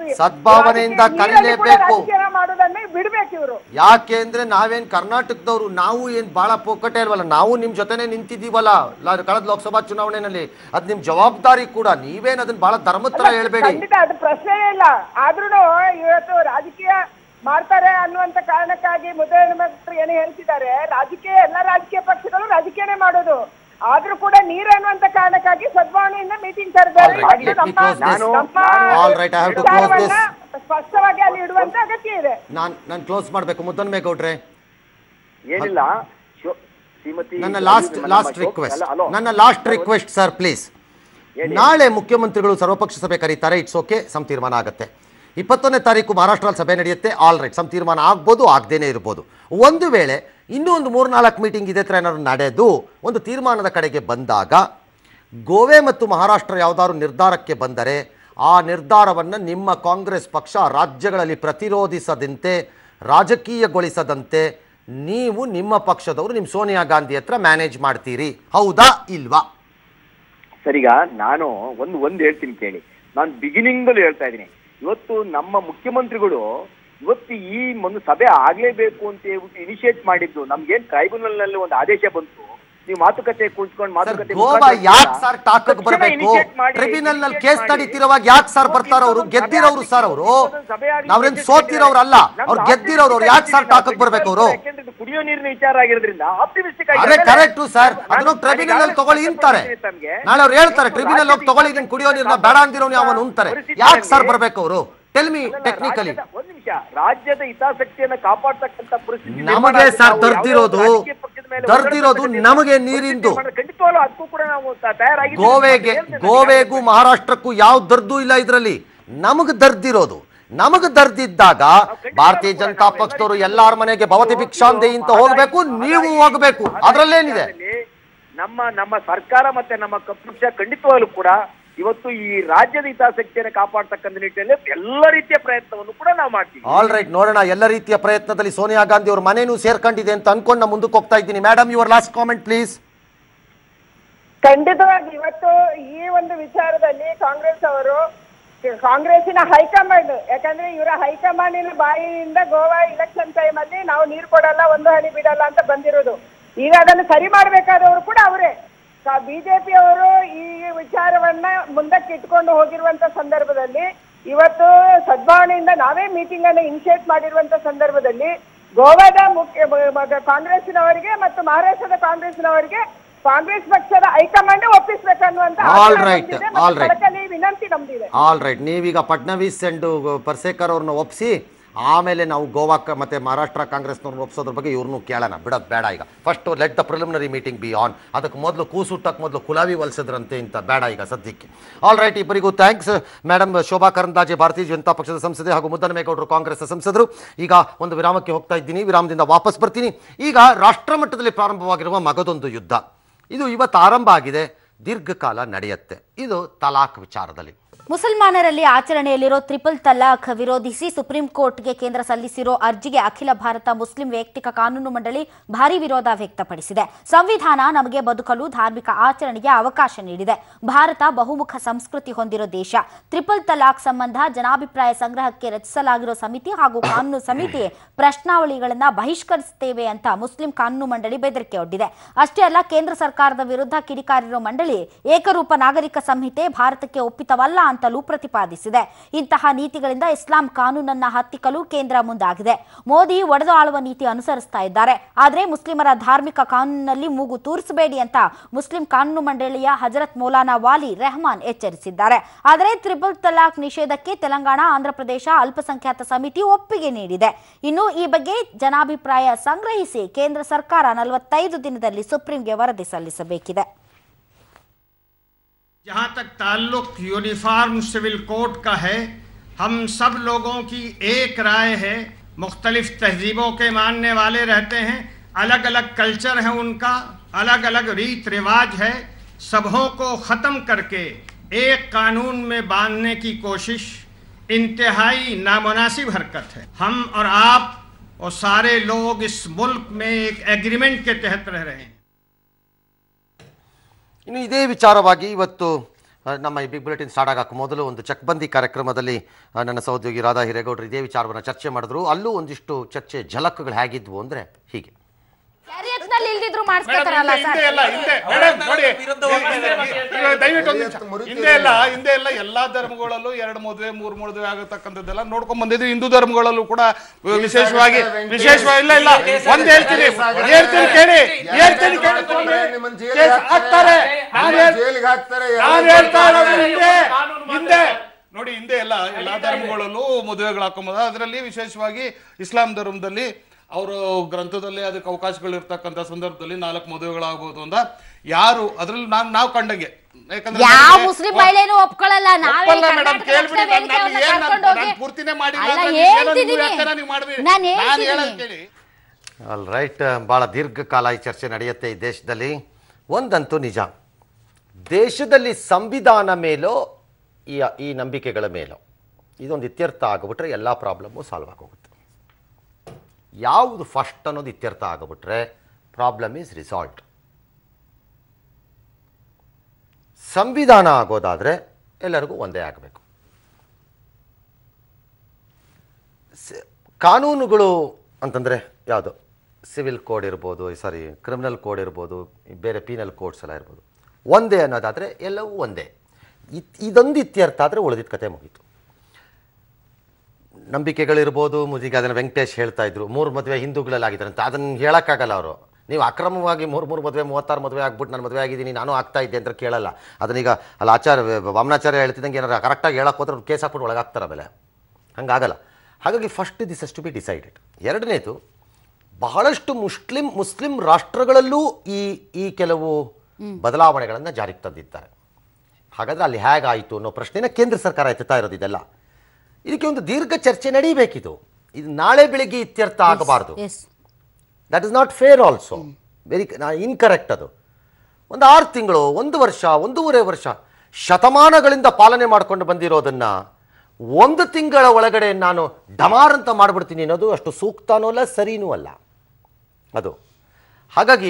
ಸದ್ಭಾವನೆಯಿಂದ
ರಾಜಕೀಯ- ನೀರಲ್ಲಿ ಕೂಡ
ಕಲಿಲೇಬೇಕು.
ರಾಜಕೀಯ ಮಾಡೋದನ್ನ ಬಿಡ್ಬೇಕು ಇವರು
ಯಾಕೆ ಅಂದ್ರೆ ನಾವೇನ್ ಕರ್ನಾಟಕದವರು ನಾವು ಏನ್ ಬಹಳ ಪೋಕಟೆ ಅಲ್ವಲ್ಲ ನಾವು ನಿಮ್ ಜೊತೆನೆ ನಿಂತಿದೀವಲ್ಲ ಲ- ಕಳೆದ ಲೋಕಸಭಾ ಚುನಾವಣೆಯಲ್ಲಿ ಅದ್ ನಿಮ್ ಜವಾಬ್ದಾರಿ ಕೂಡ ನೀವೇನ್ ಅದನ್ನ ಬಹಳ ಧರ್ಮದ ತರ ಹೇಳ್ಬೇಡಿ
ಖಂಡಿತ ಅದು ಪ್ರಶ್ನೆಯೇ ಇಲ್ಲ ಆದ್ರೂ ಇವತ್ತು ರಾಜಕೀಯ ಮಾಡ್ತಾರೆ ಅನ್ನುವಂತ ಕಾರಣಕ್ಕಾಗಿ ಮುಖ್ಯಮಂತ್ರಿ ಏನು ಹೇಳ್ತಿದ್ದಾರೆ ರಾಜಕೀಯ ಎಲ್ಲ ರಾಜಕೀಯ ಪಕ್ಷಗಳು ರಾಜಕೀಯನೇ ಮಾಡೋದು ಆದ್ರೂ ಕೂಡ ನೀರು ಅನ್ನುವಂತ ಕಾರಣಕ್ಕಾಗಿ ಸದ್ಭಾವನೆಯಿಂದ ಮೀಟಿಂಗ್ ಕರೆದಿದ್ದಾರೆ
All right,
ಮತ್ತು
let me
ನಮ್ಮ-
close this.
ನಮ್ಮ
All right, I have to close this.
ವಿಚಾರವನ್ನ ಸ್ಪಷ್ಟವಾಗಿ ಅಲ್ಲಿ ಇಡುವಂತ ಅಗತ್ಯ ಇದೆ
ನಾನ್ ನಾನು ಕ್ಲೋಸ್ ಮಾಡ್ಬೇಕು ಮುದ್ದನ್ಮೇಗೌಡ್ರೆ
ಏನಿಲ್ಲ ಶೋ- ಶ್ರೀಮತಿ
ನನ್ನ ಲಾಸ್ಟ್
ನಮ್ಮ
ಲಾಸ್ಟ್
ಶೋ-
ರಿಕ್ವೆಸ್ಟ್
ಅಲ್ಲ, ಹಲೋ.
ನನ್ನ ಲಾಸ್ಟ್ ರಿಕ್ವೆಸ್ಟ್ ಸರ್ ಪ್ಲೀಸ್ ನಾಳೆ ಮುಖ್ಯಮಂತ್ರಿಗಳು ಸರ್ವಪಕ್ಷ ಸಭೆ ಕರೀತಾರೆ ಇಟ್ಸ್ ಓಕೆ ಸಮ್ ತೀರ್ಮಾನ ಆಗುತ್ತೆ ಇಪ್ಪತ್ತೊಂದನೇ ತಾರೀಕು ಮಹಾರಾಷ್ಟ್ರಲ್ಲಿ ಸಭೆ ನಡೆಯುತ್ತೆ ಆಲ್ ರೈಟ್ ಸಮ್ ತೀರ್ಮಾನ ಆಗ್ಬೋದು ಆಗದೇನೆ ಇರ್ಬೋದು ಒಂದು ವೇಳೆ ಇನ್ನೂ ಒಂದು ಮೂರು ನಾಲ್ಕು ಮೀಟಿಂಗ್ ಇದೇ ಥರ ಏನಾದ್ರು ನಡೆದು ಒಂದು ತೀರ್ಮಾನದ ಕಡೆಗೆ ಬಂದಾಗ ಗೋವೆ ಮತ್ತು ಮಹಾರಾಷ್ಟ್ರ ಯಾವುದಾದ್ರು ನಿರ್ಧಾರಕ್ಕೆ ಬಂದರೆ ಆ ನಿರ್ಧಾರವನ್ನು ನಿಮ್ಮ ಕಾಂಗ್ರೆಸ್ ಪಕ್ಷ ರಾಜ್ಯಗಳಲ್ಲಿ ಪ್ರತಿರೋಧಿಸದಂತೆ ರಾಜಕೀಯಗೊಳಿಸದಂತೆ ನೀವು ನಿಮ್ಮ ಪಕ್ಷದವರು ನಿಮ್ಮ ಸೋನಿಯಾ ಗಾಂಧಿ ಹತ್ರ ಮ್ಯಾನೇಜ್ ಮಾಡ್ತೀರಿ ಹೌದಾ ಇಲ್ವಾ
ಸರಿಗ ನಾನು ಒಂದು ಒಂದು ಹೇಳ್ತೀನಿ ಕೇಳಿ ನಾನು ಬಿಗಿನಿಂಗ್ ಅಲ್ಲಿ ಹೇಳ್ತಾ ಇದ್ದೀನಿ ಇವತ್ತು ನಮ್ಮ ಮುಖ್ಯಮಂತ್ರಿಗಳು ಇವತ್ತು ಈ ಒಂದು ಸಭೆ ಆಗ್ಲೇಬೇಕು ಅಂತ ಹೇಳ್ಬಿಟ್ಟು ಇನಿಷಿಯೇಟ್ ಮಾಡಿದ್ದು ನಮ್ಗೇನ್ ಟ್ರೈಬ್ಯುನಲ್ ನಲ್ಲಿ ಒಂದು ಆದೇಶ ಬಂತು ನೀವು ಮಾತುಕತೆ ಕುಳಿಸ್ಕೊಂಡು
ಸರ್
ಮಾತುಕತೆ
ಗೋವಾ
ಮುಖಾಂತರ
ಯಾಕೆ ಸರ್ ಟಾಕಕ್
ತಕ್ಷಣ
ಬರಬೇಕು
initiate ಮಾಡಿ,
ಟ್ರಿಬ್ಯುನಲ್ ನಲ್ಲಿ
initiate
ಕೇಸ್
ಮಾಡಿ.
ನಡೀತಿರುವಾಗ ಯಾಕೆ ಸರ್ ಬರ್ತಾರ ಅವರು ಗೆದ್ದಿರೋರು ಸರ್ ಅವರು ನಾವ್ರೇನ್ ಸೋತಿರೋರು ಅಲ್ಲ ಅವ್ರು ಗೆದ್ದಿರೋರು ಅವ್ರು ಯಾಕೆ ಸರ್ ಟಾಕಕ್ ಬರ್ಬೇಕು ಅವರು
ಯಾಕೆಂದ್ರೆ ಇದು ಕುಡಿಯೋ ನೀರಿನ ವಿಚಾರ ಆಗಿರೋದ್ರಿಂದ ಆಪ್ಟಿಮಿಸ್ಟಿಕ್
ಅದೇ ಕರೆಕ್ಟ್ ಸರ್ ಅದನ್ನು ಟ್ರಿಬ್ಯುನಲ್ ಅಲ್ಲಿ ತಗೊಳ್ಳಿ ಅಂತಾರೆ ನಾಳೆ ಅವ್ರು ಹೇಳ್ತಾರೆ ಟ್ರಿಬ್ಯುನಲ್ ಹೋಗಿ ತಗೊಳ್ಳಿ ಇದನ್ನ ಕುಡಿಯೋ ನೀರ್ನ ಬೇಡ ಅಂದಿರೋನು ಅವನು ಅಂತಾರೆ ಯಾಕೆ ಸರ್ ಬರ್ಬೇಕು ಅವರು ಟೆಲ್ ಮಿ ಟೆಕ್ನಿಕಲಿ
ಒಂದ್ ನಿಮಿಷ ರಾಜ್ಯದ ಹಿತಾಸಕ್ತಿಯನ್ನ ಕಾಪಾಡ್ತಕ್ಕಂತ ಪರಿಸ್ಥಿತಿ
ನಮಗೆ
ನಿರ್ಮಾಣ ಆಗಿದೆ.
ಸರ್
ನಾವು
ದರ್ದಿರೋದು
ಯಾವುದೇ ರಾಜಕೀಯ ಪಕ್ಷದ ಮೇಲೆ
ದರ್ದಿರೋದು
ಒತ್ತಡ
ನಮಗೆ
ಪರಿಸ್ಥಿತಿ
ನೀರಿಂದು
ನಿರ್ಮಾಣ- ಖಂಡಿತವಾಗ್ಲೂ ಅದಕ್ಕೂ ಕೂಡ ನಾವು ತ- ತಯಾರಾಗಿದ್ದೀವಿ.
ಗೋವೆಗೆ
ಹೇಳ್ತೇನೆ.
ಗೋವೆಗೂ ಮಹಾರಾಷ್ಟ್ರಕ್ಕೂ ಯಾವ ದರ್ದು ಇಲ್ಲ ಇದರಲ್ಲಿ ನಮಗ್ ದರ್ದಿರೋದು ನಮಗ್ ದರ್ದಿದ್ದಾಗ ಭಾರತೀಯ ಜನತಾ ಪಕ್ಷದವರು ಎಲ್ಲಾರ ಮನೆಗೆ ಭವತಿ ಭಿಕ್ಷಾಂದೆ ಅಂತ ಹೋಗ್ಬೇಕು ನೀವು ಹೋಗ್ಬೇಕು ಅದ್ರಲ್ಲೇನಿದೆ
ನಮ್ಮ ನಮ್ಮ ಸರ್ಕಾರ ಮತ್ತೆ ನಮ್ಮ ಕ- ಪಕ್ಷ ಖಂಡಿತವಾಗ್ಲೂ ಕೂಡ ಇವತ್ತು ಈ ರಾಜ್ಯದ ಹಿತಾಸಕ್ತಿಯನ್ನು ಕಾಪಾಡ್ತಕ್ಕಂಥ ನಿಟ್ಟಿನಲ್ಲಿ ಎಲ್ಲ ರೀತಿಯ ಪ್ರಯತ್ನವನ್ನು ಕೂಡ ನಾವು ಮಾಡ್ತೀವಿ
ಆಲ್ ರೈಟ್ ನೋಡೋಣ ಎಲ್ಲ ರೀತಿಯ ಪ್ರಯತ್ನದಲ್ಲಿ ಸೋನಿಯಾ ಗಾಂಧಿ ಅವ್ರ ಮನೇನೂ ಸೇರ್ಕೊಂಡಿದೆ ಅಂತ ಅನ್ಕೊಂಡು ನಾ ಮುಂದಕ್ಕೆ ಹೋಗ್ತಾ ಇದ್ದೀನಿ madam your last comment please
ಖಂಡಿತವಾಗಿ ಇವತ್ತು ಈ ಒಂದು ವಿಚಾರದಲ್ಲಿ ಕಾಂಗ್ರೆಸ್ ಅವರು ಕಾಂಗ್ರೆಸ್ಸಿನ ಹೈಕಮಾಂಡ್ ಯಾಕಂದ್ರೆ ಇವರ ಹೈಕಮಾಂಡಿನ ಬಾಯಿಯಿಂದ ಗೋವಾ ಇಲೆಕ್ಷನ್ ಟೈಮ್ ಅಲ್ಲಿ ನಾವು ನೀರು ಕೊಡಲ್ಲ ಒಂದು ಹನಿ ಬಿಡಲ್ಲ ಅಂತ ಬಂದಿರೋದು ಈಗ ಅದನ್ನು ಸರಿ ಮಾಡಬೇಕಾದವರು ಕೂಡ ಅವರೇ ಬಿಜೆಪಿ ಅವರು ಈ ವಿಚಾರವನ್ನ ಮುಂದಕ್ಕೆ ಇಟ್ಕೊಂಡು ಹೋಗಿರುವಂತ ಸಂದರ್ಭದಲ್ಲಿ ಇವತ್ತು ಸದ್ಭಾವನೆಯಿಂದ ನಾವೇ ಮೀಟಿಂಗ್ ಅನ್ನು ಇನಿಷಿಯೇಟ್ ಮಾಡಿರುವಂತ ಸಂದರ್ಭದಲ್ಲಿ ಗೋವಾದ ಮುಖ್ಯ ಮ- ಕಾಂಗ್ರೆಸ್ಸಿನವರಿಗೆ ಮತ್ತು ಮಹಾರಾಷ್ಟ್ರದ ಕಾಂಗ್ರೆಸ್ಸಿನವರಿಗೆ ಕಾಂಗ್ರೆಸ್ ಪಕ್ಷದ ಹೈಕಮಾಂಡ್ ಒಪ್ಪಿಸ್ಬೇಕನ್ನುವಂತ
All
ಆಗ್ರಹ
right,
ನಮ್ದಿದೆ
all
ಮತ್ತು
right.
ಕಳಕಳಿ ವಿನಂತಿ ನಮ್ದಿದೆ
ಆಲ್ ರೈಟ್ ನೀವೀಗ ಫಡ್ನವೀಸ್ ಅಂಡ್ ಪರ್ಸೇಕರ್ ಅವ್ರನ್ನ ಒಪ್ಸಿ ಆಮೇಲೆ ನಾವು ಗೋವಾಕ್ಕೆ ಮತ್ತೆ ಮಹಾರಾಷ್ಟ್ರ ಕಾಂಗ್ರೆಸ್ನವ್ರನ್ನ ಒಪ್ಸೋದ್ರ ಬಗ್ಗೆ ಇವ್ರನ್ನೂ ಕೇಳೋಣ ಬಿಡೋದು ಬೇಡ ಈಗ first let the preliminary meeting be on ಅದಕ್ಕೆ ಮೊದಲು ಕೂಸುಟ್ಟಕ್ಕೆ ಮೊದಲು ಕುಲಾವಿ ಹೊಲ್ಸಿದ್ರಂತೆ ಇಂತ ಬೇಡ ಈಗ ಸದ್ಯಕ್ಕೆ ಆಲ್ ರೈಟ್ ಇಬ್ಬರಿಗೂ ಥ್ಯಾಂಕ್ಸ್ ಮೇಡಮ್ ಶೋಭಾ ಕರಂದಾಜೆ ಭಾರತೀಯ ಜನತಾ ಪಕ್ಷದ ಸಂಸದೆ ಹಾಗೂ ಮುದ್ದನಮೇಗೌಡರು ಕಾಂಗ್ರೆಸ್ ಸಂಸದರು ಈಗ ಒಂದು ವಿರಾಮಕ್ಕೆ ಹೋಗ್ತಾ ಇದ್ದೀನಿ ವಿರಾಮದಿಂದ ವಾಪಸ್ ಬರ್ತೀನಿ ಈಗ ರಾಷ್ಟ್ರ ಮಟ್ಟದಲ್ಲಿ ಪ್ರಾರಂಭವಾಗಿರುವ ಮಗದೊಂದು ಯುದ್ಧ ಇದು ಇವತ್ತು ಆರಂಭ ಆಗಿದೆ ದೀರ್ಘಕಾಲ ನಡೆಯುತ್ತೆ ಇದು ತಲಾಕ್ ವಿಚಾರದಲ್ಲಿ
ಮುಸಲ್ಮಾನರಲ್ಲಿ ಆಚರಣೆಯಲ್ಲಿರೋ ತ್ರಿಪಲ್ ತಲಾಖ್ ವಿರೋಧಿಸಿ ಸುಪ್ರೀಂ ಕೋರ್ಟ್ಗೆ ಕೇಂದ್ರ ಸಲ್ಲಿಸಿರೋ ಅರ್ಜಿಗೆ ಅಖಿಲ ಭಾರತ ಮುಸ್ಲಿಂ ವೈಯಕ್ತಿಕ ಕಾನೂನು ಮಂಡಳಿ ಭಾರಿ ವಿರೋಧ ವ್ಯಕ್ತಪಡಿಸಿದೆ ಸಂವಿಧಾನ ನಮಗೆ ಬದುಕಲು ಧಾರ್ಮಿಕ ಆಚರಣೆಗೆ ಅವಕಾಶ ನೀಡಿದೆ ಭಾರತ ಬಹುಮುಖ ಸಂಸ್ಕೃತಿ ಹೊಂದಿರೋ ದೇಶ ತ್ರಿಪಲ್ ತಲಾಕ್ ಸಂಬಂಧ ಜನಾಭಿಪ್ರಾಯ ಸಂಗ್ರಹಕ್ಕೆ ರಚಿಸಲಾಗಿರೋ ಸಮಿತಿ ಹಾಗೂ ಕಾನೂನು ಸಮಿತಿ ಪ್ರಶ್ನಾವಳಿಗಳನ್ನ ಬಹಿಷ್ಕರಿಸುತ್ತೇವೆ ಅಂತ ಮುಸ್ಲಿಂ ಕಾನೂನು ಮಂಡಳಿ ಬೆದರಿಕೆ ಒಡ್ಡಿದೆ ಅಷ್ಟೇ ಅಲ್ಲ ಕೇಂದ್ರ ಸರ್ಕಾರದ ವಿರುದ್ಧ ಕಿಡಿಕಾರಿರೋ ಮಂಡಳಿ ಏಕರೂಪ ನಾಗರಿಕ ಸಂಹಿತೆ ಭಾರತಕ್ಕೆ ಒಪ್ಪಿತವಲ್ಲ ಅಂತಲೂ ಪ್ರತಿಪಾದಿಸಿದೆ ಇಂತಹ ನೀತಿಗಳಿಂದ ಇಸ್ಲಾಂ ಕಾನೂನನ್ನ ಹತ್ತಿಕ್ಕಲು ಕೇಂದ್ರ ಮುಂದಾಗಿದೆ ಮೋದಿ ಒಡೆದು ಆಳುವ ನೀತಿ ಅನುಸರಿಸ್ತಾ ಇದ್ದಾರೆ ಆದರೆ ಮುಸ್ಲಿಮರ ಧಾರ್ಮಿಕ ಕಾನೂನಿನಲ್ಲಿ ಮೂಗು ತೂರಿಸಬೇಡಿ ಅಂತ ಮುಸ್ಲಿಂ ಕಾನೂನು ಮಂಡಳಿಯ ಹಜರತ್ ಮೌಲಾನಾ ವಾಲಿ ರೆಹಮಾನ್ ಎಚ್ಚರಿಸಿದ್ದಾರೆ ಆದರೆ ತ್ರಿಬಲ್ ತಲಾಕ್ ನಿಷೇಧಕ್ಕೆ ತೆಲಂಗಾಣ ಆಂಧ್ರಪ್ರದೇಶ ಅಲ್ಪಸಂಖ್ಯಾತ ಸಮಿತಿ ಒಪ್ಪಿಗೆ ನೀಡಿದೆ ಇನ್ನು ಈ ಬಗ್ಗೆ ಜನಾಭಿಪ್ರಾಯ ಸಂಗ್ರಹಿಸಿ ಕೇಂದ್ರ ಸರ್ಕಾರ ನಲವತ್ತೈದು ದಿನದಲ್ಲಿ ಸುಪ್ರೀಂಗೆ ವರದಿ ಸಲ್ಲಿಸಬೇಕಿದೆ
जहाँ तक ताल्लुक यूनिफॉर्म सिविल कोड का है हम सब लोगों की एक राय है मुख्तलिफ तहजीबों के मानने वाले रहते हैं अलग अलग कल्चर है उनका अलग अलग रीत रिवाज है सबों को ख़त्म करके एक कानून में बांधने की कोशिश इंतहाई नामुनासिब हरकत है हम और आप और सारे लोग इस मुल्क में एक एग्रीमेंट के तहत रह रहे हैं
ಇನ್ನು ಇದೇ ವಿಚಾರವಾಗಿ ಇವತ್ತು ಆ, ನಮ್ಮ ಈ ಬಿಗ್ ಬುಲೆಟಿನ್ ಸ್ಟಾರ್ಟ್ ಆಗಕ್ಕೆ ಮೊದಲು ಒಂದು ಚಕ್ಬಂದಿ ಕಾರ್ಯಕ್ರಮದಲ್ಲಿ ಆ, ನನ್ನ ಸಹೋದ್ಯೋಗಿ ರಾಧಾ ಹಿರೇಗೌಡರು ಇದೇ ವಿಚಾರವನ್ನು ಚರ್ಚೆ ಮಾಡಿದ್ರು ಅಲ್ಲೂ ಒಂದಿಷ್ಟು ಚರ್ಚೆ ಝಲಕ್ಗಳು ಹೇಗಿದ್ವು ಅಂದರೆ ಹೀಗೆ
ನಲ್ಲಿ ಇಲ್ದಿದ್ರು ಮಾಡಿಸ್ಕೊತಾರಲ್ಲ ಸರ್
ಹಿಂದೆ ಎಲ್ಲ ಹಿಂದೆ ಮೇಡಮ್ ನೋಡಿ ಈಗ ದಯವಿಟ್ಟು ಒಂದು ನಿಮಿಷ. ಹಿಂದೆ ಎಲ್ಲ ಹಿಂದೆ ಎಲ್ಲ ಎಲ್ಲಾ ಧರ್ಮಗಳಲ್ಲೂ ಎರಡು ಮದುವೆ ಮೂರು ಮದುವೆ ಆಗತಕ್ಕಂಥದ್ದೆಲ್ಲ ನೋಡ್ಕೊಂಡ್ ಬಂದಿದ್ವಿ ಹಿಂದೂ ಧರ್ಮಗಳಲ್ಲೂ ಕೂಡ ವಿಶೇಷವಾಗಿ ವಿಶೇಷವಾಗಿ ಇಲ್ಲ ಇಲ್ಲ ಒಂದ್ ಹೇಳ್ತೀನಿ ಹೇಳ್ತೀನಿ ಕೇಳಿ ಹೇಳ್ತೀನಿ ಕೇಳಿ ಸ್ವಾಮಿ. ಕೇಸ್ ಹಾಕ್ತಾರೆ ನಾನು ಹೇಳ್- ನಾನು ಹೇಳ್ತಾ ಇರೋದು ಹಿಂದೆ ಹಿಂದೆ ನೋಡಿ ಹಿಂದೆ ಎಲ್ಲ ಎಲ್ಲಾ ಧರ್ಮಗಳಲ್ಲೂ ಮದುವೆಗಳು ಹಾಕೊಂಬೋದು ಅದರಲ್ಲಿ ವಿಶೇಷವಾಗಿ ಇಸ್ಲಾಂ ಧರ್ಮದಲ್ಲಿ ಅವರು ಗ್ರಂಥದಲ್ಲಿ ಅದಕ್ಕೆ ಅವಕಾಶಗಳು ಇರ್ತಕ್ಕಂಥ ಸಂದರ್ಭದಲ್ಲಿ ನಾಲ್ಕು ಮದುವೆಗಳಾಗಬಹುದು ಅಂತ ಯಾರು ಅದ್ರಲ್ಲಿ ನಾನು ನಾವು ಕಂಡಂಗೆ ಯಾಕಂದ್ರೆ
ಯಾವ
ನಮ್ಗೆ-
ಮುಸ್ಲಿಂ ಮಹಿಳೆನೂ ಒಪ್ಕೊಳ್ಳಲ್ಲ ನಾವೇ
ಒಪ್ಪಲ್ಲ ಮೇಡಮ್,
ಕರ್ನಾಟಕ
ಕೇಳ್ಬಿಡಿ,
ರಕ್ಷಣಾ
ನಾನು
ವೇದಿಕೆಯವ್ರನ್ನ
ಏನ್ ನಾನು-
ಕರ್ಕೊಂಡು ಹೋಗಿ-
ನಾನು ಪೂರ್ತಿನೇ ಮಾಡಿಲ್ಲ
ಅಲ್ಲ,
ಅಂದ್ರೆ ನೀವು ಏನೋ ನೀವು
ಹೇಳ್ತಿದ್ದೀನಿ.
ಯಾಕೆ ನನಗೆ ಮಾಡ್ಬೇಡಿ?
ನಾನು
ನಾನು
ಹೇಳ್ತಿದ್ದೀನಿ.
ಹೇಳೋದು ಕೇಳಿ
ಆಲ್ ರೈಟ್ ಭಾಳ ದೀರ್ಘಕಾಲ ಈ ಚರ್ಚೆ ನಡೆಯುತ್ತೆ ಈ ದೇಶದಲ್ಲಿ ಒಂದಂತೂ ನಿಜ ದೇಶದಲ್ಲಿ ಸಂವಿಧಾನ ಮೇಲೋ ಈ ಈ ನಂಬಿಕೆಗಳ ಮೇಲೋ ಇದೊಂದು ಇತ್ಯರ್ಥ ಆಗಿಬಿಟ್ರೆ ಎಲ್ಲ ಪ್ರಾಬ್ಲಮ್ಮು ಸಾಲ್ವ್ ಆಗೋಗುತ್ತೆ ಯಾವುದು ಫಸ್ಟ್ ಅನ್ನೋದು ಇತ್ಯರ್ಥ ಆಗಿಬಿಟ್ರೆ ಪ್ರಾಬ್ಲಮ್ ಈಸ್ ರಿಸಾಲ್ಟ್ ಸಂವಿಧಾನ ಆಗೋದಾದರೆ ಎಲ್ಲರಿಗೂ ಒಂದೇ ಆಗಬೇಕು ಕಾನೂನುಗಳು ಅಂತಂದರೆ ಯಾವುದು ಸಿವಿಲ್ ಕೋಡ್ ಇರ್ಬೋದು ಸಾರಿ ಕ್ರಿಮಿನಲ್ ಕೋಡ್ ಇರ್ಬೋದು ಈ ಬೇರೆ ಪೀನಲ್ ಕೋಡ್ಸ್ ಎಲ್ಲ ಇರ್ಬೋದು ಒಂದೇ ಅನ್ನೋದಾದರೆ ಎಲ್ಲವೂ ಒಂದೇ ಇತ್ ಇದೊಂದು ಇತ್ಯರ್ಥ ಆದರೆ ಉಳಿದಿದ್ದ ಕತೆ ಮುಗೀತು ನಂಬಿಕೆಗಳಿರ್ಬೋದು ಮುದಿಗೆ ಅದನ್ನು ವೆಂಕಟೇಶ್ ಹೇಳ್ತಾ ಇದ್ರು ಮೂರು ಮದುವೆ ಹಿಂದೂಗಳಲ್ಲಿ ಆಗಿದ್ದಾರೆ ಅಂತ ಅದನ್ನು ಹೇಳೋಕ್ಕಾಗಲ್ಲ ಅವರು ನೀವು ಅಕ್ರಮವಾಗಿ ಮೂರು ಮೂರು ಮದುವೆ ಮೂವತ್ತಾರು ಮದುವೆ ಆಗ್ಬಿಟ್ಟು ನಾನು ಮದುವೆ ಆಗಿದ್ದೀನಿ ನಾನು ಆಗ್ತಾ ಇದ್ದೆ ಅಂತ ಕೇಳಲ್ಲ ಅದನ್ನೀಗ ಅಲ್ಲಿ ಆಚಾರ್ಯ ವಾಮನಾಚಾರ್ಯ ಹೇಳ್ತಿದ್ದಂಗೆ ಏನಾರು ಕರೆಕ್ಟಾಗಿ ಹೇಳಕ್ಕೆ ಹೋದ್ರೆ ಕೇಸ್ ಹಾಕ್ಬಿಟ್ಟು ಒಳಗಾಗ್ತಾರೆ ಆಮೇಲೆ ಹಂಗಾಗಲ್ಲ ಹಾಗಾಗಿ first this is to be decided ಎರಡನೇದು ಬಹಳಷ್ಟು ಮುಸ್ಲಿಂ ಮುಸ್ಲಿಂ ರಾಷ್ಟ್ರಗಳಲ್ಲೂ ಈ ಈ ಕೆಲವು ಬದಲಾವಣೆಗಳನ್ನು ಜಾರಿಗೆ ತಂದಿದ್ದಾರೆ ಹಾಗಾದ್ರೆ ಅಲ್ಲಿ ಹೇಗಾಯಿತು ಅನ್ನೋ ಪ್ರಶ್ನೆನ ಕೇಂದ್ರ ಸರ್ಕಾರ ಎತ್ತುತ್ತಾ ಇರೋದು ಇದೆಲ್ಲ ಇದಕ್ಕೆ ಒಂದು ದೀರ್ಘ ಚರ್ಚೆ ನಡೀಬೇಕಿದು ಇದು ನಾಳೆ ಬೆಳಿಗ್ಗೆ ಇತ್ಯರ್ಥ ಆಗಬಾರ್ದು
yes
that is not fair also very incorrect ಅದು ಒಂದು ಆರು ತಿಂಗಳು ಒಂದು ವರ್ಷ ಒಂದೂವರೆ ವರ್ಷ ಶತಮಾನಗಳಿಂದ ಪಾಲನೆ ಮಾಡ್ಕೊಂಡು ಬಂದಿರೋದನ್ನ ಒಂದು ತಿಂಗಳ ಒಳಗಡೆ ನಾನು ಡಮಾರ್ ಅಂತ ಮಾಡ್ಬಿಡ್ತೀನಿ ಅನ್ನೋದು ಅಷ್ಟು ಸೂಕ್ತನೂ ಅಲ್ಲ ಸರಿನೂ ಅಲ್ಲ ಅದು ಹಾಗಾಗಿ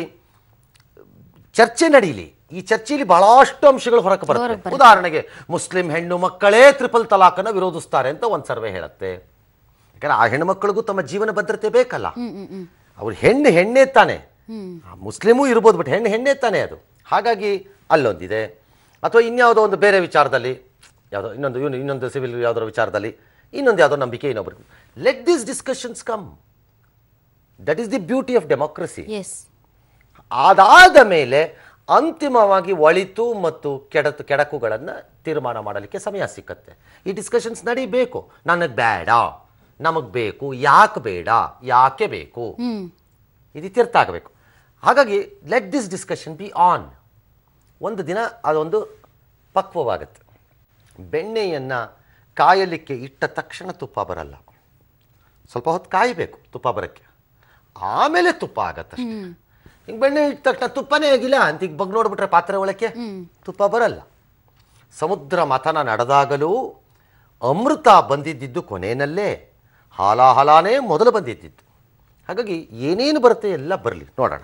ಚರ್ಚೆ ನಡೀಲಿ ಈ ಚರ್ಚೆಯಲ್ಲಿ ಬಹಳಷ್ಟು ಅಂಶಗಳು ಹೊರಗೆ ಬರುತ್ತೆ ಉದಾಹರಣೆಗೆ ಮುಸ್ಲಿಂ ಹೆಣ್ಣು ಮಕ್ಕಳೇ ಟ್ರಿಪಲ್ ತಲಾಖನ್ನು ವಿರೋಧಿಸ್ತಾರೆ ಅಂತ ಒಂದು ಸರ್ವೆ ಹೇಳುತ್ತೆ ಯಾಕಂದ್ರೆ ಆ ಹೆಣ್ಣು ಮಕ್ಕಳಿಗೂ ತಮ್ಮ ಜೀವನ ಭದ್ರತೆ ಬೇಕಲ್ಲ ಅವ್ರು ಹೆಣ್ಣು ಹೆಣ್ಣೆ ತಾನೆ ಆ ಮುಸ್ಲಿಮೂ ಇರ್ಬೋದು ಬಟ್ ಹೆಣ್ಣು ಹೆಣ್ಣೆ ತಾನೆ ಅದು ಹಾಗಾಗಿ ಅಲ್ಲೊಂದಿದೆ ಅಥವಾ ಇನ್ಯಾವುದೋ ಒಂದು ಬೇರೆ ವಿಚಾರದಲ್ಲಿ ಯಾವುದೋ ಇನ್ನೊಂದು ಇವ್ನು ಇನ್ನೊಂದು ಸಿವಿಲ್ ಯಾವುದೋ ವಿಚಾರದಲ್ಲಿ ಇನ್ನೊಂದು ಯಾವುದೋ ನಂಬಿಕೆ ಇನ್ನೊಬ್ರು let this discussions come that is the beauty of democracy
yes
ಅದಾದ ಮೇಲೆ ಅಂತಿಮವಾಗಿ ಒಳಿತು ಮತ್ತು ಕೆಡತು ಕೆಡಕುಗಳನ್ನು ತೀರ್ಮಾನ ಮಾಡಲಿಕ್ಕೆ ಸಮಯ ಸಿಕ್ಕತ್ತೆ ಈ ಡಿಸ್ಕಷನ್ಸ್ ನಡಿಬೇಕು ನನಗೆ ಬೇಡ ನಮಗೆ ಬೇಕು ಯಾಕೆ ಬೇಡ ಯಾಕೆ ಬೇಕು ಇದು ಇತ್ಯರ್ಥ ಆಗಬೇಕು ಹಾಗಾಗಿ let this discussion be on ಒಂದು ದಿನ ಅದೊಂದು ಪಕ್ವವಾಗುತ್ತೆ ಬೆಣ್ಣೆಯನ್ನು ಕಾಯಲಿಕ್ಕೆ ಇಟ್ಟ ತಕ್ಷಣ ತುಪ್ಪ ಬರಲ್ಲ ಸ್ವಲ್ಪ ಹೊತ್ತು ಕಾಯಬೇಕು ತುಪ್ಪ ಬರೋಕ್ಕೆ ಆಮೇಲೆ ತುಪ್ಪ ಆಗತ್ತಷ್ಟೇ ಹಿಂಗೆ ಬೆಣ್ಣೆ ಇಟ್ಟ ತಕ್ಷಣ ತುಪ್ಪನೇ ಆಗಿಲ್ಲ ಅಂತ ಈಗ ಬಗ್ ನೋಡ್ಬಿಟ್ರೆ ಪಾತ್ರೆ ಒಳಕ್ಕೆ ತುಪ್ಪ ಬರಲ್ಲ ಸಮುದ್ರ ಮಥನ ನಡೆದಾಗಲೂ ಅಮೃತ ಬಂದಿದ್ದಿದ್ದು ಕೊನೆಯಲ್ಲೇ ಹಾಲಾಹಲಾನೇ ಮೊದಲು ಬಂದಿದ್ದಿದ್ದು ಹಾಗಾಗಿ ಏನೇನು ಬರುತ್ತೆ ಎಲ್ಲ ಬರಲಿ ನೋಡೋಣ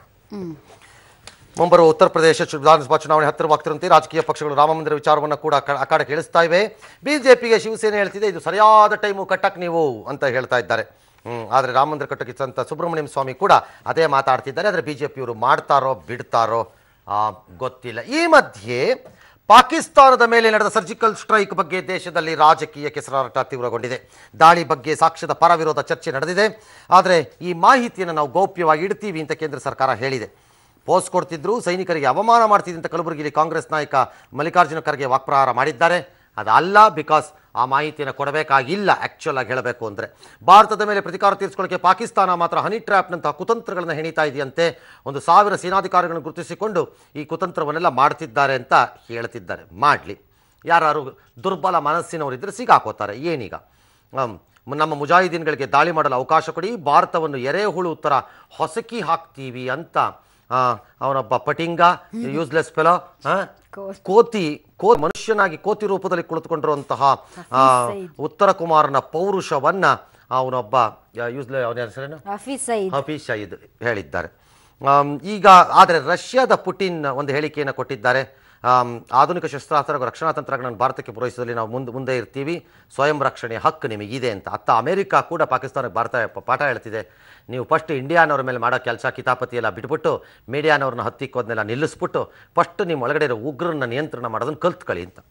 ಮುಂಬರುವ ಉತ್ತರ ಪ್ರದೇಶ ಚು- ವಿಧಾನಸಭಾ ಚುನಾವಣೆ ಹತ್ತಿರವಾಗ್ತಿರುವಂತೆ ರಾಜಕೀಯ ಪಕ್ಷಗಳು ರಾಮ ಮಂದಿರ ವಿಚಾರವನ್ನು ಕೂಡ ಅಕ- ಅಖಾಡ ಕೇಳಿಸ್ತಾ ಇವೆ ಬಿಜೆಪಿಗೆ ಶಿವಸೇನೆ ಹೇಳ್ತಿದೆ ಇದು ಸರಿಯಾದ ಟೈಮು ಕಟ್ಟಕ್ಕೆ ನೀವು ಅಂತ ಹೇಳ್ತಾ ಇದ್ದಾರೆ ಹ್ಮ್, ಆದರೆ ರಾಮ ಮಂದಿರ ಕಟ್ಟಕ್ಕೆ ಸಂತ ಸುಬ್ರಹ್ಮಣ್ಯಂ ಸ್ವಾಮಿ ಕೂಡ ಅದೇ ಮಾತಾಡ್ತಿದ್ದಾರೆ ಆದರೆ ಬಿಜೆಪಿಯವರು ಮಾಡ್ತಾರೋ ಬಿಡ್ತಾರೋ ಆ, ಗೊತ್ತಿಲ್ಲ ಈ ಮಧ್ಯೆ ಪಾಕಿಸ್ತಾನದ ಮೇಲೆ ನಡೆದ ಸರ್ಜಿಕಲ್ ಸ್ಟ್ರೈಕ್ ಬಗ್ಗೆ ದೇಶದಲ್ಲಿ ರಾಜಕೀಯ ಕೆಸರಾಟ ತೀವ್ರಗೊಂಡಿದೆ ದಾಳಿ ಬಗ್ಗೆ ಸಾಕ್ಷ್ಯದ ಪರ ವಿರೋಧ ಚರ್ಚೆ ನಡೆದಿದೆ ಆದರೆ ಈ ಮಾಹಿತಿಯನ್ನು ನಾವು ಗೌಪ್ಯವಾಗಿ ಇಡ್ತೀವಿ ಅಂತ ಕೇಂದ್ರ ಸರ್ಕಾರ ಹೇಳಿದೆ ಪೋಸ್ಟ್ ಕೊಡ್ತಿದ್ರು ಸೈನಿಕರಿಗೆ ಅವಮಾನ ಮಾಡ್ತಿದ್ದೆ ಅಂತ ಕಲಬುರಗಿಯಲ್ಲಿ ಕಾಂಗ್ರೆಸ್ ನಾಯಕ ಮಲ್ಲಿಕಾರ್ಜುನ ಖರ್ಗೆ ವಾಕ್ಪ್ರಹಾರ ಮಾಡಿದ್ದಾರೆ ಅದಲ್ಲ ಬಿಕಾಸ್ ಆ ಮಾಹಿತಿಯನ್ನು ಕೊಡಬೇಕಾಗಿಲ್ಲ ಆ್ಯಕ್ಚುಲ್ ಆಗಿ ಹೇಳಬೇಕು ಅಂದರೆ ಭಾರತದ ಮೇಲೆ ಪ್ರತಿಕಾರ ತೀರಿಸ್ಕೊಳ್ಳೋಕ್ಕೆ ಪಾಕಿಸ್ತಾನ ಮಾತ್ರ ಹನಿ ಟ್ರ್ಯಾಪ್ನಂತಹ ಕುತಂತ್ರಗಳನ್ನು ಹೆಣಿತಾ ಇದೆಯಂತೆ ಒಂದು ಸಾವಿರ ಸೇನಾಧಿಕಾರಿಗಳನ್ನು ಗುರುತಿಸಿಕೊಂಡು ಈ ಕುತಂತ್ರವನ್ನೆಲ್ಲ ಮಾಡ್ತಿದ್ದಾರೆ ಅಂತ ಹೇಳ್ತಿದ್ದಾರೆ ಮಾಡಲಿ ಯಾರು ದುರ್ಬಲ ಮನಸ್ಸಿನವರಿದ್ದರೆ ಸಿಗಾಕೋತಾರೆ ಏನೀಗ ಆಮ್, ನಮ್ಮ ಮುಜಾಹಿದೀನ್ಗಳಿಗೆ ದಾಳಿ ಮಾಡಲು ಅವಕಾಶ ಕೊಡಿ ಭಾರತವನ್ನು ಎರೆಹುಳು ಥರ ಹೊಸಕಿ ಹಾಕ್ತೀವಿ ಅಂತ ಆ, ಅವನೊಬ್ಬ ಪಟಿಂಗ ಯೂಸ್ಲೆಸ್ ಫೆಲೋ ಕೋತಿ ಕೋ ಮನುಷ್ಯನಾಗಿ ಕೋತಿ ರೂಪದಲ್ಲಿ ಕುಳಿತುಕೊಂಡಿರುವಂತಹ ಆ, ಉತ್ತರ ಕುಮಾರನ ಪೌರುಷವನ್ನ ಅವನೊಬ್ಬ ಯೂಸ್ಲೆ ಅವನ ಹೆಸರೇನು
ಹಫೀಸ್ ಸಯೀದ್
ಹಫೀಜ್ ಶಹೀದ್ ಹೇಳಿದ್ದಾರೆ ಆಮ್, ಈಗ ಆದರೆ ರಷ್ಯಾದ ಪುಟಿನ್ ಒಂದು ಹೇಳಿಕೆಯನ್ನು ಕೊಟ್ಟಿದ್ದಾರೆ ಆಮ್, ಆಧುನಿಕ ಶಸ್ತ್ರಾಸ್ತ್ರ ಹಾಗೂ ರಕ್ಷಣಾ ತಂತ್ರಜ್ಞಾನ ಭಾರತಕ್ಕೆ ಪೂರೈಸುವಲ್ಲಿ ನಾವು ಮುಂದೆ ಮುಂದೆ ಇರ್ತೀವಿ ಸ್ವಯಂ ರಕ್ಷಣೆಯ ಹಕ್ಕು ನಿಮಗಿದೆ ಅಂತ ಅತ್ತ ಅಮೆರಿಕ ಕೂಡ ಪಾಕಿಸ್ತಾನಕ್ಕೆ ಭಾರತ ಪ- ಪಾಠ ಹೇಳ್ತಿದೆ ನೀವು ಫಸ್ಟ್ ಇಂಡಿಯಾನವ್ರ ಮೇಲೆ ಮಾಡೋ ಕೆಲಸ ಕಿತಾಪತಿ ಎಲ್ಲ ಬಿಟ್ಬಿಟ್ಟು ಮೀಡಿಯಾನವ್ರನ್ನ ಹತ್ತಿಕ್ಕೋದನ್ನೆಲ್ಲ ನಿಲ್ಲಿಸ್ಬಿಟ್ಟು ಫಸ್ಟ್ ನಿಮ್ಮ ಒಳಗಡೆ ಇರೋ ಉಗ್ರನ್ನ ನಿಯಂತ್ರಣ ಮಾಡೋದನ್ನು ಕಲ್ತ್ಕೊಳ್ಳಿ ಅಂತ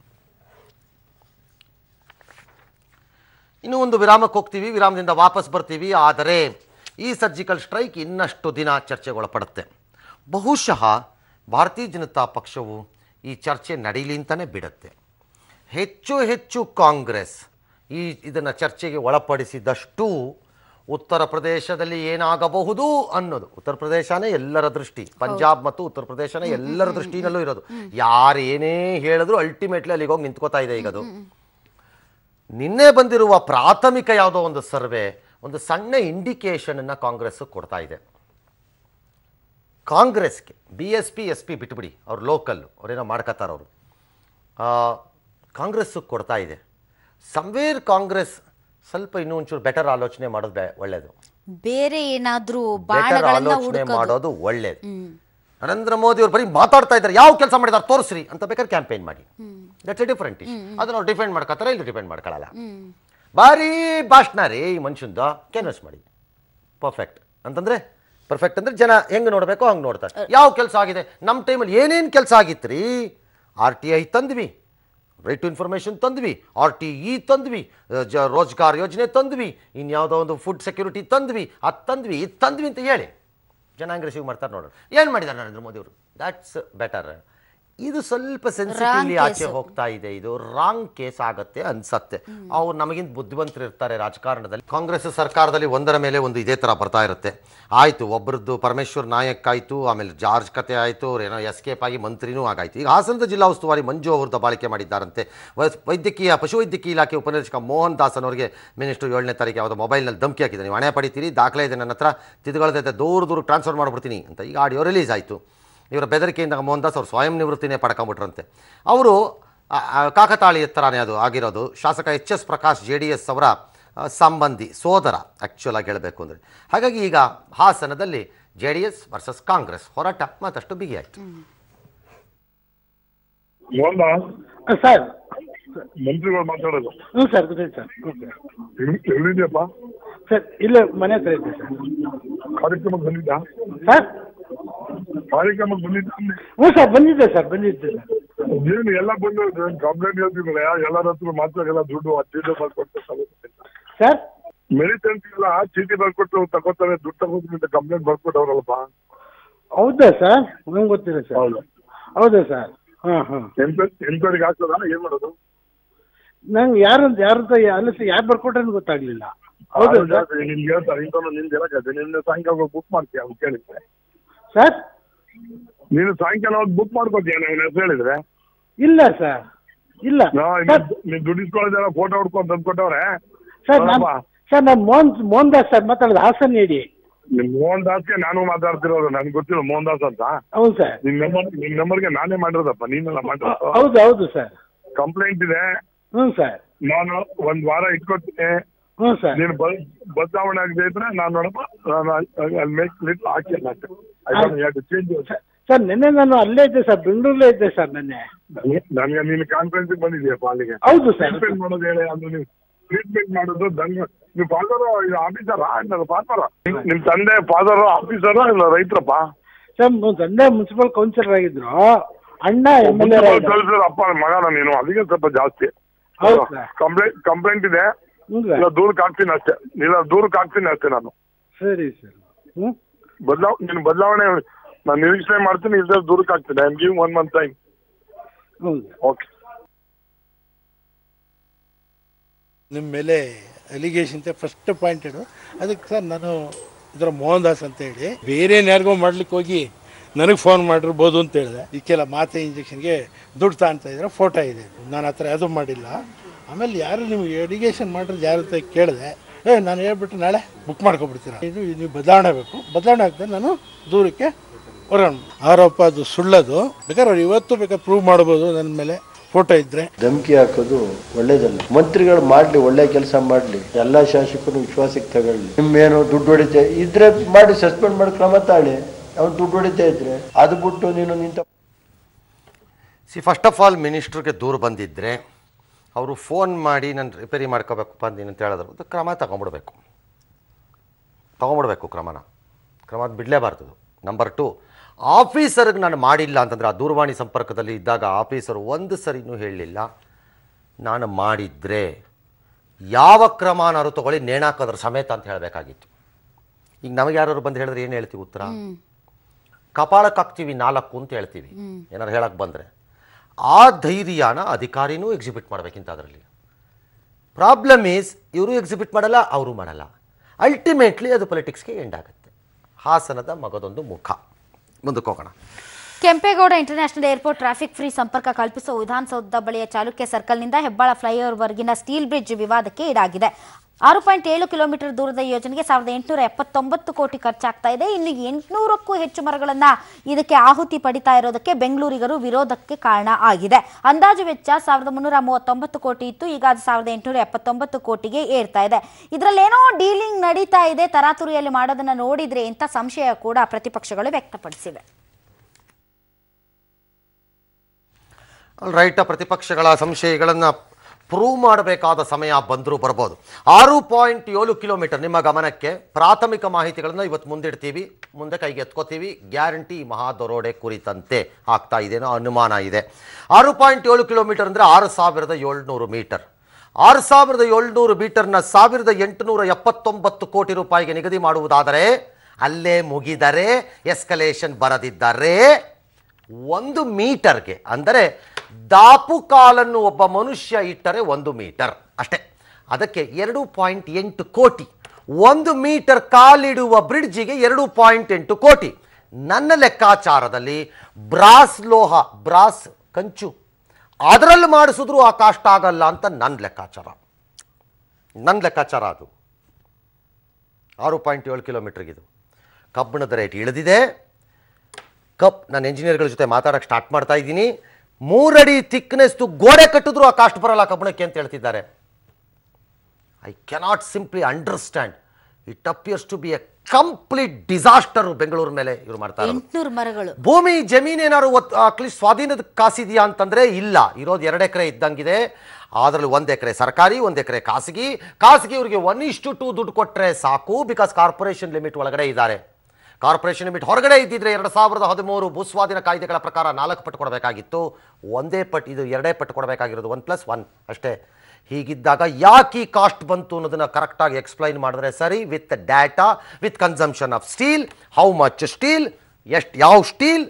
ಇನ್ನು ಒಂದು ವಿರಾಮಕ್ಕೆ ಹೋಗ್ತೀವಿ ವಿರಾಮದಿಂದ ವಾಪಸ್ ಬರ್ತೀವಿ ಆದರೆ ಈ ಸರ್ಜಿಕಲ್ ಸ್ಟ್ರೈಕ್ ಇನ್ನಷ್ಟು ದಿನ ಚರ್ಚೆಗೊಳಪಡುತ್ತೆ ಬಹುಶಃ ಭಾರತೀಯ ಜನತಾ ಪಕ್ಷವು ಈ ಚರ್ಚೆ ನಡೀಲಿ ಅಂತಲೇ ಬಿಡುತ್ತೆ ಹೆಚ್ಚು ಹೆಚ್ಚು ಕಾಂಗ್ರೆಸ್ ಈ ಇದನ್ನು ಚರ್ಚೆಗೆ ಒಳಪಡಿಸಿದಷ್ಟು ಉತ್ತರ ಪ್ರದೇಶದಲ್ಲಿ ಏನಾಗಬಹುದು ಅನ್ನೋದು ಉತ್ತರ ಪ್ರದೇಶನೇ ಎಲ್ಲರ ದೃಷ್ಟಿ ಪಂಜಾಬ್ ಮತ್ತು ಉತ್ತರ ಪ್ರದೇಶನೇ ಎಲ್ಲರ ದೃಷ್ಟಿನಲ್ಲೂ ಇರೋದು ಯಾರು ಏನೇ ಹೇಳಿದ್ರು ಅಲ್ಟಿಮೇಟ್ಲಿ ಅಲ್ಲಿಗೆ ಹೋಗಿ ನಿಂತ್ಕೋತಾ ಇದೆ ಈಗ ಅದು ನಿನ್ನೆ ಬಂದಿರುವ ಪ್ರಾಥಮಿಕ ಯಾವುದೋ ಒಂದು ಸರ್ವೆ ಒಂದು ಸಣ್ಣ ಇಂಡಿಕೇಶನನ್ನು ಕಾಂಗ್ರೆಸ್ ಕೊಡ್ತಾ ಇದೆ ಕಾಂಗ್ರೆಸ್ಗೆ B S P S P ಬಿಟ್ಬಿಡಿ ಅವ್ರು ಲೋಕಲ್ಲು ಅವ್ರೇನೋ ಮಾಡ್ಕೋತಾರೆ ಅವರು ಕಾಂಗ್ರೆಸ್ಸು ಕೊಡ್ತಾ ಇದೆ ಸಂವೇರ್ ಕಾಂಗ್ರೆಸ್ ಸ್ವಲ್ಪ ಇನ್ನೂ ಒಂಚೂರು ಬೆಟರ್ ಆಲೋಚನೆ ಮಾಡೋದು ಬೆ- ಒಳ್ಳೆಯದು
ಬೇರೆ ಏನಾದ್ರೂ
ಬೆಟರ್
ಬಾಣಗಳನ್ನ
ಆಲೋಚನೆ
ಹುಡುಕೋದು
ಮಾಡೋದು ಒಳ್ಳೇದು ನರೇಂದ್ರ ಮೋದಿ ಅವ್ರು ಬರೀ ಮಾತಾಡ್ತಾ ಇದ್ದಾರೆ ಯಾವ ಕೆಲಸ ಮಾಡಿದಾರೆ ತೋರಿಸ್ರಿ ಅಂತ ಬೇಕಾದ್ರೆ ಕ್ಯಾಂಪೇನ್ ಮಾಡಿ ದಟ್ಸ್ ಎ ಡಿಫ್ರೆಂಟ್ ಇಶ್ ಅದನ್ನ ಅವ್ರು ಡಿಫೆಂಡ್ ಮಾಡ್ಕೊತಾರೆ ಇಲ್ಲಿ ಡಿಫೆಂಡ್ ಮಾಡ್ಕೊಳ್ಳಲ್ಲ ಭಾರಿ ಭಾಷಣ ರೀ ಈ ಮನುಷ್ಯಂದು ಕ್ಯಾನ್ವಸ್ ಮಾಡಿ ಪರ್ಫೆಕ್ಟ್ ಅಂತಂದ್ರೆ ಪರ್ಫೆಕ್ಟ್ ಅಂದ್ರೆ ಜನ ಹೆಂಗೆ ನೋಡಬೇಕೋ ಹಂಗೆ ನೋಡ್ತಾರೆ ಯಾವ ಕೆಲಸ ಆಗಿದೆ ನಮ್ಮ ಟೈಮಲ್ಲಿ ಏನೇನು ಕೆಲಸ ಆಗಿತ್ತು ರೀ ಆರ್ ಟಿ ಐ ತಂದ್ವಿ ರೈಟ್ ಟು ಇನ್ಫಾರ್ಮೇಷನ್ ತಂದ್ವಿ ಆರ್ ಟಿ ಇ ತಂದ್ವಿ ಅಹ್, ಜ ರೋಜ್ಗಾರ್ ಯೋಜನೆ ತಂದ್ವಿ ಇನ್ಯಾವುದೋ ಒಂದು ಫುಡ್ ಸೆಕ್ಯೂರಿಟಿ ತಂದ್ವಿ ಅದು ತಂದ್ವಿ ಇದು ತಂದ್ವಿ ಅಂತ ಹೇಳಿ ಜನಾಂಗ ರಿಸೀವ್ ಮಾಡ್ತಾರೆ ನೋಡೋಣ ಏನು ಮಾಡಿದ್ದಾರೆ ನರೇಂದ್ರ ಮೋದಿ ಅವರು ದ್ಯಾಟ್ಸ್ ಬೆಟರ್ ಇದು ಸ್ವಲ್ಪ ಸೆನ್ಸಿಟಿವ್ಲಿ
Wrong
ಆಚೆ
case.
ಹೋಗ್ತಾ ಇದೆ ಇದು ರಾಂಗ್ ಕೇಸ್ ಆಗತ್ತೆ ಅನ್ಸತ್ತೆ ಅವ್ರು ನಮಗಿಂತ ಬುದ್ಧಿವಂತರು ಇರ್ತಾರೆ ರಾಜಕಾರಣದಲ್ಲಿ ಕಾಂಗ್ರೆಸ್ ಸರ್ಕಾರದಲ್ಲಿ ಒಂದರ ಮೇಲೆ ಒಂದು ಇದೇ ಥರ ಬರ್ತಾ ಇರುತ್ತೆ ಆಯಿತು ಒಬ್ಬರದ್ದು ಪರಮೇಶ್ವರ್ ನಾಯಕ್ ಆಯಿತು ಆಮೇಲೆ ಜಾರ್ಜ್ ಕತೆ ಆಯಿತು ಏನೋ ಎಸ್ಕೇಪ್ ಆಗಿ ಮಂತ್ರಿನೂ ಆಗಾಯಿತು ಈಗ ಹಾಸನದ ಜಿಲ್ಲಾ ಉಸ್ತುವಾರಿ ಮಂಜು ಅವರು ದಬ್ಬಾಳಿಕೆ ಮಾಡಿದ್ದಾರಂತೆ ವೈಸ್- ವೈದ್ಯಕೀಯ ಪಶುವೈದ್ಯಕೀಯ ಇಲಾಖೆ ಉಪನಿರ್ದೇಶಕ ಮೋಹನ್ ದಾಸ್ ಅವರಿಗೆ ಮಿನಿಸ್ಟರ್ ಏಳನೇ ತಾರೀಕು ಯಾವುದೋ ಮೊಬೈಲ್ನಲ್ಲಿ ಧಮಕಿ ಹಾಕಿದ್ದಾರೆ ನೀವು ಹಣೆ ಪಡಿತೀರಿ ದಾಖಲೆ ಇದೆ ನನ್ನ ಹತ್ರ ತಿದ್ದುಗಳದೈತೆ ದೂರ ದೂರ ಟ್ರಾನ್ಸ್ಫರ್ ಮಾಡಿಬಿಡ್ತೀನಿ ಅಂತ ಈಗ ಆಡಿಯೋ ರಿಲೀಸ್ ಆಯಿತು ಇವರ ಬೆದರಿಕೆಯಿಂದ ಮೋಹನ್ ದಾಸ್ ಅವರು ಸ್ವಯಂ ನಿವೃತ್ತಿನೇ ಪಡ್ಕೊಂಬಿಟ್ರಂತೆ ಅವರು ಆ- ಆ ಕಾಕತಾಳಿ ಥರನೇ ಅದು ಆಗಿರೋದು ಶಾಸಕ H S Prakash J D S ಅವರ ಆ, ಸಂಬಂಧಿ ಸೋದರ ಆ್ಯಕ್ಚುಲ್ ಆಗಿ ಹೇಳಬೇಕು ಅಂದರೆ ಹಾಗಾಗಿ ಈಗ ಹಾಸನದಲ್ಲಿ J D S versus Congress ಹೋರಾಟ ಮತ್ತಷ್ಟು ಬಿಗಿಯಾಯಿತು
ಮೋಹನ
ಸರ್
ಮಂತ್ರಿಗಳು ಮಾತಾಡೋದು
ಹ್ಞೂ ಸರ್ ಗೊತ್ತಾಯ್ತು ಸರ್ ಹ್ಞೂ ಸರ್
ಎಲ್ಲಿ- ಎಲ್ಲಿದ್ಯಪ್ಪ
ಸರ್ ಇಲ್ಲೇ ಮನೆ ಹತ್ರ ಇದ್ದೆ ಸರ್
ಕಾರ್ಯಕ್ರಮಕ್ಕೆ ಬಂದಿದ್ದ
ಸರ್
ಕಾರ್ಯಕ್ರಮಕ್ಕೆ ಬಂದಿದ್ದ
ಹ್ಞೂ ಸರ್ ಬಂದಿದ್ದೆ ಸರ್ ಬಂದಿದ್ದೆ ಸರ್
ಏನು ಎಲ್ಲ ಬಂದು ಕಂಪ್ಲೇಂಟ್ ಹೇಳ್ತಿದ್ರಲ್ಲ ಎಲ್ಲರ ಹತ್ರ ಮಾತಾಗೆಲ್ಲ ದುಡ್ಡು ಆ ಚೀಟಿ ಬರ್ಕೊಟ್ಟು ತಗೋತಾರೆ
ಸರ್
ಮೆಡಿಸಿನ್ಸ್ ಎಲ್ಲ ಚೀಟಿ ಬರ್ಕೊಟ್ಟು ತಗೋತಾರೆ ದುಡ್ಡು ತಗೋತೀನಿ ಅಂತ ಕಂಪ್ಲೇಂಟ್ ಬರ್ಕೊಟ್ಟವ್ರಲ್ಲಪ್ಪ
ಹೌದಾ ಸರ್ ನಂಗೆ ಗೊತ್ತಿಲ್ಲ ಸರ್
ಹೌದು
ಹೌದಾ ಸರ್ ಹಾಂ ಹಾಂ
ಎಂತ ಎಂತವ್ರಿಗೆ ಆಗ್ತದ ಏನ್ ಮಾಡೋದು
ನಂಗೆ ಯಾರಂತ ಯಾರಂತ ಅಲ್ಲ ಸರ್ ಯಾರು ಬರ್ಕೊಟ್ರೆ ಗೊತ್ತಾಗ್ಲಿಲ್ಲ ಹೌದಾ
ಆರು
ಸರ್
ಜಾಸ್ತಿ ನಿಮ್ಗೆ ಹೇಳ್ತಾರೆ ಇಂಥವ್ನು ನಿಮ್ದು ಹೇಳಕ್ಕೆ ನಿನ್ನೆ ಸಾಯಂಕಾಲ ಬುಕ್ ಮಾಡ್ತೀಯ ಅವ್ನು ಕೇಳಿದ್ರೆ
ಸರ್
ನೀನು ಸಾಯಂಕಾಲ ಹೋಗಿ ಬುಕ್ ಮಾಡ್ಕೋತೀಯ ಅವನ ಹೆಸರು ಹೇಳಿದ್ರೆ
ಇಲ್ಲ ಸರ್ ಇಲ್ಲ
ನಾ
ಸರ್
ನೀನ್ ದುಡ್ಡಿಸ್ಕೊಳ್ಳೋದೆಲ್ಲ ಫೋಟೋ ಹೊಡ್ಕೊಂಡು ತಂದ್ಕೊಟ್ಟವ್ರೆ
ಸರ್ ನಾನು
ನೋಡಪ್ಪ,
ಸರ್ ನಾನು ಮೋಹನ್ ಮೋಹನ್ ದಾಸ್ ಸರ್ ಮಾತಾಡೋದು ಹಾಸನ್ ಹೇಳಿ
ನಿಮ್ ಮೋಹನ್ ದಾಸ್ಗೆ ನಾನು ಮಾತಾಡ್ತಿರೋದು ನನ್ಗೆ ಗೊತ್ತಿಲ್ಲ ಮೋಹನ್ ದಾಸ್ ಅಂತ
ಹೌದು ಸರ್
ನಿಮ್ ನಂಬರ್ ನಿಮ್ ನಂಬರ್ಗೆ ನಾನೇ ಮಾಡಿರೋದಪ್ಪ ನೀನೆಲ್ಲ ಮಾಡಿರೋದು
ಹೌದು ಹೌದು ಸರ್
ಕಂಪ್ಲೇಂಟ್ ಇದೆ
ಹ್ಞೂ ಸರ್
ನಾನು ಒಂದ್ ವಾರ ಇಟ್ಕೊಡ್ತೀನಿ
ಹ್ಞೂ ಸರ್
ನೀನು ಬ- ಬದಲಾವಣೆ ಆಗದೆ ಇದ್ರೆ ನಾನು ನೋಡಪ್ಪ ನಾನು ಮೇಕ್ ಲಿಟ್ ಹಾಕಿ ಚೇಂಜ್
ಸರ್ ನಿನ್ನೆ ನಾನು ಅಲ್ಲೇ ಇದ್ದೆ ಸರ್ ಬೆಂಗಳೂರಲ್ಲೇ ಇದ್ದೆ ಸರ್ ನಿನ್ನೆ
ನನಗೆ ನೀನು ಕಾನ್ಫರೆನ್ಸ್ ಬಂದಿದ್ಯಪ್ಪ ಅಲ್ಲಿಗೆ
ಹೌದು ಸರ್
ಟ್ರೀಟ್ಮೆಂಟ್ ಮಾಡೋದು ಹೇಳಿ ಅಂದ್ರೆ ನೀವು ಟ್ರೀಟ್ಮೆಂಟ್ ಮಾಡೋದು ದಂಗ ನೀವು ಫಾದರ್ ಆಫೀಸರ್ ಫಾದರ್ ನಿಮ್ ತಂದೆ ಫಾದರ್ ಆಫೀಸರ್ ಇಲ್ಲ ರೈತರಪ್ಪ
ಸರ್ ಮ- ತಂದೆ ಮುನ್ಸಿಪಲ್ ಕೌನ್ಸಿಲರ್ ಆಗಿದ್ರು ಅಣ್ಣ ಎಮ್ ಎಲ್ ಎ
ಕಳ್ಸಿದ್ರ ಅಪ್ಪ ಮಗನ ನೀನು ಅದಕ್ಕೆ ಸ್ವಲ್ಪ ಜಾಸ್ತಿ
ಹೌದು ಸರ್
ಕಂಪ್ಲೇಂಟ್ ಕಂಪ್ಲೇಂಟ್ ಇದೆ
ಹ್ಞೂ
ಇಲ್ಲ
ಸರ್
ದೂರಕ್ಕೆ ಹಾಕ್ತೀನಿ ಅಷ್ಟೇ ಇಲ್ಲ ದೂರಕ್ಕೆ ಹಾಕ್ತೀನಿ ಅಷ್ಟೇ ನಾನು
ಸರಿ ಸರ್ ಹ್ಞೂ
ಬದಲಾವ್ ನೀನು ಬದಲಾವಣೆ ನಾನು ನಿರೀಕ್ಷಣೆ ಮಾಡ್ತೀನಿ ಇಲ್ದೇ ದೂರಕ್ಕೆ ಹಾಕ್ತೀನಿ I am giving one month time
ಹೌದು
ಓಕೆ
ನಿಮ್ಮ ಮೇಲೆ ಅಲಿಗೇಷನ್ ಫಸ್ಟ್ ಪಾಯಿಂಟೆಡ್ ಅದಕ್ಕೆ ಸರ್ ನಾನು ಇದರ ಮೋಹನ್ ದಾಸ್ ಅಂತ ಹೇಳಿ ಬೇರೆ ಯಾರಿಗೋ ಮಾಡ್ಲಿಕ್ಕೆ ಹೋಗಿ ನನಗೆ ಫೋನ್ ಮಾಡಿರ್ಬೋದು ಅಂತ ಹೇಳಿದೆ ಇದಕ್ಕೆಲ್ಲ ಮಾತೆ ಇಂಜೆಕ್ಷನ್ಗೆ ದುಡ್ಡು ತಾಣ್ತಾ ಇದ್ರೆ ಫೋಟೋ ಇದೆ ನಾನು ಆ ಥರ ಯಾವುದೂ ಮಾಡಿಲ್ಲ ಆಮೇಲೆ ಯಾರು ನಿಮ್ಗೆ ಎಡಿಗೇಷನ್ ಮಾಡಿರೋದು ಯಾರು ಅಂತ ಕೇಳಿದೆ ಏ ನಾನು ಹೇಳ್ಬಿಟ್ಟು ನಾಳೆ ಬುಕ್ ಮಾಡ್ಕೊಬಿಡ್ತೀರ ಇದು ನೀವು ಬದಲಾವಣೆ ಬೇಕು ಬದಲಾವಣೆ ಆಗದೆ ನಾನು ದೂರಕ್ಕೆ ಹೊರೋಣ ಆರೋಪ ಅದು ಸುಳ್ಳದು ಬೇಕಾದ್ರೆ ಅವ್ರು ಇವತ್ತು ಬೇಕಾದ್ರೆ ಪ್ರೂವ್ ಮಾಡ್ಬೋದು ನನ್ನ ಮೇಲೆ ಫೋಟೋ ಇದ್ದರೆ
ಧಮಕಿ ಹಾಕೋದು ಒಳ್ಳೇದಲ್ಲ ಮಂತ್ರಿಗಳು ಮಾಡ್ಲಿ ಒಳ್ಳೆ ಕೆಲಸ ಮಾಡ್ಲಿ ಎಲ್ಲಾ ಶಾಸಕರು ವಿಶ್ವಾಸಕ್ಕೆ ತಗೊಳ್ಳಿ ನಿಮ್ಮೇನು ದುಡ್ಡು ಹೊಡಿತೆ ಇದ್ರೆ ಮಾಡಿ ಸಸ್ಪೆಂಡ್ ಮಾಡಿ ಕ್ರಮ ತಾಳಿ ಅವ್ನು ದುಡ್ಡು ಹೊಡಿತಾ ಇದ್ರೆ ಅದು ಬಿಟ್ಟು ನೀನು ನಿಂತ
ಸಿ ಫಸ್ಟ್ ಆಫ್ ಆಲ್ ಮಿನಿಸ್ಟ್ರಿಗೆ ದೂರ ಬಂದಿದ್ದರೆ ಅವರು ಫೋನ್ ಮಾಡಿ ನಾನು ರಿಪೇರಿ ಮಾಡ್ಕೋಬೇಕು ಬಂದೀನಿ ಅಂತ ಹೇಳಿದ್ರು ಅದು ಕ್ರಮ ತಗೊಂಬಿಡ್ಬೇಕು ತೊಗೊಂಬಿಡ್ಬೇಕು ಕ್ರಮನ ಕ್ರಮ ಬಿಡಲೇಬಾರ್ದು ನಂಬರ್ ಟು ಆಫೀಸರ್ಗೆ ನಾನು ಮಾಡಿಲ್ಲ ಅಂತಂದರೆ ಆ ದೂರವಾಣಿ ಸಂಪರ್ಕದಲ್ಲಿ ಇದ್ದಾಗ ಆಫೀಸರ್ ಒಂದು ಸರಿನೂ ಹೇಳಲಿಲ್ಲ ನಾನು ಮಾಡಿದರೆ ಯಾವ ಕ್ರಮನಾದ್ರು ತಗೊಳ್ಳಿ ನೇಣಾಕೋದ್ರ ಸಮೇತ ಅಂತ ಹೇಳಬೇಕಾಗಿತ್ತು ಈಗ ನಮಗೆ ಯಾರು ಬಂದು ಹೇಳಿದ್ರೆ ಏನು ಹೇಳ್ತೀವಿ ಉತ್ತರ ಕಪಾಳಕ್ಕೆ ಹಾಕ್ತೀವಿ ನಾಲ್ಕು ಅಂತ ಹೇಳ್ತೀವಿ ಏನಾರು ಹೇಳಕ್ಕೆ ಬಂದರೆ ಆ ಧೈರ್ಯನ ಅಧಿಕಾರಿನೂ ಎಕ್ಸಿಬಿಟ್ ಮಾಡಬೇಕಿಂತ ಅದರಲ್ಲಿ ಪ್ರಾಬ್ಲಮ್ ಈಸ್ ಇವರು ಎಕ್ಸಿಬಿಟ್ ಮಾಡಲ್ಲ ಅವರು ಮಾಡಲ್ಲ ಅಲ್ಟಿಮೇಟ್ಲಿ ಅದು ಪೊಲಿಟಿಕ್ಸ್ಗೆ ಎಂಡ್ ಆಗುತ್ತೆ ಹಾಸನದ ಮಗದೊಂದು ಮುಖ ಮುಂದಕ್ಕೆ ಹೋಗೋಣ
Kempegowda international airport traffic free ಸಂಪರ್ಕ ಕಲ್ಪಿಸುವ ವಿಧಾನಸೌಧ ಬಳಿಯ ಚಾಲುಕ್ಯ ಸರ್ಕಲ್ನಿಂದ ಹೆಬ್ಬಾಳ ಫ್ಲೈಓವರ್ವರೆಗಿನ ಸ್ಟೀಲ್ ಬ್ರಿಡ್ಜ್ ವಿವಾದಕ್ಕೆ ಈಡಾಗಿದೆ ಆರು ಪಾಯಿಂಟ್ ಏಳು ಕಿಲೋಮೀಟರ್ ದೂರದ ಯೋಜನೆಗೆ ಸಾವಿರದ ಎಂಟುನೂರ ಎಪ್ಪತ್ತೊಂಬತ್ತು ಕೋಟಿ ಖರ್ಚಾಗ್ತಾ ಇದೆ ಇನ್ನು ಎಂಟುನೂರಕ್ಕೂ ಹೆಚ್ಚು ಮರಗಳನ್ನ ಇದಕ್ಕೆ ಆಹುತಿ ಪಡಿತಾ ಇರೋದಕ್ಕೆ ಬೆಂಗಳೂರಿಗರು ವಿರೋಧಕ್ಕೆ ಕಾರಣ ಆಗಿದೆ ಅಂದಾಜು ವೆಚ್ಚ ಸಾವಿರದ ಮುನ್ನೂರ ಮೂವತ್ತೊಂಬತ್ತು ಕೋಟಿ ಇತ್ತು ಈಗ ಅದು ಸಾವಿರದ ಎಂಟುನೂರ ಎಪ್ಪತ್ತೊಂಬತ್ತು ಕೋಟಿಗೆ ಏರ್ತಾ ಇದೆ ಇದರಲ್ಲೇನೋ ಡೀಲಿಂಗ್ ನಡೀತಾ ಇದೆ ತರಾತುರಿಯಲ್ಲಿ ಮಾಡೋದನ್ನ ನೋಡಿದ್ರೆ ಅಂತ ಸಂಶಯ ಕೂಡ ಪ್ರತಿಪಕ್ಷಗಳು ವ್ಯಕ್ತಪಡಿಸಿವೆ
ರೈಟ್ ಪ್ರತಿಪಕ್ಷಗಳ ಸಂಶಯಗಳನ್ನು ಪ್ರೂವ್ ಮಾಡಬೇಕಾದ ಸಮಯ ಬಂದರೂ ಬರ್ಬೋದು ಆರು ಪಾಯಿಂಟ್ ಏಳು ಕಿಲೋಮೀಟರ್ ನಿಮ್ಮ ಗಮನಕ್ಕೆ ಪ್ರಾಥಮಿಕ ಮಾಹಿತಿಗಳನ್ನು ಇವತ್ತು ಮುಂದಿಡ್ತೀವಿ ಮುಂದೆ ಕೈಗೆ ಎತ್ಕೋತೀವಿ ಗ್ಯಾರಂಟಿ ಮಹಾ ದರೋಡೆ ಕುರಿತಂತೆ ಆಗ್ತಾ ಇದೆನೋ ಅನುಮಾನ ಇದೆ ಆರು ಪಾಯಿಂಟ್ ಏಳು ಕಿಲೋಮೀಟರ್ ಅಂದರೆ ಆರು ಸಾವಿರದ ಏಳ್ನೂರು ಮೀಟರ್ ಆರು ಸಾವಿರದ ಏಳ್ನೂರು ಮೀಟರ್ನ ಸಾವಿರದ ಎಂಟುನೂರ ಎಪ್ಪತ್ತೊಂಬತ್ತು ಕೋಟಿ ರೂಪಾಯಿಗೆ ನಿಗದಿ ಮಾಡುವುದಾದರೆ ಅಲ್ಲೇ ಮುಗಿದರೆ ಎಸ್ಕಲೇಷನ್ ಬರದಿದ್ದರೆ ಒಂದು ಮೀಟರ್ಗೆ ಅಂದರೆ ದಾಪು ಕಾಲನ್ನು ಒಬ್ಬ ಮನುಷ್ಯ ಇಟ್ಟರೆ ಒಂದು ಮೀಟರ್ ಅಷ್ಟೇ ಅದಕ್ಕೆ ಎರಡು ಪಾಯಿಂಟ್ ಎಂಟು ಕೋಟಿ ಒಂದು ಮೀಟರ್ ಕಾಲಿಡುವ ಬ್ರಿಡ್ಜಿಗೆ ಎರಡು ಪಾಯಿಂಟ್ ಎಂಟು ಕೋಟಿ ನನ್ನ ಲೆಕ್ಕಾಚಾರದಲ್ಲಿ ಬ್ರಾಸ್ ಲೋಹ ಬ್ರಾಸ್ ಕಂಚು ಅದರಲ್ಲಿ ಮಾಡಿಸಿದ್ರು ಆ ಕಾಷ್ಟ ಆಗಲ್ಲ ಅಂತ ನನ್ನ ಲೆಕ್ಕಾಚಾರ ನನ್ನ ಲೆಕ್ಕಾಚಾರ ಅದು ಆರು ಪಾಯಿಂಟ್ ಏಳು ಕಿಲೋಮೀಟ್ರಿಗಿದು ಕಬ್ಬಿಣದ ರೇಟ್ ಇಳಿದಿದೆ ಕಪ್ ನಾನು ಎಂಜಿನಿಯರ್ಗಳ ಜೊತೆ ಮಾತಾಡೋಕ್ಕೆ ಸ್ಟಾರ್ಟ್ ಮಾಡ್ತಾ ಇದ್ದೀನಿ ಮೂರಡಿ ಥಿಕ್ನೆಸ್ದು ಗೋಡೆ ಕಟ್ಟಿದ್ರು ಆ ಕಾಸ್ಟ್ ಬರಲ್ಲ ಕಬ್ಬಿಣಕ್ಕೆ ಅಂತ ಹೇಳ್ತಿದ್ದಾರೆ I cannot simply understand it appears to be a complete disaster Bengaluru ಮೇಲೆ ಇವರು ಮಾಡ್ತಾ ಇರೋದು
ಎಂಟ್ನೂರು ಮರಗಳು
ಭೂಮಿ ಜಮೀನು ಏನಾದ್ರು ಅಟ್ಲೀಸ್ಟ್ ಸ್ವಾಧೀನದ ಕಾಸಿದೆಯಾ ಅಂತಂದ್ರೆ ಇಲ್ಲ ಇರೋದು ಎರಡು ಎಕರೆ ಇದ್ದಂಗಿದೆ ಅದರಲ್ಲಿ ಒಂದು ಎಕರೆ ಸರ್ಕಾರಿ ಒಂದು ಎಕರೆ ಖಾಸಗಿ ಖಾಸಗಿ ಇವರಿಗೆ ಒನ್ ಇಷ್ಟು ಟು ದುಡ್ಡು ಕೊಟ್ಟರೆ ಸಾಕು ಬಿಕಾಸ್ ಕಾರ್ಪೊರೇಷನ್ ಲಿಮಿಟ್ ಒಳಗಡೆ ಇದ್ದಾರೆ ಕಾರ್ಪೊರೇಷನ್ ಲಿಮಿಟ್ ಹೊರಗಡೆ ಇದ್ದಿದ್ರೆ ಎರಡು ಸಾವಿರದ ಹದಿಮೂರು ಭೂಸ್ವಾಧೀನ ಕಾಯ್ದೆಗಳ ಪ್ರಕಾರ ನಾಲ್ಕು ಪಟ್ಟು ಕೊಡಬೇಕಾಗಿತ್ತು ಒಂದೇ ಪಟ್ಟು ಇದು ಎರಡೇ ಪಟ್ಟು ಕೊಡಬೇಕಾಗಿರೋದು ಒನ್ ಪ್ಲಸ್ ಒನ್ ಅಷ್ಟೇ ಹೀಗಿದ್ದಾಗ ಯಾಕೆ ಈ ಕಾಸ್ಟ್ ಬಂತು ಅನ್ನೋದನ್ನ ಕರೆಕ್ಟಾಗಿ ಎಕ್ಸ್ಪ್ಲೈನ್ ಮಾಡಿದ್ರೆ ಸರಿ with data with consumption of steel how much steel ಎಷ್ಟು ಯಾವ ಸ್ಟೀಲ್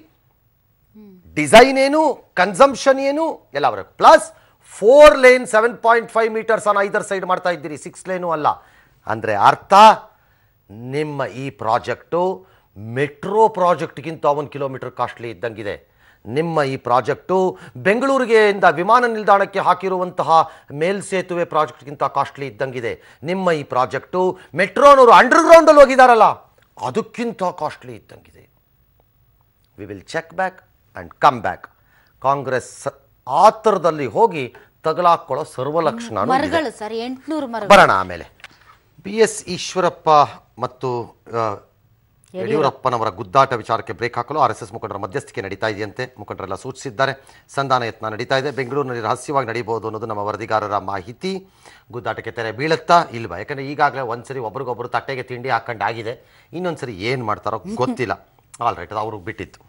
ಡಿಸೈನ್ ಏನು ಕನ್ಸಂಪ್ಷನ್ ಏನು ಎಲ್ಲ ಬರಬೇಕು plus four lane seven point five meters on either side ಮಾಡ್ತಾ ಇದ್ದೀರಿ ಸಿಕ್ಸ್ ಲೇನು ಅಲ್ಲ ಅಂದರೆ ಅರ್ಥ ನಿಮ್ಮ ಈ ಪ್ರಾಜೆಕ್ಟು ಮೆಟ್ರೋ ಪ್ರಾಜೆಕ್ಟ್ಗಿಂತ ಒಂದು ಕಿಲೋಮೀಟರ್ ಕಾಸ್ಟ್ಲಿ ಇದ್ದಂಗಿದೆ ನಿಮ್ಮ ಈ ಪ್ರಾಜೆಕ್ಟು ಬೆಂಗಳೂರಿಗೆ ಇಂದ ವಿಮಾನ ನಿಲ್ದಾಣಕ್ಕೆ ಹಾಕಿರುವಂತಹ ಮೇಲ್ಸೇತುವೆ ಪ್ರಾಜೆಕ್ಟ್ಗಿಂತ ಕಾಸ್ಟ್ಲಿ ಇದ್ದಂಗಿದೆ ನಿಮ್ಮ ಈ ಪ್ರಾಜೆಕ್ಟು ಮೆಟ್ರೋನವರು ಅಂಡರ್ಗ್ರೌಂಡಲ್ಲಿ ಹೋಗಿದಾರಲ್ಲ ಅದಕ್ಕಿಂತ ಕಾಸ್ಟ್ಲಿ ಇದ್ದಂಗಿದೆ we will check back and come back Congress ಆತರದಲ್ಲಿ ಹೋಗಿ ತಗಲಾಕೊಳ್ಳೋ ಸರ್ವಲಕ್ಷಣ
ಮರಗಳು ಸರ್ ಎಂಟ್ನೂರು ಮರಗಳು
ಬರೋಣ ಆಮೇಲೆ ಬಿ ಎಸ್ ಈಶ್ವರಪ್ಪ ಮತ್ತು ಆ, ಯಡಿಯೂರಪ್ಪನವರ ಗುದ್ದಾಟ ವಿಚಾರಕ್ಕೆ ಬ್ರೇಕ್ ಹಾಕಲು ಆರ್ ಎಸ್ ಎಸ್ ಮುಖಂಡರ ಮಧ್ಯಸ್ಥಿಕೆ ನಡೀತಾ ಇದೆಯಂತೆ ಮುಖಂಡರೆಲ್ಲ ಸೂಚಿಸಿದ್ದಾರೆ ಸಂಧಾನ ಯತ್ನ ನಡೀತಾ ಇದೆ ಬೆಂಗಳೂರಿನಲ್ಲಿ ರಹಸ್ಯವಾಗಿ ನಡೀಬಹುದು ಅನ್ನೋದು ನಮ್ಮ ವರದಿಗಾರರ ಮಾಹಿತಿ ಗುದ್ದಾಟಕ್ಕೆ ತೆರೆ ಬೀಳುತ್ತಾ ಇಲ್ವಾ ಯಾಕಂದರೆ ಈಗಾಗಲೇ ಒಂದ್ಸರಿ ಒಬ್ರಿಗೊಬ್ರು ತಟ್ಟೆಗೆ ತಿಂಡಿ ಹಾಕೊಂಡಾಗಿದೆ ಇನ್ನೊಂದ್ಸರಿ ಏನು ಮಾಡ್ತಾರೋ ಗೊತ್ತಿಲ್ಲ ಆಲ್ ರೈಟ್ ಅದು ಅವ್ರಿಗೆ ಬಿಟ್ಟಿತ್ತು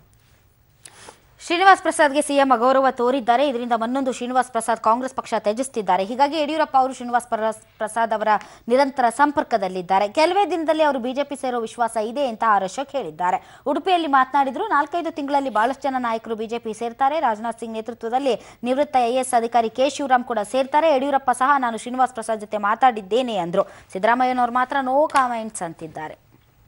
ಶ್ರೀನಿವಾಸ್ ಪ್ರಸಾದ್ಗೆ ಸಿಎಂ ಅಗೌರವ ತೋರಿದ್ದಾರೆ ಇದರಿಂದ ಮನ್ನೊಂದು ಶ್ರೀನಿವಾಸ್ ಪ್ರಸಾದ್ ಕಾಂಗ್ರೆಸ್ ಪಕ್ಷ ತ್ಯಜಿಸುತ್ತಿದ್ದಾರೆ ಹೀಗಾಗಿ ಯಡಿಯೂರಪ್ಪ ಅವರು ಶ್ರೀನಿವಾಸ್ ಪ್ರಸ್- ಪ್ರಸಾದ್ ಅವರ ನಿರಂತರ ಸಂಪರ್ಕದಲ್ಲಿದ್ದಾರೆ ಕೆಲವೇ ದಿನದಲ್ಲಿ ಅವರು ಬಿಜೆಪಿ ಸೇರೋ ವಿಶ್ವಾಸ ಇದೆ ಅಂತ ಆರ್ ಅಶೋಕ್ ಹೇಳಿದ್ದಾರೆ ಉಡುಪಿಯಲ್ಲಿ ಮಾತನಾಡಿದ್ರು ನಾಲ್ಕೈದು ತಿಂಗಳಲ್ಲಿ ಬಹಳಷ್ಟು ಜನ ನಾಯಕರು ಬಿಜೆಪಿ ಸೇರ್ತಾರೆ ರಾಜನಾಥ್ ಸಿಂಗ್ ನೇತೃತ್ವದಲ್ಲಿ ನಿವೃತ್ತ ಐಎಎಸ್ ಅಧಿಕಾರಿ ಕೆ ಶಿವರಾಮ್ ಕೂಡ ಸೇರ್ತಾರೆ ಯಡಿಯೂರಪ್ಪ ಸಹ ನಾನು ಶ್ರೀನಿವಾಸ್ ಪ್ರಸಾದ್ ಜೊತೆ ಮಾತಾಡಿದ್ದೇನೆ ಅಂದ್ರು ಸಿದ್ದರಾಮಯ್ಯನವರು ಮಾತ್ರ ನೋ ಕಾಮೆಂಟ್ಸ್ ಅಂತಿದ್ದಾರೆ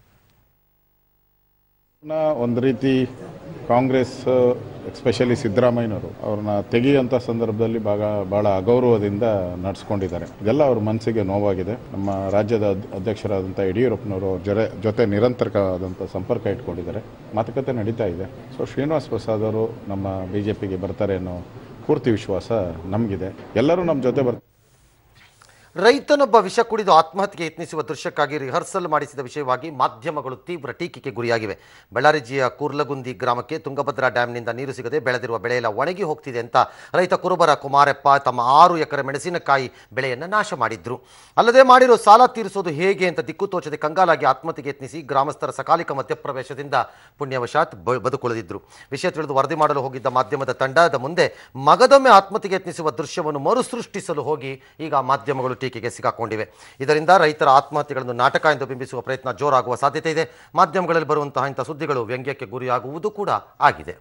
ಒಂದು ರೀತಿ ಕಾಂಗ್ರೆಸ್ ಎಸ್ಪೆಷಲಿ ಸಿದ್ದರಾಮಯ್ಯನವರು ಅವ್ರನ್ನ ತೆಗೆಯುವಂಥ ಸಂದರ್ಭದಲ್ಲಿ ಭಾಗ ಭಾಳ ಅಗೌರವದಿಂದ ನಡೆಸ್ಕೊಂಡಿದ್ದಾರೆ ಇದೆಲ್ಲ ಅವ್ರ ಮನಸ್ಸಿಗೆ ನೋವಾಗಿದೆ ನಮ್ಮ ರಾಜ್ಯದ ಅದ್- ಅಧ್ಯಕ್ಷರಾದಂಥ ಯಡಿಯೂರಪ್ಪನವರು ಅವ್ರ ಜೊತೆ ಜೊತೆ ನಿರಂತರವಾದಂಥ ಸಂಪರ್ಕ ಇಟ್ಕೊಂಡಿದ್ದಾರೆ ಮಾತುಕತೆ ನಡೀತಾ ಇದೆ ಸೊ ಶ್ರೀನಿವಾಸ್ ಪ್ರಸಾದ್ ಅವರು ನಮ್ಮ ಬಿ ಜೆ ಪಿಗೆ ಬರ್ತಾರೆ ಅನ್ನೋ ಪೂರ್ತಿ ವಿಶ್ವಾಸ ನಮಗಿದೆ ಎಲ್ಲರೂ ನಮ್ಮ ಜೊತೆ ಬರ್ತಾರೆ
ರೈತನೊಬ್ಬ ವಿಷ ಕುಡಿದು ಆತ್ಮಹತ್ಯೆಗೆ ಯತ್ನಿಸುವ ದೃಶ್ಯಕ್ಕಾಗಿ ರಿಹರ್ಸಲ್ ಮಾಡಿಸಿದ ವಿಷಯವಾಗಿ ಮಾಧ್ಯಮಗಳು ತೀವ್ರ ಟೀಕೆಗೆ ಗುರಿಯಾಗಿವೆ ಬಳ್ಳಾರಿ ಜಿಲ್ಲೆಯ ಕೂರ್ಲಗುಂದಿ ಗ್ರಾಮಕ್ಕೆ ತುಂಗಭದ್ರಾ ಡ್ಯಾಂನಿಂದ ನೀರು ಸಿಗದೆ ಬೆಳೆದಿರುವ ಬೆಳೆಯೆಲ್ಲ ಒಣಗಿ ಹೋಗ್ತಿದೆ ಅಂತ ರೈತ ಕುರುಬರ ಕುಮಾರಪ್ಪ ತಮ್ಮ ಆರು ಎಕರೆ ಮೆಣಸಿನಕಾಯಿ ಬೆಳೆಯನ್ನು ನಾಶ ಮಾಡಿದ್ರು ಅಲ್ಲದೆ ಮಾಡಿರೋ ಸಾಲ ತೀರಿಸೋದು ಹೇಗೆ ಅಂತ ದಿಕ್ಕು ತೋಚದೆ ಕಂಗಾಲಾಗಿ ಆತ್ಮಹತ್ಯೆಗೆ ಯತ್ನಿಸಿ ಗ್ರಾಮಸ್ಥರ ಸಕಾಲಿಕ ಮಧ್ಯಪ್ರವೇಶದಿಂದ ಪುಣ್ಯವಶಾತ್ ಬ- ಬದುಕುಳಿದಿದ್ರು ವಿಷಯ ತಿಳಿದು ವರದಿ ಮಾಡಲು ಹೋಗಿದ್ದ ಮಾಧ್ಯಮದ ತಂಡದ ಮುಂದೆ ಮಗದೊಮ್ಮೆ ಆತ್ಮಹತ್ಯೆಗೆ ಯತ್ನಿಸುವ ದೃಶ್ಯವನ್ನು ಮರುಸೃಷ್ಟಿಸಲು ಹೋಗಿ ಈಗ ಮಾಧ್ಯಮಗಳು ಟೀಕೆಗೆ ಸಿಕ್ಕಾಕೊಂಡಿವೆ ಇದರಿಂದ ರೈತರ ಆತ್ಮಹತ್ಯೆಗಳನ್ನು ನಾಟಕ ಎಂದು ಬಿಂಬಿಸುವ ಪ್ರಯತ್ನ ಜೋರಾಗುವ ಸಾಧ್ಯತೆ ಇದೆ ಮಾಧ್ಯಮಗಳಲ್ಲಿ ಬರುವಂತಹ ಇಂಥ ಸುದ್ದಿಗಳು ವ್ಯಂಗ್ಯಕ್ಕೆ ಗುರಿಯಾಗುವುದು ಕೂಡ ಆಗಿದೆ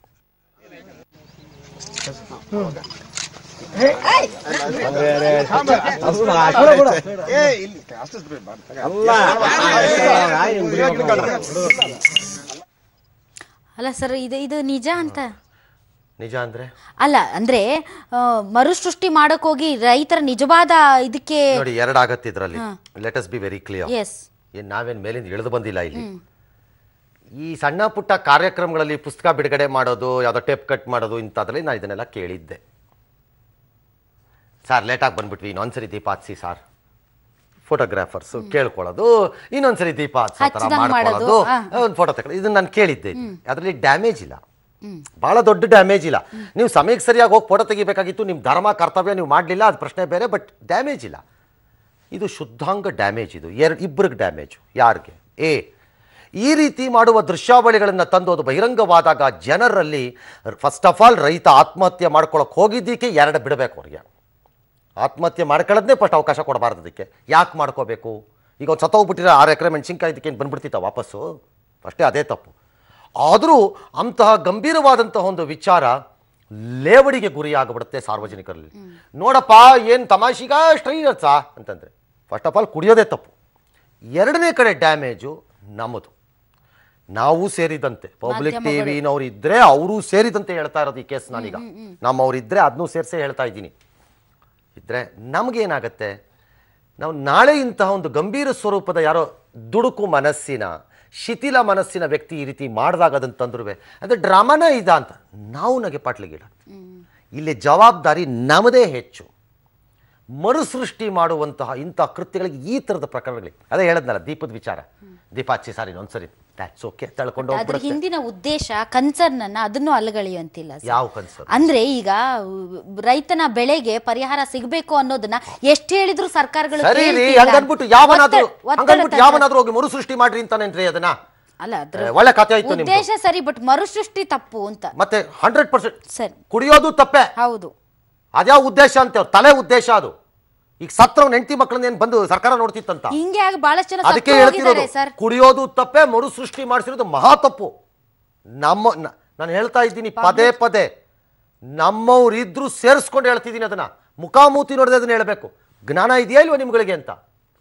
ಅಲ್ಲ ಸರ್ ಇದು ಇದು ನಿಜ ಅಂತ
ನಿಜ ಅಂದ್ರೆ
ಅಲ್ಲ ಅಂದ್ರೆ ಆ, ಮರುಸೃಷ್ಟಿ ಮಾಡಕ್ ಹೋಗಿ ರೈತರ ನಿಜವಾದ ಇದಕ್ಕೆ
ನೋಡಿ ಎರಡಾಗತ್ತೆ ಇದರಲ್ಲಿ
ಹಾ.
Let us be very clear
yes
ಏನ್ ನಾವೇನ್ ಮೇಲಿಂದ ಇಳಿದು ಬಂದಿಲ್ಲ ಇಲ್ಲಿ ಈ ಸಣ್ಣ ಪುಟ್ಟ ಕಾರ್ಯಕ್ರಮಗಳಲ್ಲಿ ಪುಸ್ತಕ ಬಿಡುಗಡೆ ಮಾಡೋದು ಯಾವುದೋ ಟೇಪ್ ಕಟ್ ಮಾಡೋದು ಇಂಥದ್ರಲ್ಲಿ ನಾನು ಇದನ್ನೆಲ್ಲ ಕೇಳಿದ್ದೆ ಸರ್ ಲೇಟಾಗಿ ಬಂದ್ಬಿಟ್ವಿ ಇನ್ನೊಂದ್ಸರಿ ದೀಪ ಹಚ್ಸಿ ಸರ್ ಫೋಟೋಗ್ರಾಫರ್ಸ್ ಕೇಳ್ಕೊಳ್ಳೋದು ಇನ್ನೊಂದ್ಸರಿ ದೀಪ ಹಚ್ಚೋ ಥರ
ಹಚ್ದಂಗ್
ಮಾಡ್ಕೊಳ್ಳೋದು
ಮಾಡೋದು, ಆ.
ಒಂದು ಫೋಟೋ ತಗೊಳ್ಳೋದು ಇದನ್ನ ನಾನು ಕೇಳಿದ್ದೆ ಅದರಲ್ಲಿ ಡ್ಯಾಮೇಜ್ ಇಲ್ಲ ಬಹಳ ದೊಡ್ಡ ಡ್ಯಾಮೇಜ್ ಇಲ್ಲ ನೀವು ಸಮಯಕ್ಕೆ ಸರಿಯಾಗಿ ಹೋಗಿ ಫೋಟೋ ತೆಗಿಬೇಕಾಗಿತ್ತು ನಿಮ್ಮ ಧರ್ಮ ಕರ್ತವ್ಯ ನೀವು ಮಾಡಲಿಲ್ಲ ಅದು ಪ್ರಶ್ನೆ ಬೇರೆ ಬಟ್ ಡ್ಯಾಮೇಜ್ ಇಲ್ಲ ಇದು ಶುದ್ಧಾಂಗ ಡ್ಯಾಮೇಜ್ ಇದು ಎರಡು ಇಬ್ಬರಿಗೆ ಡ್ಯಾಮೇಜ್ ಯಾರಿಗೆ ಎ ಈ ರೀತಿ ಮಾಡುವ ದೃಶ್ಯಾವಳಿಗಳನ್ನು ತಂದು ಅದು ಬಹಿರಂಗವಾದಾಗ ಜನರಲ್ಲಿ ಫಸ್ಟ್ ಆಫ್ ಆಲ್ ರೈತ ಆತ್ಮಹತ್ಯೆ ಮಾಡ್ಕೊಳಕ್ಕೆ ಹೋಗಿದ್ದಕ್ಕೆ ಎರಡು ಬಿಡಬೇಕು ಅವ್ರಿಗೆ ಆತ್ಮಹತ್ಯೆ ಮಾಡ್ಕೊಳ್ಳೋದನ್ನೇ ಫಸ್ಟ್ ಅವಕಾಶ ಕೊಡಬಾರ್ದು ಅದಕ್ಕೆ ಯಾಕೆ ಮಾಡ್ಕೋಬೇಕು ಈಗ ಒಂದು ಸತ್ತೋಗ್ಬಿಟ್ಟಿರೋ ಆರು ಎಕರೆ ಮೆಣಸಿನ್ಕಾಯಿ ಇದಕ್ಕೆ ಬಂದ್ಬಿಡ್ತಿತ್ತ ವಾಪಸ್ಸು ಅಷ್ಟೇ ಅದೇ ತಪ್ಪು ಆದರೂ ಅಂತಹ ಗಂಭೀರವಾದಂತಹ ಒಂದು ವಿಚಾರ ಲೇವಡಿಗೆ ಗುರಿಯಾಗ್ಬಿಡುತ್ತೆ ಸಾರ್ವಜನಿಕರಲ್ಲಿ ನೋಡಪ್ಪ ಏನು ತಮಾಷಿಗ ಸ್ಟ್ರೈನರ್ಸ ಅಂತಂದರೆ ಫಸ್ಟ್ ಆಫ್ ಆಲ್ ಕುಡಿಯೋದೇ ತಪ್ಪು ಎರಡನೇ ಕಡೆ ಡ್ಯಾಮೇಜು ನಮ್ಮದು ನಾವು ಸೇರಿದಂತೆ ಪಬ್ಲಿಕ್
ಮಾಧ್ಯಮಗಳು.
ಟಿವಿನವ್ರು ಇದ್ರೆ ಅವರು ಸೇರಿದಂತೆ ಹೇಳ್ತಾ ಇರೋದು ಈ ಕೇಸ್ ನಾನೀಗ ನಮ್ಮವ್ರು ಇದ್ರೆ ಅದನ್ನೂ ಸೇರಿಸೇ ಹೇಳ್ತಾ ಇದ್ದೀನಿ ಇದ್ರೆ ನಮಗೇನಾಗತ್ತೆ ನಾವು ನಾಳೆ ಇಂತಹ ಒಂದು ಗಂಭೀರ ಸ್ವರೂಪದ ಯಾರೋ ದುಡುಕು ಮನಸ್ಸಿನ ಶಿಥಿಲ ಮನಸ್ಸಿನ ವ್ಯಕ್ತಿ ಈ ರೀತಿ ಮಾಡಿದಾಗ ಅದನ್ನು ತಂದ್ರು ಅಂದರೆ ಡ್ರಾಮಾನ ಇದ ಅಂತ ನಾವು ನಗೆ ಪಾಟ್ಲಿಗಿಡ ಇಲ್ಲಿ ಜವಾಬ್ದಾರಿ ನಮ್ಮದೇ ಹೆಚ್ಚು ಮರುಸೃಷ್ಟಿ ಮಾಡುವಂತಹ ಇಂಥ ಕೃತ್ಯಗಳಿಗೆ ಈ ಥರದ ಪ್ರಕರಣಗಳಿಗೆ ಅದೇ ಹೇಳದ್ನಲ್ಲ ದೀಪದ ವಿಚಾರ ದೀಪ ಹಚ್ಚಿ ಸಾರಿ ಒಂದ್ಸರಿ ದ್ಯಾಟ್ಸ್ ಓಕೆ ತಳ್ಕೊಂಡು
ಅದ್ರ
ಹೋಗ್ಬಿಡುತ್ತೆ
ಹಿಂದಿನ ಉದ್ದೇಶ ಕನ್ಸರ್ನ್ ಅನ್ನ ಅದನ್ನು ಅಲ್ಲಗಳೆಯುವಂತಿಲ್ಲ ಸರ್.
ಯಾವ ಕನ್ಸರ್
ಅಂದ್ರೆ ಈಗ ಉ, ರೈತನ ಬೆಳೆಗೆ ಪರಿಹಾರ ಸಿಗಬೇಕು ಅನ್ನೋದನ್ನ ಎಷ್ಟು ಹೇಳಿದ್ರು ಸರ್ಕಾರಗಳು
ಸರಿ ರೀ
ಕೇಳ್ತಿಲ್ಲ.
ಹಂಗನ್ಬಿಟ್ಟು ಯಾವನಾದ್ರೂ
ಒತ್ತಡ- ಒತ್ತಡ
ಹಂಗನ್ಬಿಟ್ಟು
ತಂದ್ರೆ-
ಯಾವನಾದ್ರೂ ಹೋಗಿ ಮರುಸೃಷ್ಟಿ ಮಾಡ್ರಿ ಅಂತಾನೇನ್ರಿ ಅದನ್ನ
ಅಲ್ಲ ಅದ್ರ
ಏ, ಒಳ್ಳೆ ಕಥೆ ಆಯ್ತು ನಿಮ್ದು
ಉದ್ದೇಶ ಸರಿ ಬಟ್ ಮರುಸೃಷ್ಟಿ ತಪ್ಪು ಅಂತ
ಮತ್ತೆ ಹಂಡ್ರೆಡ್ ಪರ್ಸೆಂಟ್
ಸರಿ
ಕುಡಿಯೋದು ತಪ್ಪೆ
ಹೌದು
ಅದ್ಯಾವ ಉದ್ದೇಶ ಅಂತ ಅವ್ರ ತಲೆ ಉದ್ದೇಶ ಅದು ಈಗ ಸತ್ರವ್ ಹೆಂಡತಿ ಮಕ್ಕಳನ್ನ ಏನ್ ಬಂದು ಸರ್ಕಾರ ನೋಡ್ತಿತ್ತಂತ
ಹಿಂಗೆ ಆಗಿ ಬಹಳಷ್ಟು ಜನ
ಅದಕ್ಕೆ
ಸತ್ತು ಹೋಗಿದ್ದಾರೆ
ಹೇಳ್ತಿರೋದು
ಸರ್
ಕುಡಿಯೋದು ತಪ್ಪೆ ಮರು ಸೃಷ್ಟಿ ಮಾಡಿಸಿರೋದು ಮಹಾ ತಪ್ಪು ನಮ್ಮ ನ- ನಾನು ಹೇಳ್ತಾ ಇದ್ದೀನಿ ಪದೇ ಪದೇ ನಮ್ಮವ್ರಿದ್ರು ಸೇರಿಸ್ಕೊಂಡು ಹೇಳ್ತಿದ್ದೀನಿ ಅದನ್ನ ಮುಖಾಮೂತಿ ನೋಡದೆ ಅದನ್ನ ಹೇಳ್ಬೇಕು ಜ್ಞಾನ ಇದೆಯಾ ಇಲ್ವಾ ನಿಮ್ಗಳಿಗೆ ಅಂತ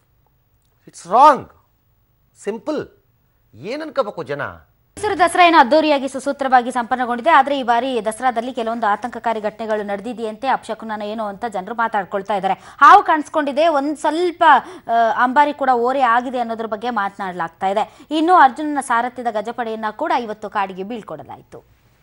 ಇಟ್ಸ್ ರಾಂಗ್ ಸಿಂಪಲ್ ಏನ್ ಅನ್ಕೋಬೇಕು ಜನ
ಮೈಸೂರು ದಸರಾ ಏನು ಅದ್ದೂರಿಯಾಗಿ ಸುಸೂತ್ರವಾಗಿ ಸಂಪನ್ನಗೊಂಡಿದೆ ಆದರೆ ಈ ಬಾರಿ ದಸರಾದಲ್ಲಿ ಕೆಲವೊಂದು ಆತಂಕಕಾರಿ ಘಟನೆಗಳು ನಡೆದಿದೆಯಂತೆ ಅಪಶಕುನ ಏನು ಅಂತ ಜನರು ಮಾತಾಡ್ಕೊಳ್ತಾ ಇದ್ದಾರೆ ಹಾವು ಕಾಣಿಸ್ಕೊಂಡಿದೆ ಒಂದು ಸ್ವಲ್ಪ ಆ, ಅಂಬಾರಿ ಕೂಡ ಓರೆ ಆಗಿದೆ ಅನ್ನೋದ್ರ ಬಗ್ಗೆ ಮಾತನಾಡಲಾಗ್ತಾ ಇದೆ ಇನ್ನು ಅರ್ಜುನನ ಸಾರಥ್ಯದ ಗಜಪಡೆಯನ್ನ ಕೂಡ ಇವತ್ತು ಕಾಡಿಗೆ ಬೀಳ್ಕೊಡಲಾಯಿತು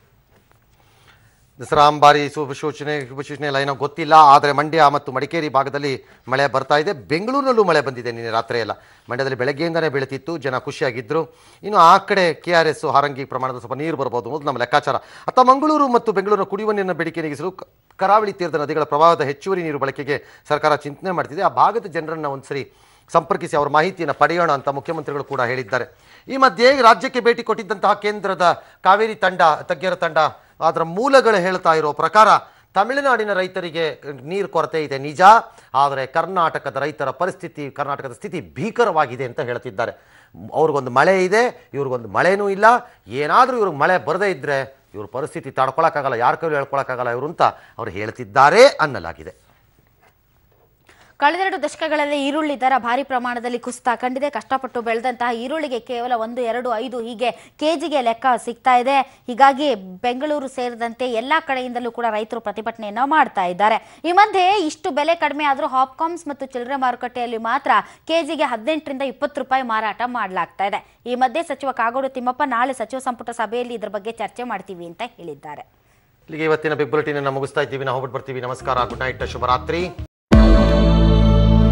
ದಸರಾ ಅಂಬಾರಿ ಶುಭಸೂಚನೆ ಶುಭಸೂಚನೆ ಎಲ್ಲ ಏನೋ ಗೊತ್ತಿಲ್ಲ ಆದರೆ ಮಂಡ್ಯ ಮತ್ತು ಮಡಿಕೇರಿ ಭಾಗದಲ್ಲಿ ಮಳೆ ಬರ್ತಾ ಇದೆ ಬೆಂಗಳೂರಿನಲ್ಲೂ ಮಳೆ ಬಂದಿದೆ ನಿನ್ನೆ ರಾತ್ರಿ ಎಲ್ಲ ಮಂಡ್ಯದಲ್ಲಿ ಬೆಳಗ್ಗೆಯಿಂದನೇ ಬೀಳುತ್ತಿತ್ತು ಜನ ಖುಷಿಯಾಗಿದ್ದರು ಇನ್ನು ಆ ಕಡೆ ಕೆ ಆರ್ ಎಸ್ ಹಾರಂಗಿ ಪ್ರಮಾಣದ ಸ್ವಲ್ಪ ನೀರು ಬರ್ಬೋದು ಅನ್ನೋದು ನಮ್ಮ ಲೆಕ್ಕಾಚಾರ ಅತ್ತ ಮಂಗಳೂರು ಮತ್ತು ಬೆಂಗಳೂರಿನ ಕುಡಿಯುವ ನೀರಿನ ಬೇಡಿಕೆ ನೀಗಿಸಲು ಕ- ಕರಾವಳಿ ತೀರದ ನದಿಗಳ ಪ್ರವಾಹದ ಹೆಚ್ಚುವರಿ ನೀರು ಬಳಕೆಗೆ ಸರ್ಕಾರ ಚಿಂತನೆ ಮಾಡ್ತಿದೆ ಆ ಭಾಗದ ಜನರನ್ನು ಒಂದ್ಸರಿ ಸಂಪರ್ಕಿಸಿ ಅವರ ಮಾಹಿತಿಯನ್ನು ಪಡೆಯೋಣ ಅಂತ ಮುಖ್ಯಮಂತ್ರಿಗಳು ಕೂಡ ಹೇಳಿದ್ದಾರೆ ಈ ಮಧ್ಯೆ ರಾಜ್ಯಕ್ಕೆ ಭೇಟಿ ಕೊಟ್ಟಿದ್ದಂತಹ ಕೇಂದ್ರದ ಕಾವೇರಿ ತಂಡ ತಜ್ಞರ ತಂಡ ಅದರ ಮೂಲಗಳು ಹೇಳ್ತಾ ಇರೋ ಪ್ರಕಾರ ತಮಿಳುನಾಡಿನ ರೈತರಿಗೆ ನೀರು ಕೊರತೆ ಇದೆ ನಿಜ ಆದರೆ ಕರ್ನಾಟಕದ ರೈತರ ಪರಿಸ್ಥಿತಿ ಕರ್ನಾಟಕದ ಸ್ಥಿತಿ ಭೀಕರವಾಗಿದೆ ಅಂತ ಹೇಳ್ತಿದ್ದಾರೆ ಅವ್ರಿಗೊಂದು ಮಳೆ ಇದೆ ಇವ್ರಿಗೊಂದು ಮಳೆನೂ ಇಲ್ಲ ಏನಾದರೂ ಇವ್ರಿಗೆ ಮಳೆ ಬರದೇ ಇದ್ದರೆ ಇವ್ರ ಪರಿಸ್ಥಿತಿ ತಡ್ಕೊಳಕ್ಕಾಗಲ್ಲ ಯಾರ ಕೈಲೂ ಹೇಳ್ಕೊಳಕ್ಕಾಗಲ್ಲ ಇವರು ಅಂತ ಅವ್ರು ಹೇಳ್ತಿದ್ದಾರೆ ಅನ್ನಲಾಗಿದೆ
ಕಳೆದೆರಡು ದಶಕಗಳಲ್ಲಿ ಈರುಳ್ಳಿ ದರ ಭಾರಿ ಪ್ರಮಾಣದಲ್ಲಿ ಕುಸಿತ ಕಂಡಿದೆ ಕಷ್ಟಪಟ್ಟು ಬೆಳೆದಂತಹ ಈರುಳ್ಳಿಗೆ ಕೇವಲ ಒಂದು ಎರಡು ಐದು ಹೀಗೆ ಕೆಜಿಗೆ ಲೆಕ್ಕ ಸಿಗ್ತಾ ಇದೆ ಹೀಗಾಗಿ ಬೆಂಗಳೂರು ಸೇರಿದಂತೆ ಎಲ್ಲಾ ಕಡೆಯಿಂದಲೂ ಕೂಡ ರೈತರು ಪ್ರತಿಭಟನೆಯನ್ನ ಮಾಡ್ತಾ ಇದ್ದಾರೆ ಈ ಮಧ್ಯೆ ಇಷ್ಟು ಬೆಲೆ ಕಡಿಮೆ ಆದರೂ ಹಾಪ್ಕಾಮ್ಸ್ ಮತ್ತು ಚಿಲ್ಲರೆ ಮಾರುಕಟ್ಟೆಯಲ್ಲಿ ಮಾತ್ರ ಕೆಜಿಗೆ ಹದಿನೆಂಟರಿಂದ ಇಪ್ಪತ್ತು ರೂಪಾಯಿ ಮಾರಾಟ ಮಾಡಲಾಗ್ತಾ ಇದೆ ಈ ಮಧ್ಯೆ ಸಚಿವ ಕಾಗೋಡು ತಿಮ್ಮಪ್ಪ ನಾಳೆ ಸಚಿವ ಸಂಪುಟ ಸಭೆಯಲ್ಲಿ ಇದರ ಬಗ್ಗೆ ಚರ್ಚೆ ಮಾಡ್ತೀವಿ ಅಂತ ಹೇಳಿದ್ದಾರೆ
ಇಲ್ಲಿಗೆ ಇವತ್ತಿನ ಬಿಗ್ ಬುಲೆಟಿನ್ ಮುಗಿಸ್ತಾ ಇದ್ದೀವಿ ನಾವು ಹೋಗ್ಬಿಟ್ಟು ಬರ್ತೀವಿ ನಮಸ್ಕಾರ ಗುಡ್ ನೈಟ್ ಶುಭರಾತ್ರಿ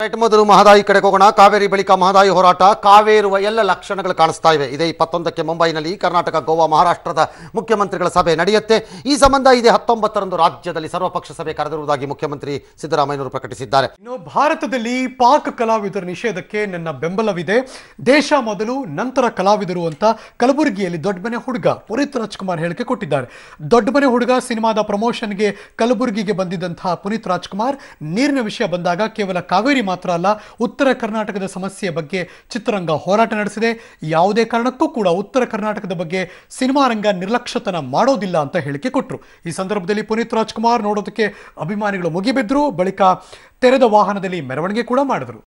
ರೈಟ್ ಮೊದಲು ಮಹದಾಯಿ ಕಡೆಗೆ ಹೋಗೋಣ ಕಾವೇರಿ ಬಳಿಕ ಮಹದಾಯಿ ಹೋರಾಟ ಕಾವೇರುವ ಎಲ್ಲ ಲಕ್ಷಣಗಳು ಕಾಣಿಸ್ತಾ ಇವೆ ಇದೇ ಇಪ್ಪತ್ತೊಂದಕ್ಕೆ ಮುಂಬೈನಲ್ಲಿ ಕರ್ನಾಟಕ ಗೋವಾ ಮಹಾರಾಷ್ಟ್ರದ ಮುಖ್ಯಮಂತ್ರಿಗಳ ಸಭೆ ನಡೆಯುತ್ತೆ ಈ ಸಂಬಂಧ ಇದೇ ಹತ್ತೊಂಬತ್ತರಂದು ರಾಜ್ಯದಲ್ಲಿ ಸರ್ವಪಕ್ಷ ಸಭೆ ಕರೆದಿರುವುದಾಗಿ ಮುಖ್ಯಮಂತ್ರಿ ಸಿದ್ದರಾಮಯ್ಯನವರು ಪ್ರಕಟಿಸಿದ್ದಾರೆ
ಇನ್ನು ಭಾರತದಲ್ಲಿ ಪಾಕ್ ಕಲಾವಿದರ ನಿಷೇಧಕ್ಕೆ ನನ್ನ ಬೆಂಬಲವಿದೆ ದೇಶ ಮೊದಲು ನಂತರ ಕಲಾವಿದರು ಅಂತ ಕಲಬುರಗಿಯಲ್ಲಿ ದೊಡ್ಡಮನೆ ಹುಡುಗ ಪುನೀತ್ ರಾಜ್ಕುಮಾರ್ ಹೇಳಿಕೆ ಕೊಟ್ಟಿದ್ದಾರೆ ದೊಡ್ಡಮನೆ ಹುಡುಗ ಸಿನಿಮಾದ ಪ್ರಮೋಷನ್ಗೆ ಕಲಬುರಗಿಗೆ ಬಂದಿದ್ದಂತಹ ಪುನೀತ್ ರಾಜ್ಕುಮಾರ್ ನೀರಿನ ವಿಷಯ ಬಂದಾಗ ಕೇವಲ ಕಾವೇರಿ ಮಾತ್ರ ಅಲ್ಲ ಉತ್ತರ ಕರ್ನಾಟಕದ ಸಮಸ್ಯೆಯ ಬಗ್ಗೆ ಚಿತ್ರರಂಗ ಹೋರಾಟ ನಡೆಸಿದೆ ಯಾವುದೇ ಕಾರಣಕ್ಕೂ ಕೂಡ ಉತ್ತರ ಕರ್ನಾಟಕದ ಬಗ್ಗೆ ಸಿನಿಮಾ ರಂಗ ನಿರ್ಲಕ್ಷ್ಯತನ ಮಾಡೋದಿಲ್ಲ ಅಂತ ಹೇಳಿಕೆ ಕೊಟ್ಟರು ಈ ಸಂದರ್ಭದಲ್ಲಿ ಪುನೀತ್ ರಾಜ್ಕುಮಾರ್ ನೋಡೋದಕ್ಕೆ ಅಭಿಮಾನಿಗಳು ಮುಗಿಬಿದ್ರು ಬಳಿಕ ತೆರೆದ ವಾಹನದಲ್ಲಿ ಮೆರವಣಿಗೆ ಕೂಡ ಮಾಡಿದ್ರು